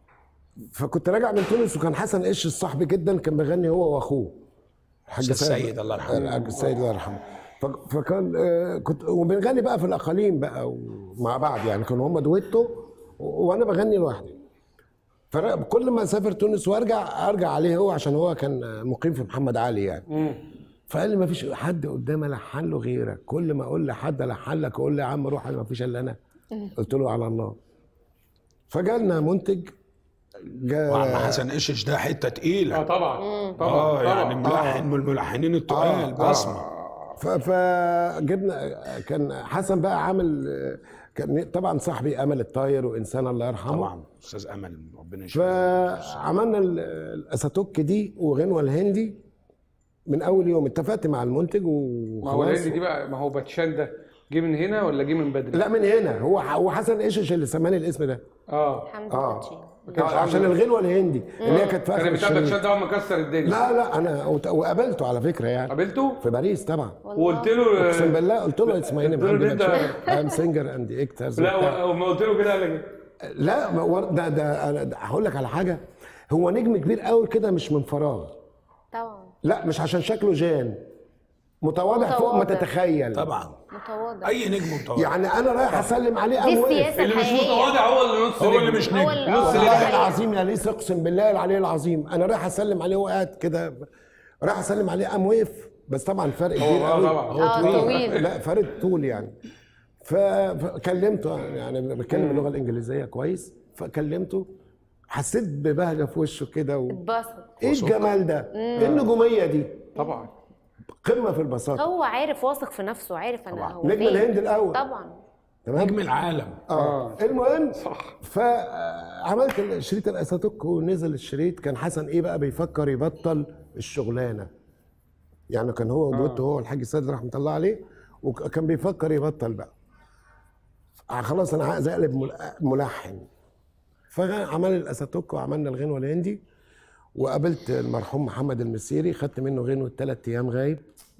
فكنت راجع من تونس وكان حسن قش الصاحبي جدا كان بيغني هو واخوه الحاج أستاذ سيد سيد الله يرحمه. الحاج السيد الله يرحمه ف- فكان آه، كنت وبنغني بقى في الاقاليم بقى ومع بعض يعني كانوا هم دويتو و- وانا بغني لوحدي فكل ما اسافر تونس وارجع ارجع عليه هو عشان هو كان مقيم في محمد علي يعني مم. فقال لي ما فيش حد قدامي الحن له غيرك كل ما اقول لحد الحن لك اقول له يا عم روح ما فيش الا انا قلت له على الله فجالنا منتج جا وعم حسن قشش ده حته اه تقيله طبعا طبعا اه يعني طبعا ملحن من الملحنين التقال آه. بسمع ف- فجبنا كان حسن بقى عامل كان طبعا صاحبي امل الطاير وانسان الله يرحمه طبعا استاذ امل ربنا يشفيه فعملنا ال- الاساتوك دي وغنوه الهندي من اول يوم اتفقت مع المنتج ما هو وخلاص الهند دي بقى ما هو باتشان ده جه من هنا ولا جه من بدري؟ لا من هنا هو هو حسن ايشش اللي سماني الاسم ده اه حمدي اه باتشي كانش آه، عشان عنده- الغنوه الهندي اللي هي كانت في اخر كان بتاع باتشان الشريط ده هو مكسر الدنيا لا لا انا وت- وقابلته على فكره يعني قابلته في باريس طبعا وقلت له اقسم بالله قلت له اتس ماي نيم قلت له حمدي إن أنت- باتشان ام سينجر اند اكترز لا وما قلت له كده قال لك إيه؟ لا ما ور- ده ده انا ده هقول لك على حاجه هو نجم كبير قوي كده مش من فراغ طبعا لا مش عشان شكله جان متواضع فوق ما متواضع. تتخيل طبعا متواضع اي نجم متواضع يعني انا رايح اسلم عليه دي قام وقف السياسه اللي مش الحقيقيه متواضع هو اللي نص هو اللي نجم. مش هو نجم ال- نص آه، نجم. دي والله حقيقة. العظيم يا ليس اقسم بالله العلي العظيم انا رايح اسلم عليه وقاعد كده رايح اسلم عليه قام وقف بس طبعا فرق كبير آه، قوي طبعا. آه، طويل. لا فرق طول يعني ف- فكلمته يعني بتكلم اللغه الانجليزيه كويس فكلمته حسيت ببهجه في وشه كده و... اتبسط ايه الجمال ده؟ ايه النجوميه دي؟ طبعا قمه في البساطه هو عارف واثق في نفسه عارف انا هو نجم فين. الهند الأول. طبعا تمام؟ نجم العالم اه المهم صح فعملت شريط الاساتوك ونزل الشريط كان حسن ايه بقى بيفكر يبطل الشغلانه يعني كان هو ودوته هو الحاج سيد رحمه الله عليه وكان بيفكر يبطل بقى خلاص انا عايز اقلب مل- ملحن فعمل الاساتوك وعملنا الغنوه الهندي وقابلت المرحوم محمد المسيري خدت منه غنوه ثلاث ايام غايب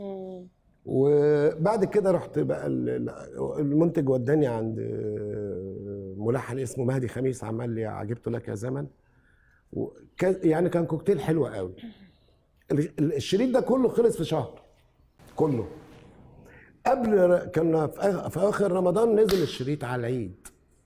وبعد كده رحت بقى ال- ال- المنتج وداني عند ملحن اسمه مهدي خميس عمل لي عجبت لك يا زمن وكان- يعني كان كوكتيل حلو قوي ال- ال- الشريط ده كله خلص في شهر كله قبل ر- كنا في آخ- في اخر رمضان نزل الشريط على العيد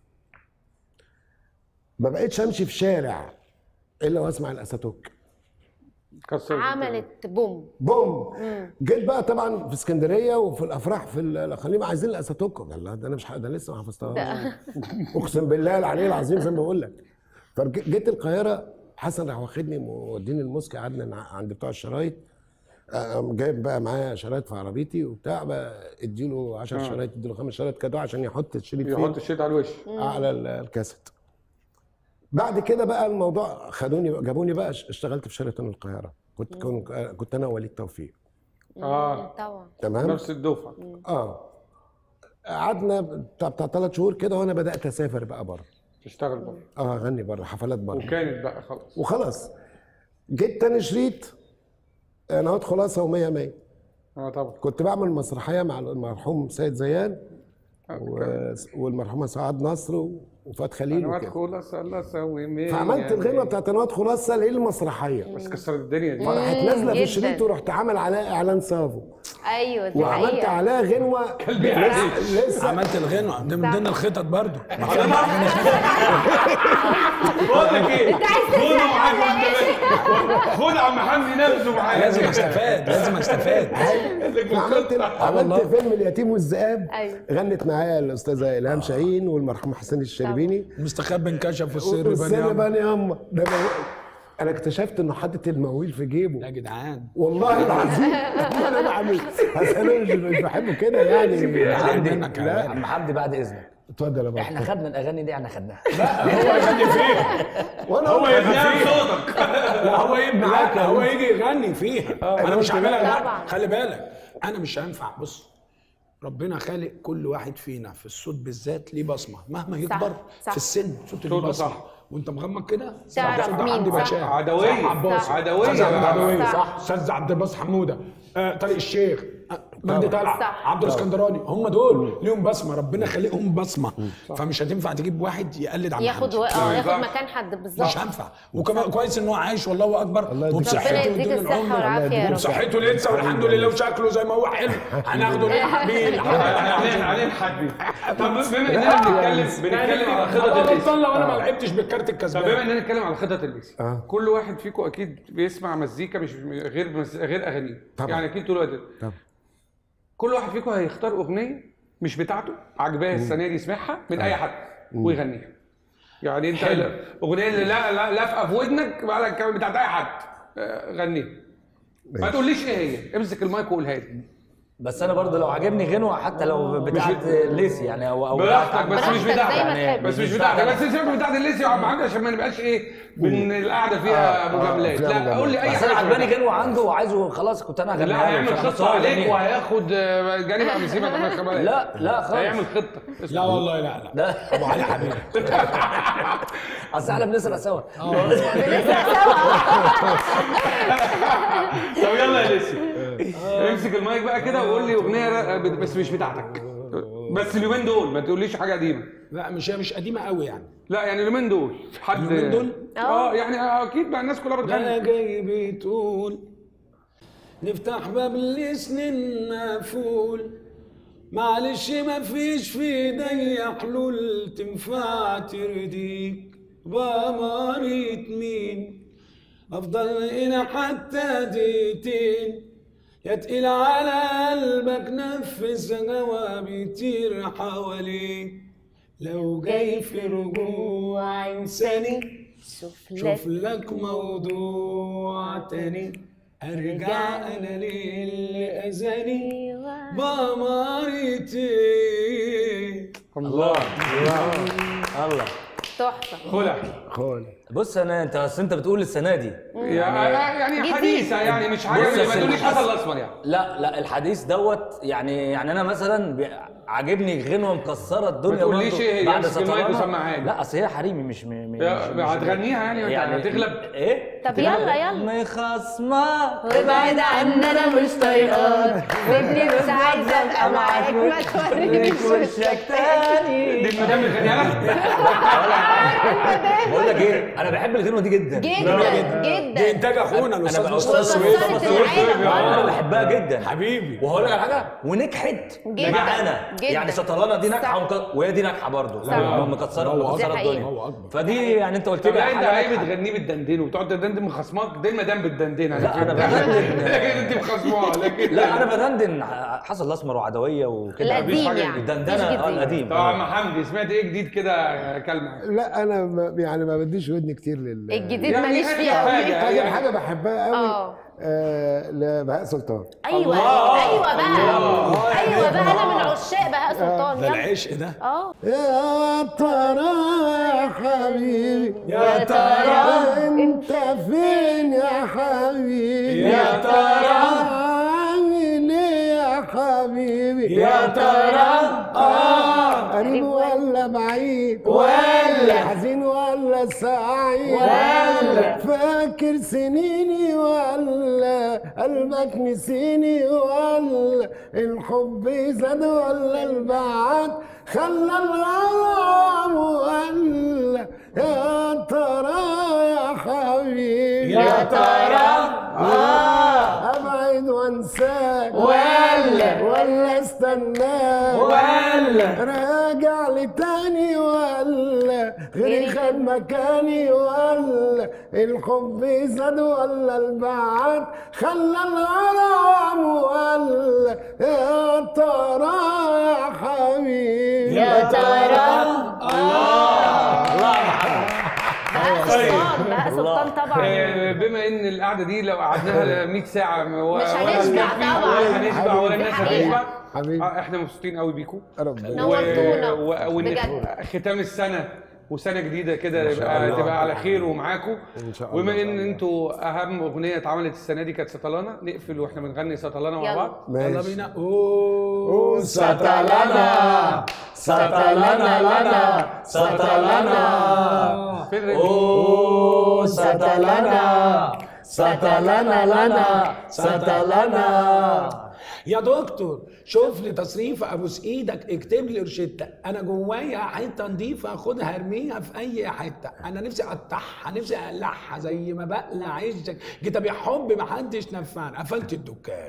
ما بقتش امشي في شارع الا واسمع الاساتوك كسر عملت بوم بوم جيت بقى طبعا في اسكندريه وفي الافراح في الاقاليم عايزين الاساتوك والله ده انا مش ح- ده لسه ما حفظتهاش اقسم بالله العلي العظيم زي ما بقول لك فجيت القاهره حسن راح واخدني موديني الموسكي قعدنا نع- عند بتوع الشرايط قام جايب بقى معايا شرايط في عربيتي وبتاع بقى اديله 10 شرايط اديله خمس شرايط كده عشان يحط الشريط فين يحط الشيت على الوش على ال- الكاسيت بعد كده بقى الموضوع خدوني جابوني بقى اشتغلت في شيراتون القاهره كنت كنت كنت انا ووليد توفيق اه طبعا تمام نفس الدفعه اه قعدنا بتاع بتاع ثلاث شهور كده وانا بدات اسافر بقى بره تشتغل بره اه اغني بره حفلات بره وكانت بقى خلاص وخلاص جيت تاني شريط انا هات خلاصه و100 100 اه طبعا كنت بعمل مسرحيه مع المرحوم سيد زيان و... والمرحومه سعاد نصر و... وفؤاد خليل انا وكده ادخل اصلي اسوي مية فعملت الغنوه بتاعت انا ادخل اصل ايه المسرحيه بس كسرت الدنيا دي فراحت نازله في جداً. الشريط ورحت عامل عليها اعلان صافو ايوه دي وعملت حقيقه عليها غنوه لسه, لسه عملت الغنوه ده من ضمن الخطط برضو بقول لك ايه انت عايز خده تسرق معاك ولا وانت ماشي. خد عم حمدي نفسه معاك لازم استفاد لازم استفاد عملت عملت فيلم اليتيم والذئاب أيوة. غنت معايا الاستاذه الهام شاهين والمرحوم حسين الشربيني مستخبي انكشف والسر والسر بني بني ياما ده مو- انا اكتشفت انه حاطط المويل في جيبه يا جدعان والله العظيم انا بعمل بس انا مش مش بحبه كده يعني زعل منك يا لا ولد. عم حمدي بعد اذنك اتفضل يا بابا احنا خدنا الاغاني دي احنا خدناها هو يغني فيها وانا هو يغني يا فيها صوتك لا هو يبقى معاك هو يجي يغني فيها انا مش هعملها طبعاً. لا خلي بالك انا مش هينفع بص ربنا خالق كل واحد فينا في الصوت بالذات ليه بصمه مهما يكبر صح. في السن صوته ليه صوته بصمه صح. وانت مغمض كده تعرف الصوت ده مين، عندي صح. بشاع عدوية. صح عباس صح. عدوية. استاذ عبد العدوية صح. صح استاذ عبد الباسط حموده آه طارق الشيخ آه، مجدي طلعت صح. عبد الاسكندراني هم دول ليهم بصمه ربنا خالقهم بصمه فمش هتنفع تجيب واحد يقلد عم ياخد حمدي. و... اه ياخد ينفع. مكان حد بالظبط مش هينفع وكمان كويس ان هو عايش والله اكبر الله يديك ربنا وبصحته يديك ويديله الصحه العمر والعافيه يا رب وبصحته لسه والحمد لله وشكله زي ما هو حلو هناخده ليه حبيبي علينا علينا حد طب بما اننا بنتكلم بنتكلم على خطط انا الليسي غلطان لو انا ما لعبتش بالكارت طب الكسبان بما اننا نتكلم على خطط الليسي آه. كل واحد فيكم اكيد بيسمع مزيكا مش غير مز... غير اغانيه طبعاً. يعني اكيد طول الوقت طبعاً. كل واحد فيكم هيختار اغنيه مش بتاعته عجباه السنه دي يسمعها من اي حد ويغنيها يعني انت الاغنيه اللي لا لا لافقه في ودنك بقى لك بتاعت اي حد آه، غنيها ما تقوليش ايه هي امسك المايك وقولها لي بس انا برضه لو عجبني غنوه حتى لو بتاعت ليسي يعني او او براحتك بس مش براحتك، بتاعتك زي ما يعني تحب. بس مش مش بتاعتك بتاعتك. بس سيبك بتاعت الليسي يا عم محمد عشان ما نبقاش ايه من القعده فيها آه، آه، مجاملات فيها لا مجاملات. قول لي اي بس حاجه انا عجباني عجباني غنوه عنده وعايزه خلاص كنت انا هغنيها لا له. هيعمل بس خطه هو عليك هيغنيها. وهياخد آه، جانب ابو سيبك من الخبرات لا لا خالص هيعمل خطه لا والله لا لا لا ابو علي حبيبي اصل احنا بنسرق سوا طب يلا يا ليسي امسك المايك بقى كده وقول لي اغنيه ر- بس مش بتاعتك بس اليومين دول ما تقوليش حاجه قديمه لا مش هي مش قديمه قوي يعني لا يعني اليومين دول حد اليومين دول؟ اه يعني اكيد بقى الناس كلها لا بتغني جاي بتقول نفتح باب لسنين مقفول معلش ما فيش في ايديا حلول تنفع ترضيك بأمارة مين افضل هنا حتى دقيقتين يا تقيل على قلبك نفس هوا بيطير حواليك لو جاي في رجوع انساني شوف لك شوف لك موضوع تاني ارجع انا للي اذاني بمرتي الله الله تحفه خلع خول بص انا انت اصل انت بتقول السنه دي يعني جديد. حديثه يعني مش حاجه بص يا ما سيدي. تقوليش حسن الاسمر يعني لا لا الحديث دوت يعني يعني انا مثلا بي- عاجبني غنوه مكسره الدنيا ما تقوليش برضه إيه هي، بعد امسك المايك سطرانة. وسمعها لي. لا اصل هي حريمي مش م... م... يا- مش- مش- هتغنيها يعني وأنت هتغلب؟ ايه طب يلا يلا مخصمه وابعد عن انا مش طايقاك ابني مش عايزه ابقى معاك ما تورينيش وشك تاني دي المدام اللي غنيها لك بقول لك ايه انا بحب الغنوه دي جدا جدا دي جدا انتاج اخونا الاستاذ بقى مصطفى أستاذ سويف وكسرت سويف، العالم آه. انا آه. بحبها جدا حبيبي وهقول لك على حاجه ونجحت جداً، معانا جداً. يعني شطرانه دي ناجحه صح. ومك... وهي دي ناجحه برضه صح. مكسره هو مكسره أكبر. الدنيا هو أكبر. فدي يعني انت قلت طب لي لا انت حاجه ليه ناجحة. بتغنيه بالدندين وبتقعد تدندن من خصمك دي المدام بتدندنها لا، أنا بدندن. لكن انت مخصمها لكن لا انا بدندن حسن الاسمر وعدويه وكده القديم حاجة يعني الدندنه مش اه جديد. القديم طب عم حمدي سمعت ايه جديد كده كلمه لا انا ما- يعني ما بديش ودني كتير لل الجديد يعني ماليش حاجة فيه حاجة. قوي حاجه يعني- حاجه بحبها قوي اه. آه لبهاء سلطان ايوه الله. ايوه بقى الله. ايوه بقى انا من عشاق بهاء سلطان ده يلا العشق ده اه يا ترى يا حبيبي يا ترى انت فين يا حبيبي يا ترى عامل ايه يا حبيبي يا ترى آه قريب ولا بعيد ولا حزين ولا سعيد ولا فاكر سنيني ولا قلبك نسيني ولا الحب زاد ولا البعد خلى الغرام ولا يا ترى يا حبيبي يا ترى ابعد وانساك ولا ولا استناك ولا راجع لي تاني ولا غيري خد مكاني ولا الحب زاد ولا البعد خلى الغرام ولا يا ترى يا حبيبي يا ترى الله يا محمد سلطان لا سلطان طبعا آه، بما ان القعده دي لو قعدناها 100 ساعه و- مش ولا هنشبع هنكفي طبعاً. ولا هنشبع ولا دي الناس حقيقة. هتشبع حبيبي. آه، احنا مبسوطين قوي بيكم ربنا نورتونا و- وان بجد. ختام السنه وسنه جديده كده يبقى تبقى على خير ومعاكم إن شاء الله. وبما ان انتوا اهم اغنيه اتعملت السنه دي كانت سطلانه نقفل واحنا بنغني سطلانه مع يلا. بعض يلا ماشي بينا اوه ستلنا ستلنا لنا ستلنا فين الرجل؟ اوه ستلنا ستلنا لنا ستلنا يا دكتور شوف لي تصريف ابوس ايدك اكتب لي روشته انا جوايا حته نضيفه اخدها ارميها في اي حته انا نفسي اقطعها نفسي اقلعها زي ما بقلع عشك جيت ابيع حب محدش نفعني قفلت الدكان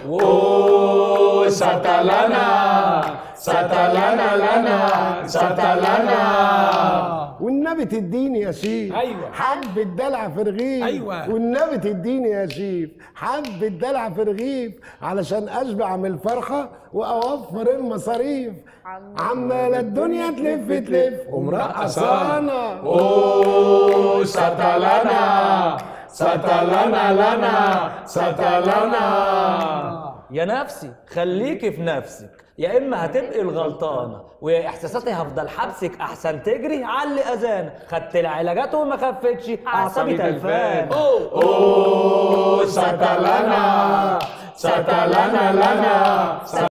اوه ستلنا ستلنا لنا ستلنا والنبي تديني يا شيف أيوة. حبة دلع في رغيف أيوة. والنبي تديني يا شيف حبة دلع في رغيف علشان اشبع من الفرحة واوفر المصاريف عمالة الدنيا تلف تلف ومرقصانا اوه ستلنا ستلنا لنا ستلنا يا نفسي خليكي في نفسك يا اما هتبقي الغلطانه ويا احساساتي هفضل حبسك احسن تجري على اذان خدت العلاجات وما خفتش اعصابي تلفان اوه ستلنا ستلنا لنا